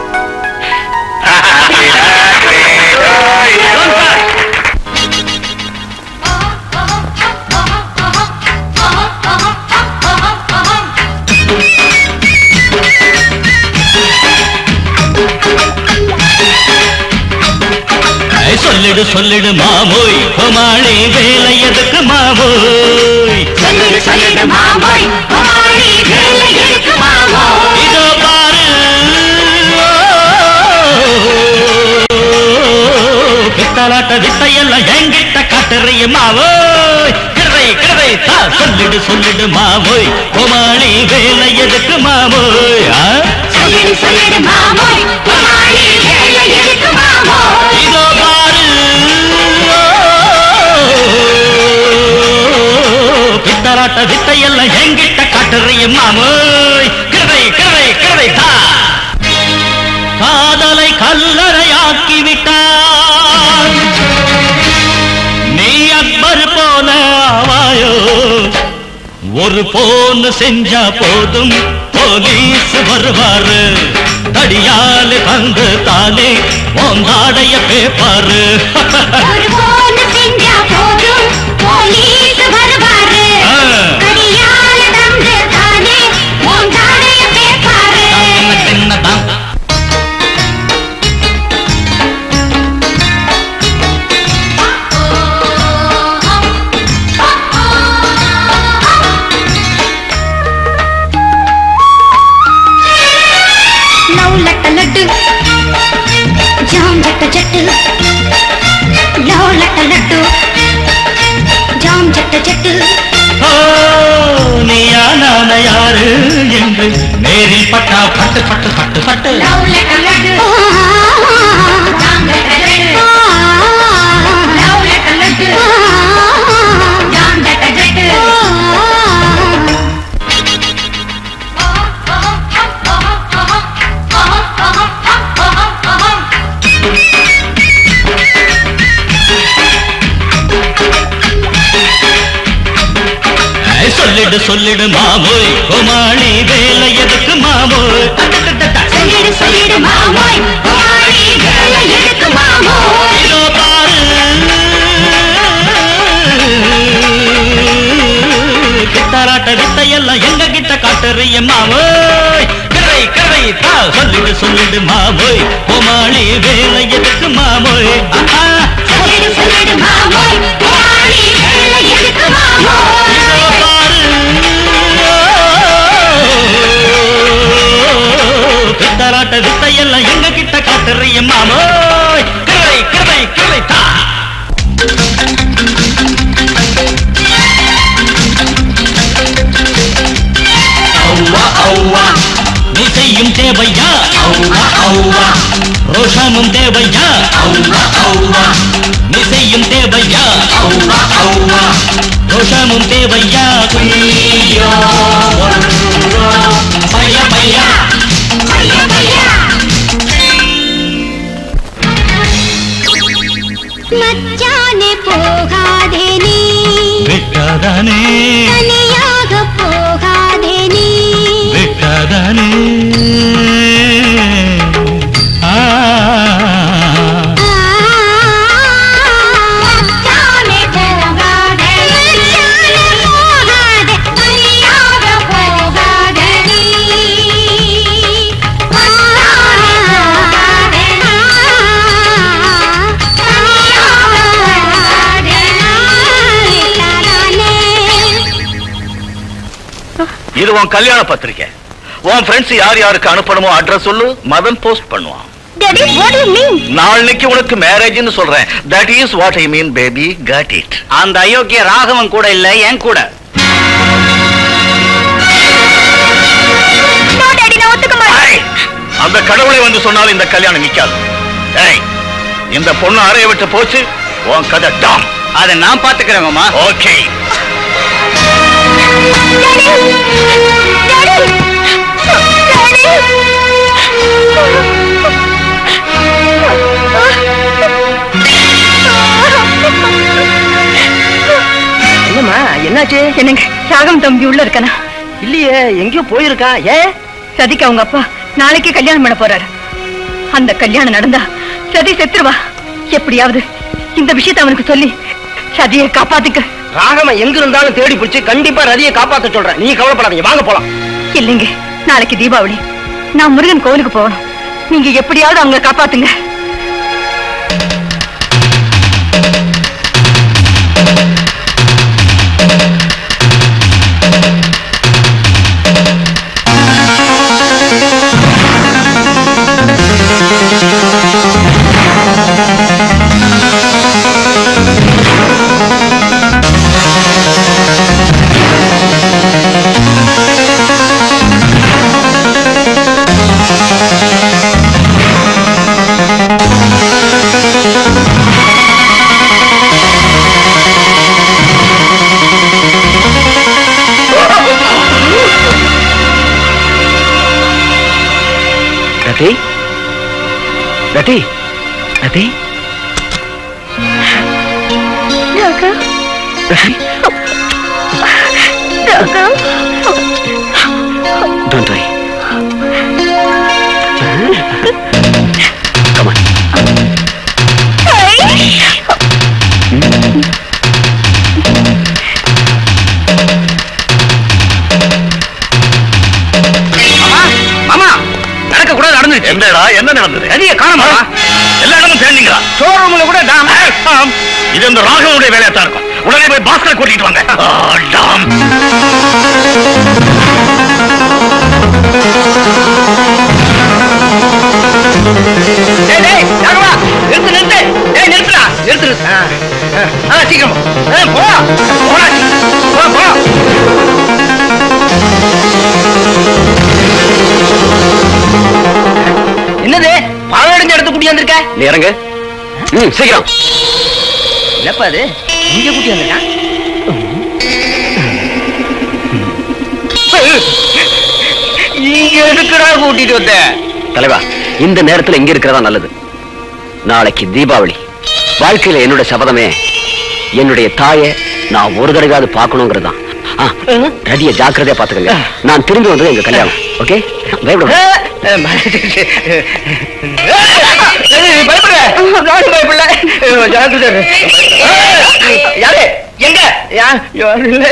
ஐ, சொல்லிடு சொல்லிடு மாமோய் கோமாளி வேலை எதுக்கு மாமோய் இதோ பாரு பித்தலாட்ட வித்தையெல்லாம் என்கிட்ட காட்டுறிய மாவோய் கிடவை கிடவை தா சொல்லிடு சொல்லிடு மாமோய் கோமாளி வேலை எதுக்கு மாமோய் ஆ? இதோ பாரு பித்தலாட்ட வித்தையெல்லாம் என்கிட்ட காட்டுறிய மாமோய் கிடவை கிடவை கிடவை தா காதலை கல்லறையாக்கி விட்டான் நீ அக்பர் போல ஆவாயோ ஒரு போன் செஞ்சா போதும் போலீஸ் வருவாரு தடியால தந்து தானே ஓந்தாடைய பேப்பாரு ஆ. சின்னதான் లట్ట లడ్డు జామ్ జట్ట జట్టు లవ్ లట్ట లడ్డు జామ్ జట్ట జట్టు ஓ, நீயா நான யாரு என்று நேரில் பட்டா பட்டு பட்டு பட்டு பட்டு లవ్ లట్ట లడ్డు జామ్ జట్ట జట్టు లవ్ లట్ట లడ్డు జామ్ జట్ట జట్టు ஐ, சொல்லிடு சொல்லிடு மாமோய் கோமாளி வேலை எதுக்கு மாமோய் அடடடடா. சொல்லிடு சொல்லிடு மாமோய் மாடி வேலை எதுக்கு மாமோய் இதோ பாரு கிட்டாராட்ட வித்தையெல்லாம் எங்க கிட்ட காட்டுறிய மாமோய் கிரை கிரை தா சொல்லிடு சொல்லிடு மாமோய் கோமாளி வேலை எதுக்கு மாமோய் ஆஹா. சொல்லிடு சொல்லிடு மாமோய் மாடி வேலை எதுக்கு மாமோய் இதோ பாரு கிட்டாராட்ட வித்தையெல்லாம் ரோஷமும் தேவையா நீ செய்யும் தேவையா ரோஷமும் தேவையா குய்யோ, ஒர்ரோ, பையா பையா மச்சானே போகாதே நீ விட்டாதானே தனியாக போகாதே நீ விட்டாதானே ஆ மச்சானே போகாதே மச்சானே போகாதே தனியாக போகாதே நீ மச்சானே போகாதே தனியாக போகாதே நானே இது உன் கல்யாண பத்திரிக்கை உன் ஃப்ரெண்ட்ஸ் யார் யாருக்கு அனுப்பணுமோ அட்ரஸ் சொல்லு மதன் போஸ்ட் பண்ணுவான் Daddy, what do you mean? நாளைக்கு உனக்கு மேரேஜ்னு சொல்றேன் that is what I mean baby cut it அந்த அயோக்கிய ராகவன் கூட இல்ல என் கூட No, Daddy, நான் ஒத்துக்க மாட்டேன். ஏய், அந்த கடவுளை வந்து சொன்னாலும் இந்த கல்யாணம் நிக்காது ஏய் இந்த பொண்ணு அறைய விட்டு போச்சு உன் கதை டாம் அதை நான் பாத்துக்கிறேன் மாமா ஓகே Daddy! என்னம்மா என்னாச்சு என்னங்க ராகம் தம்பி உள்ள இருக்கானா இல்லையே எங்கேயோ போயிருக்கான் ஏன் சதிக்கு அவங்க அப்பா நாளைக்கே கல்யாணம் பண்ண போறாரு அந்த கல்யாணம் நடந்தா சதி செத்துருவா எப்படியாவது இந்த விஷயத்தை அவனுக்கு சொல்லி சதியை காப்பாத்துக்க ராகம எங்க இருந்தாலும் தேடி பிடிச்சு கண்டிப்பா ரதியை காப்பாத்த சொல்றேன் நீ கவலைப்படாதீங்க வாங்க போலாம் இல்லைங்க நாளைக்கு தீபாவளி நான் முருகன் கோவிலுக்கு போகணும் நீங்க எப்படியாவது அவங்கள காப்பாத்துங்க ரதி ரதி ரதி ராகா ரதி Raaga Don't worry. Come on. மாமா நடக்க கூட நடந்துச்சு என்னடா என்ன நடந்தது ரதிய காணமா எல்லா இடமும் தேடிங்களா ஷோரூம்ல கூட டாம் ஆம். இது இந்த ராகவனுடைய வேலையா தான் இருக்கும் உடனே போய் பாஸ்கர் கூட்டிட்டு வாங்க ஆ, டாம் டேய் டேய் ராகவா நிறுத்து நிறுத்து டேய் நிறுத்துடா நிறுத்து நிறுத்து. ஆ, ஆ, ஆ சீக்கிரம் போ. ஆ, போ போடா போ போ என்னது பாலடைஞ்ச இடத்து கூட்டி வந்திருக்க நீ இறங்கு ம் சீக்கிரம் என்னப்பா அது இங்க கூட்டி வந்திருக்கான் இங்க எதுக்குடா கூட்டிட்டு வந்த தலைவா இந்த நேரத்துல இங்க இருக்கிறதா நல்லது நாளைக்கு தீபாவளி வாழ்க்கையில என்னோட சபதமே என்னுடைய தாயை நான் ஒரு தடவையாவது பார்க்கணுங்கிறதுதான் ஆ, ரதிய ஜாக்கிரதையா பாத்துக்கங்க நான் திரும்பி வந்தது எங்க கல்யாணம் ஓகே பயப்பட பயப்பட நானும் பயப்படல ஜாக்கிரதை இரு. ஏய், யாரு எங்க யா- யாரும் இல்ல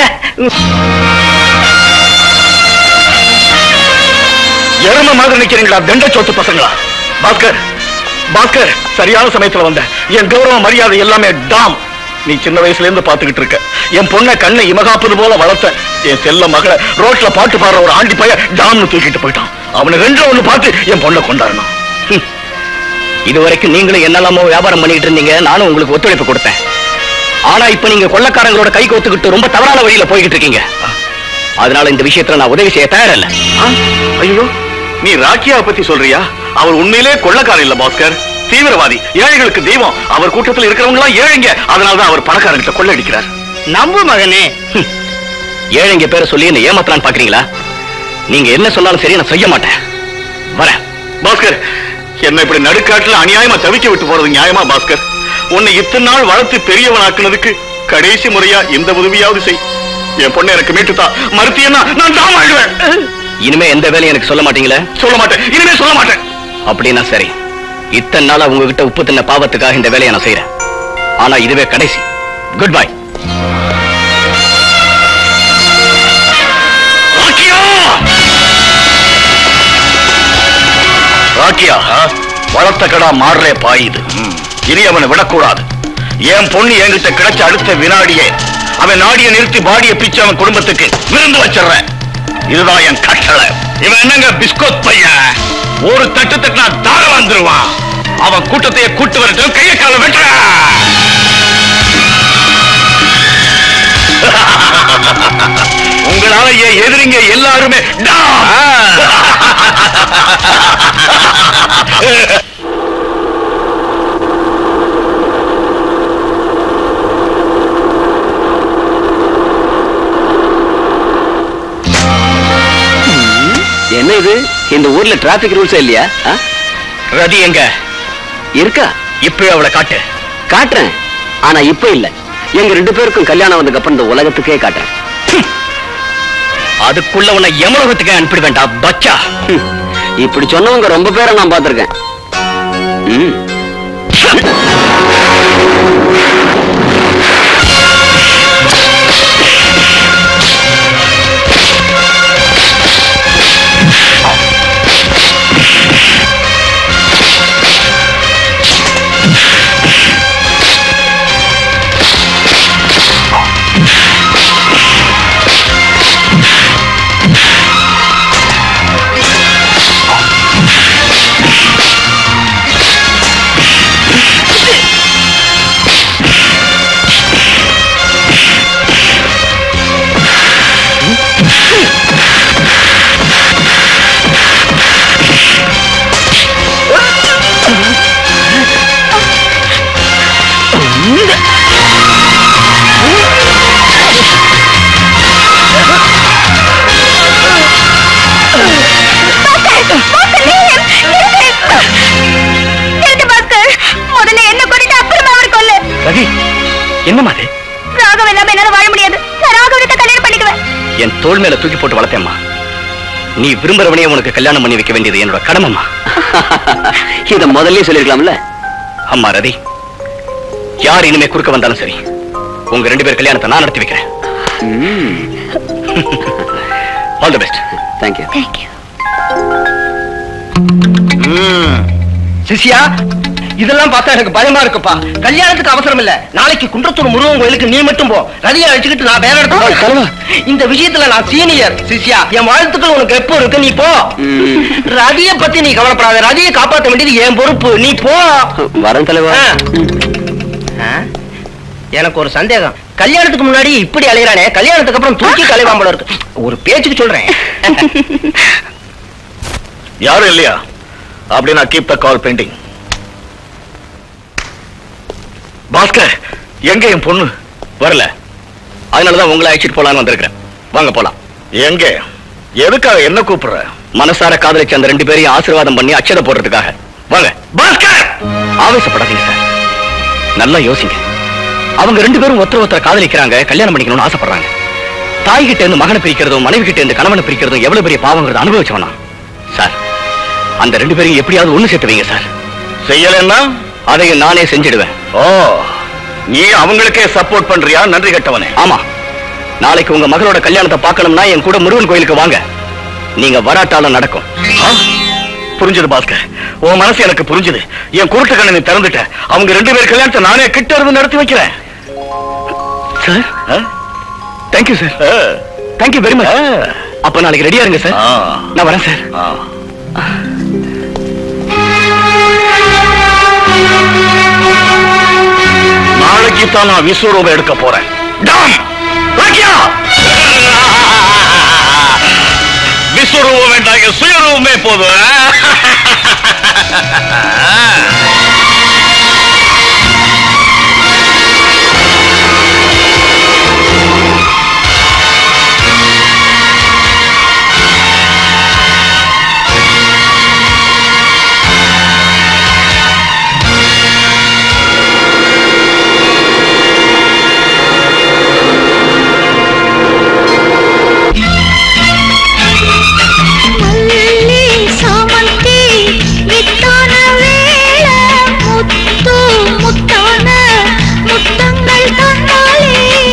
எரும மாதிரி நிக்கிறீங்களா தண்ட சொத்து பசங்களா பாஸ்கர் பாஸ்கர் சரியான சமயத்துல வந்த என் கௌரவ மரியாதை எல்லாமே டாம் நீ சின்ன வயசுல இருந்து பாத்துக்கிட்டு இருக்க என் பொண்ணை கண்ணை இமகாப்பது போல வளர்த்த என் செல்ல மகளை ரோட்ல பாட்டு பாடுற ஒரு ஆண்டி பைய டாம்னு தூக்கிட்டு போயிட்டான் அவனை ரெண்டு ஒண்ணு பார்த்து என் பொண்ணை கொண்டாடணும் இது வரைக்கும் நீங்களும் என்னெல்லாமோ வியாபாரம் பண்ணிட்டு இருந்தீங்க நானும் உங்களுக்கு ஒத்துழைப்பு கொடுத்தேன் ஆனா இப்ப நீங்க கொள்ளக்காரங்களோட கை கோத்துக்கிட்டு ரொம்ப தவறான வழியில போய்கிட்டு இருக்கீங்க அதனால இந்த விஷயத்துல நான் உதவி செய்ய தயாரில்ல ஐயோ நீ ராக்கியாவை பத்தி சொல்றியா அவர் உண்மையிலே கொள்ளக்காரர் இல்ல பாஸ்கர் தீவிரவாதி ஏழைகளுக்கு தெய்வம் அவர் கூட்டத்தில் இருக்கிறவங்க எல்லாம் ஏழைங்க அதனாலதான் அவர் பணக்காரர்கிட்ட கொள்ளடிக்கிறார் நம்பு மகனே ஏழைங்க பேரை சொல்லி என்ன ஏமாத்தலான்னு பாக்குறீங்களா நீங்க என்ன சொன்னாலும் சரி நான் செய்ய மாட்டேன் வரேன் பாஸ்கர் என்ன இப்படி நடுக்காட்டுல அநியாயமா தவிக்க விட்டு போறது நியாயமா பாஸ்கர் உன்னை இத்தனை நாள் வளர்த்து பெரியவனாக்குனதுக்கு கடைசி முறையா இந்த உதவியாவது செய் என் பொண்ணை எனக்கு மீட்டுத்தா மறுத்தியன்னா நான் தான் வாழ்வேன் இனிமே எந்த வேலையும் எனக்கு சொல்ல மாட்டீங்களா சொல்ல மாட்டேன் இனிமே சொல்ல மாட்டேன் அப்படின்னா சரி இத்தனை நாளா உங்ககிட்ட உப்பு தின்ன பாவத்துக்காக இந்த வேலையை நான் செய்யறேன் ஆனா இதுவே கடைசி குட் பை ராக்கியா வளர்த்த கடா மாறுறே பாயுது இனி அவனை விடக்கூடாது என் பொண்ணு என்கிட்ட கிடைச்ச அடுத்த வினாடியே அவன் நாடிய நிறுத்தி பாடிய பிச்சு அவன் குடும்பத்துக்கு விருந்து வச்சிடுறேன் இதுதான் என் கட்டளை இவன் என்னங்க பிஸ்கோத் பையன் ஒரு தட்டு தட்டுனா தார வந்துருவான் அவன் கூட்டத்தையே கூட்டு வரட்டும் கைய கால வெட்டுற உங்களால என் எதிரிங்க எல்லாருமே என்ன இது இந்த ஊர்ல டிராபிக் ரூல்ஸே இல்லையா ஆ? ரதி எங்க இருக்கா இப்பவே அவளை காட்டு காட்டுறேன் ஆனா இப்ப இல்ல எங்க ரெண்டு பேருக்கும் கல்யாணம் வந்ததுக்கு அப்புறம் இந்த உலகத்துக்கே காட்டுறேன் அதுக்குள்ள உன்னை எமலோகத்துக்கு அனுப்பிட வேண்டாம் பச்சா ஹம். இப்படி சொன்னவங்க ரொம்ப பேரை நான் பார்த்திருக்கேன் ம். நிறுத்து பாஸ்கர் முதல்ல என்ன கொண்டுட்டு அப்புறமா அவர் கொல்லு ரதி என்னம்மா அது ராகவ் இல்லாம என்னால வாழ முடியாது நான் ராகவத்தை கல்யாணம் பண்ணிக்குவேன் என் தோள் மேல தூக்கி போட்டு வளர்த்தேம்மா நீ விரும்புறவனே உனக்கு கல்யாணம் பண்ணி வைக்க வேண்டியது என்னோட கடமைம்மா இத முதல்லயே சொல்லிருக்கலாம்ல அம்மா ரதி யார் இனிமே குறுக்க வந்தாலும் சரி உங்க ரெண்டு பேர் கல்யாணத்தை நான் நடத்தி வைக்கிறேன் all the best thank you thank you சிசியா இதெல்லாம் பார்த்தா எனக்கு பயமா இருக்குப்பா கல்யாணத்துக்கு அவசரம் இல்ல நாளைக்கு குன்றத்தூர் முருகன் கோயிலுக்கு நீ மட்டும் போ ரதியை அழைச்சுக்கிட்டு நான் வேற இடத்துக்கு போறேன். இந்த விஷயத்துல நான் சீனியர் சிசியா என் வாழ்த்துக்கள் உனக்கு எப்போ இருக்கு நீ போ ம். ரதியை பத்தி நீ கவலைப்படாத ரதியை காப்பாத்த வேண்டியது என் பொறுப்பு நீ போ வரேன் தலைவா ஆ. ஆ? எனக்கு ஒரு சந்தேகம் கல்யாணத்துக்கு முன்னாடி இப்படி அலையறானே கல்யாணத்துக்கு அப்புறம் தூக்கி கலைவான் போல இருக்கு ஒரு பேச்சுக்கு சொல்றேன் யாரும் இல்லையா அப்படின்னா keep the call pending Bhaskar எங்க என் பொண்ணு வரல அதனாலதான் உங்களை அழைச்சிட்டு போலான்னு வந்திருக்கிறேன் வாங்க போலாம் எங்க எதுக்காக என்ன கூப்பிடுற மனசார காதலிச்ச அந்த ரெண்டு பேரையும் ஆசீர்வாதம் பண்ணி அச்சதை போடுறதுக்காக வாங்க பாஸ்கர் ஆவேசப்படாதீங்க சார் நல்லா யோசிங்க அவங்க ரெண்டு பேரும் ஒருத்தர் ஒருத்தர் காதலிக்கிறாங்க கல்யாணம் பண்ணிக்கணும்னு ஆசைப்படுறாங்க தாய் கிட்ட இருந்து மகனை பிரிக்கிறதும் மனைவி கிட்ட இருந்து கணவனை பிரிக்கிறதும் எவ்வளவு பெரிய பாவங்கிறத அனுபவிச்சவனா சார் அந்த ரெண்டு பேரையும் எப்படியாவது ஒண்ணு சேர்த்து வைங்க சார் செய்யலன்னா அதையும் நானே செஞ்சிடுவேன் ஓ நீ அவங்களுக்கே சப்போர்ட் பண்றியா நன்றி கட்டவனே ஆமா நாளைக்கு உங்க மகளோட கல்யாணத்தை பார்க்கணும்னா என் கூட முருகன் கோயிலுக்கு வாங்க நீங்க வராட்டாலும் நடக்கும் ஆ? புரிஞ்சது பாஸ்கர் உன் மனசு எனக்கு புரிஞ்சது என் குருட்டு கண்ணை நீ திறந்துட்ட அவங்க ரெண்டு பேர் கல்யாணத்தை நானே கிட்ட இருந்து நடத்தி வைக்கிறேன் சார் ஆ? தேங்க்யூ சார் ஆ. தேங்க்யூ வெரி மச் ஆ. அப்ப நாளைக்கு ரெடியா இருங்க சார் ஆ. நான் வரேன் சார் ஆ. நாளைக்கு தான் நான் விஸ்வரூபம் எடுக்க போறேன் டாம்! ராக்கியா! விஸ்வரூபம் வேண்டாம் என் சுயரூபமே போதும் மல்லி சாமந்தி வித்தான வேள முத்து முத்தான முத்தங்கள் தந்தாலே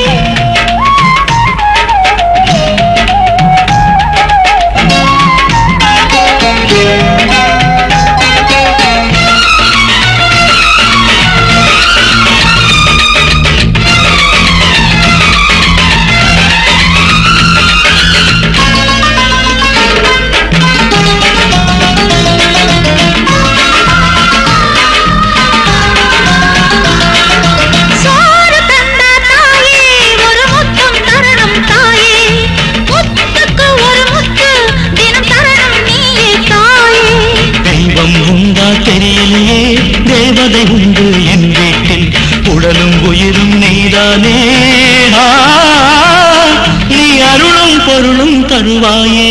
சோறு தந்த தாயே ஒரு முத்தம் தரணும் தாயே முத்துக்கு ஒரு முத்து தினம் தரணும் நீயே தாயே தெய்வம் உண்டா தெரியலையே தேவதை உண்டு என் வீட்டில் உடலும் உயிரும் நீதானே ஆ, நீ அருளும் பொருளும் தருவாயே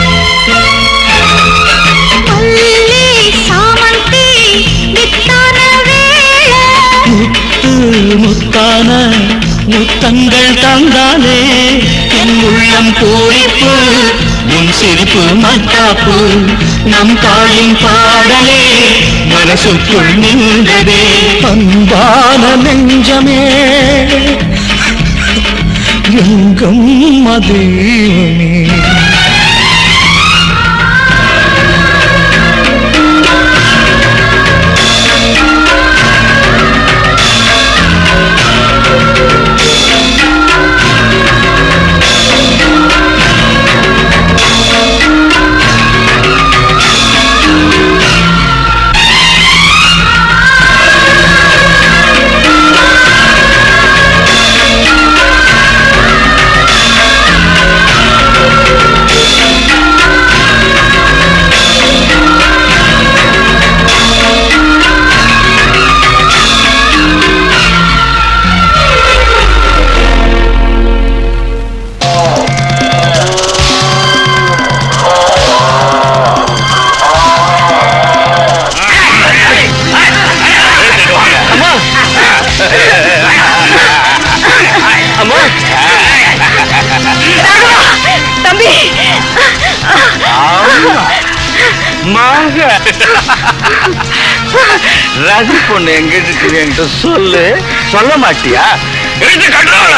மல்லி சாமந்தி வித்தான வேள முத்து முத்தான முத்தங்கள் தந்தாலே என் உள்ளம் பூரிப்பு உன் சிரிப்பு மத்தாப்பு நம் தாயின் பாடலே மனசுக்குள் நின்றதே அன்பான நெஞ்சமே எங்கும் மதேவனே அம்மா தம்பி மாக ரதி பொண்ணு எங்க இருக்குது என்கிட்ட சொல்லு சொல்ல மாட்டியா எடுத்து கட்டுறவள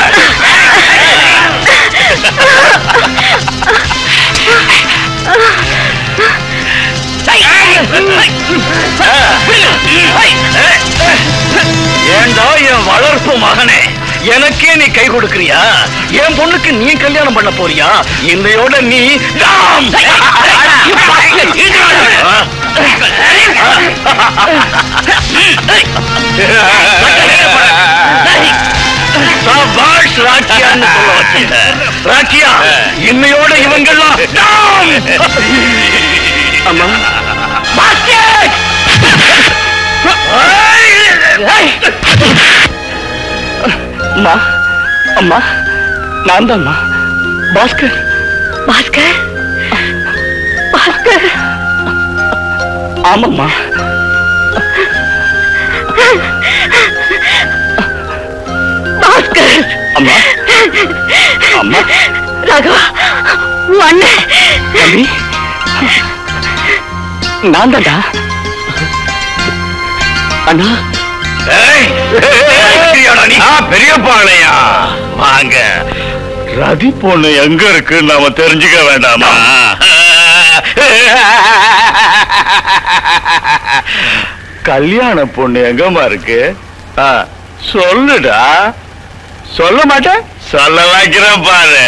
ஏண்டா என் வளர்ப்பு மகனே எனக்கே நீ கை கொடுக்கறியா என் பொண்ணுக்கு நீ கல்யாணம் பண்ண போறியா இன்னையோட நீ டாம். சபாஷ் ராக்கியான்னு சொல்ல வச்சீங்க. ராக்கியா இன்னையோட இவங்கெல்லாம் டாம். அம்மா பாஸ்கெட்! அம்மா அம்மா நான் தான்மா பாஸ்கர் பாஸ்கர் பாஸ்கர் ஆமாம்மா பாஸ்கர் அம்மா அம்மா ராகவா உன் அண்ணன் தம்பி நான் தான்டா அண்ணா பெரிய பாளையா வாங்க ரதி பொண்ணு எங்க இருக்கு நாம தெரிஞ்சுக்க வேண்டாமா கல்யாண பொண்ணு எங்கம்மா இருக்கு ஆ, சொல்லுடா சொல்ல மாட்டேன் சொல்ல வைக்கிறேன் பாரு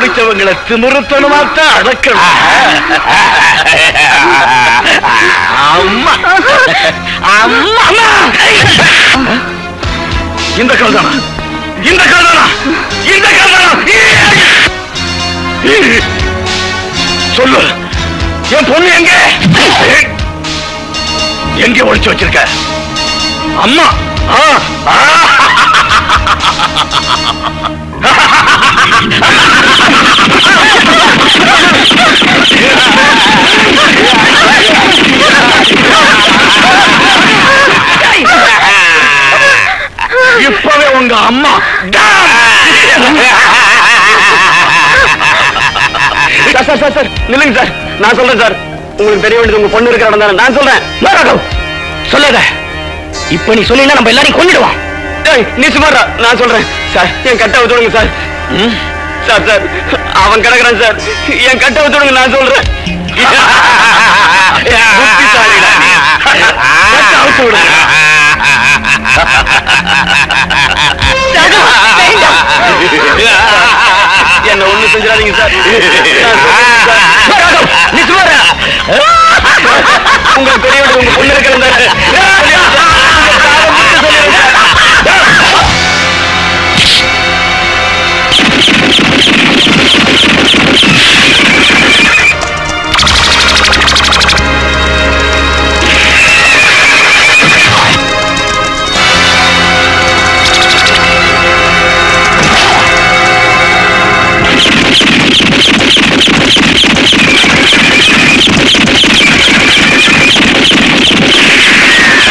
பிடிச்சவங்களை திமிருத்தனமாத்தான் அடக்கணும் அம்மா அம்மா அம்மா இந்த கால் தானா இந்த கால் தானா இந்த கால் தானா சொல்லு என் பொண்ணு எங்க எங்க ஒளிச்சு வச்சிருக்க அம்மா ஆ, ஆ. இப்பவே உங்க அம்மா சார் சார் சார் சார் நில்லுங்க சார் நான் சொல்றேன் சார் உங்களுக்கு தெரிய வேண்டியது உங்க பொண்ணு இருக்கிற இடம் தானே நான் சொல்றேன் ராகவ் சொல்லாத இப்ப நீ சொன்னீங்கன்னா நம்ம எல்லாரையும் கொண்டுடுவான் ஏய், நீ சுமாரா நான் சொல்றேன் சார் என் கட்டை விட்டுடுங்க சார் சார் சார் அவன் கிடக்குறான் சார் என் கட்டை விட்டுடுங்க நான் சொல்றேன் புத்திசாலிடா நீ. கட்டை அவுத்து விடுங்க. என்ன ஒண்ணு செஞ்சிடாதீங்க சார் நான் சொல்றேன் சார். நீ சுமாரா உங்களுக்கு தெரிய வேண்டியது உங்க பொண்ணு இருக்கிற தானே ஆ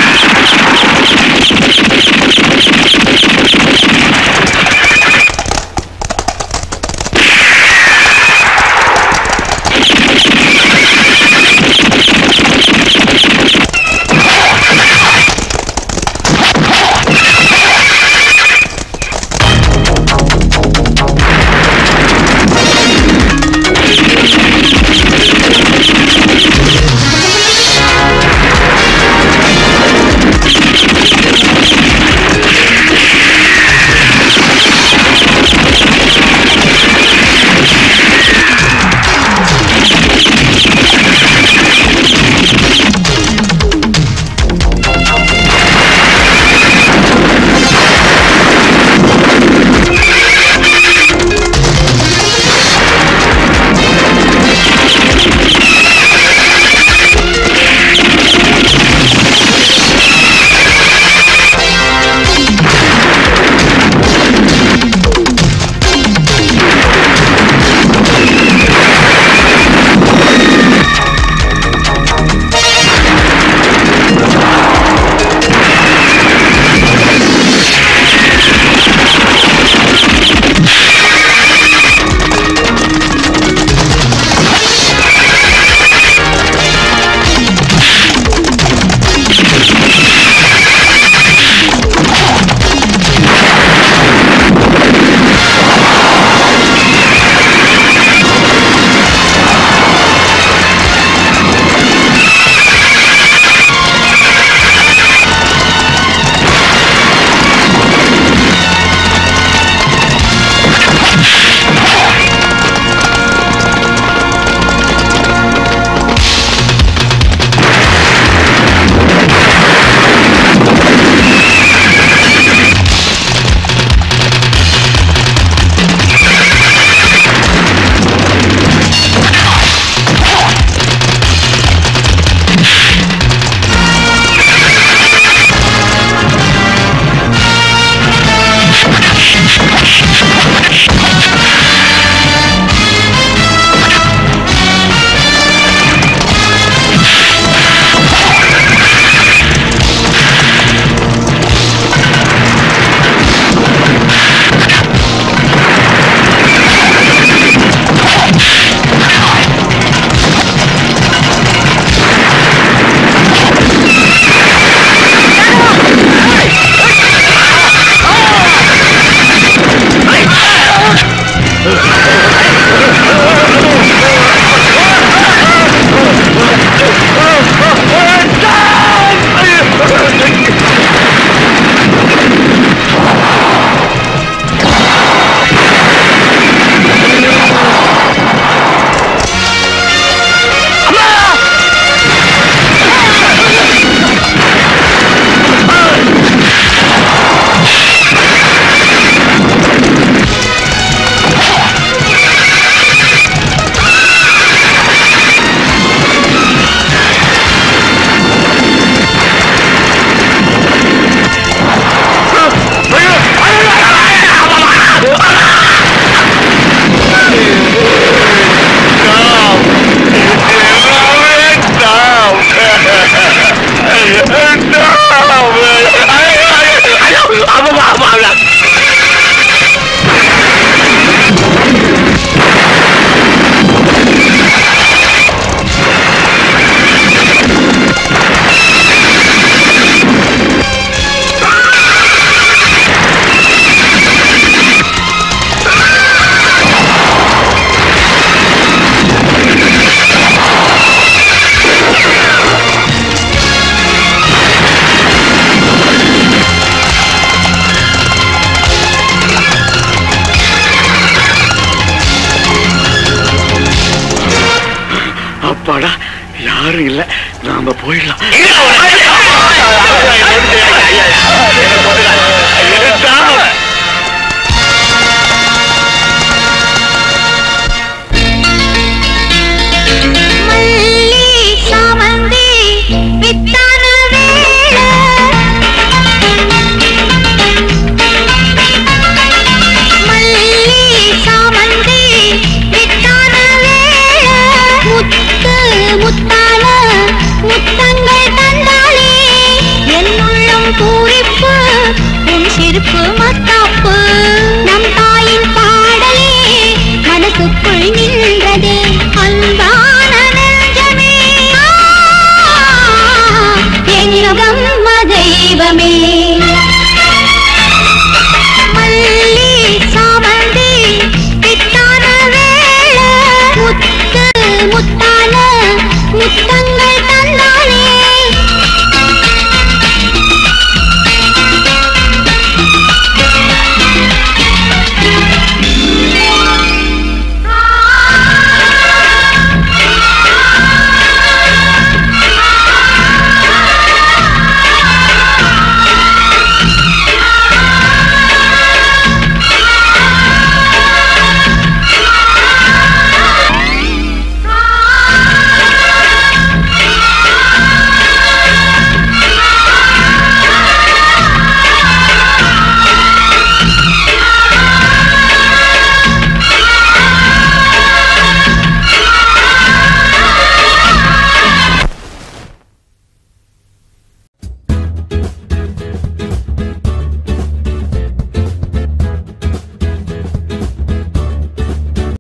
யாரும் இல்ல நாம போயிடலாம் இருடா, ஒரு-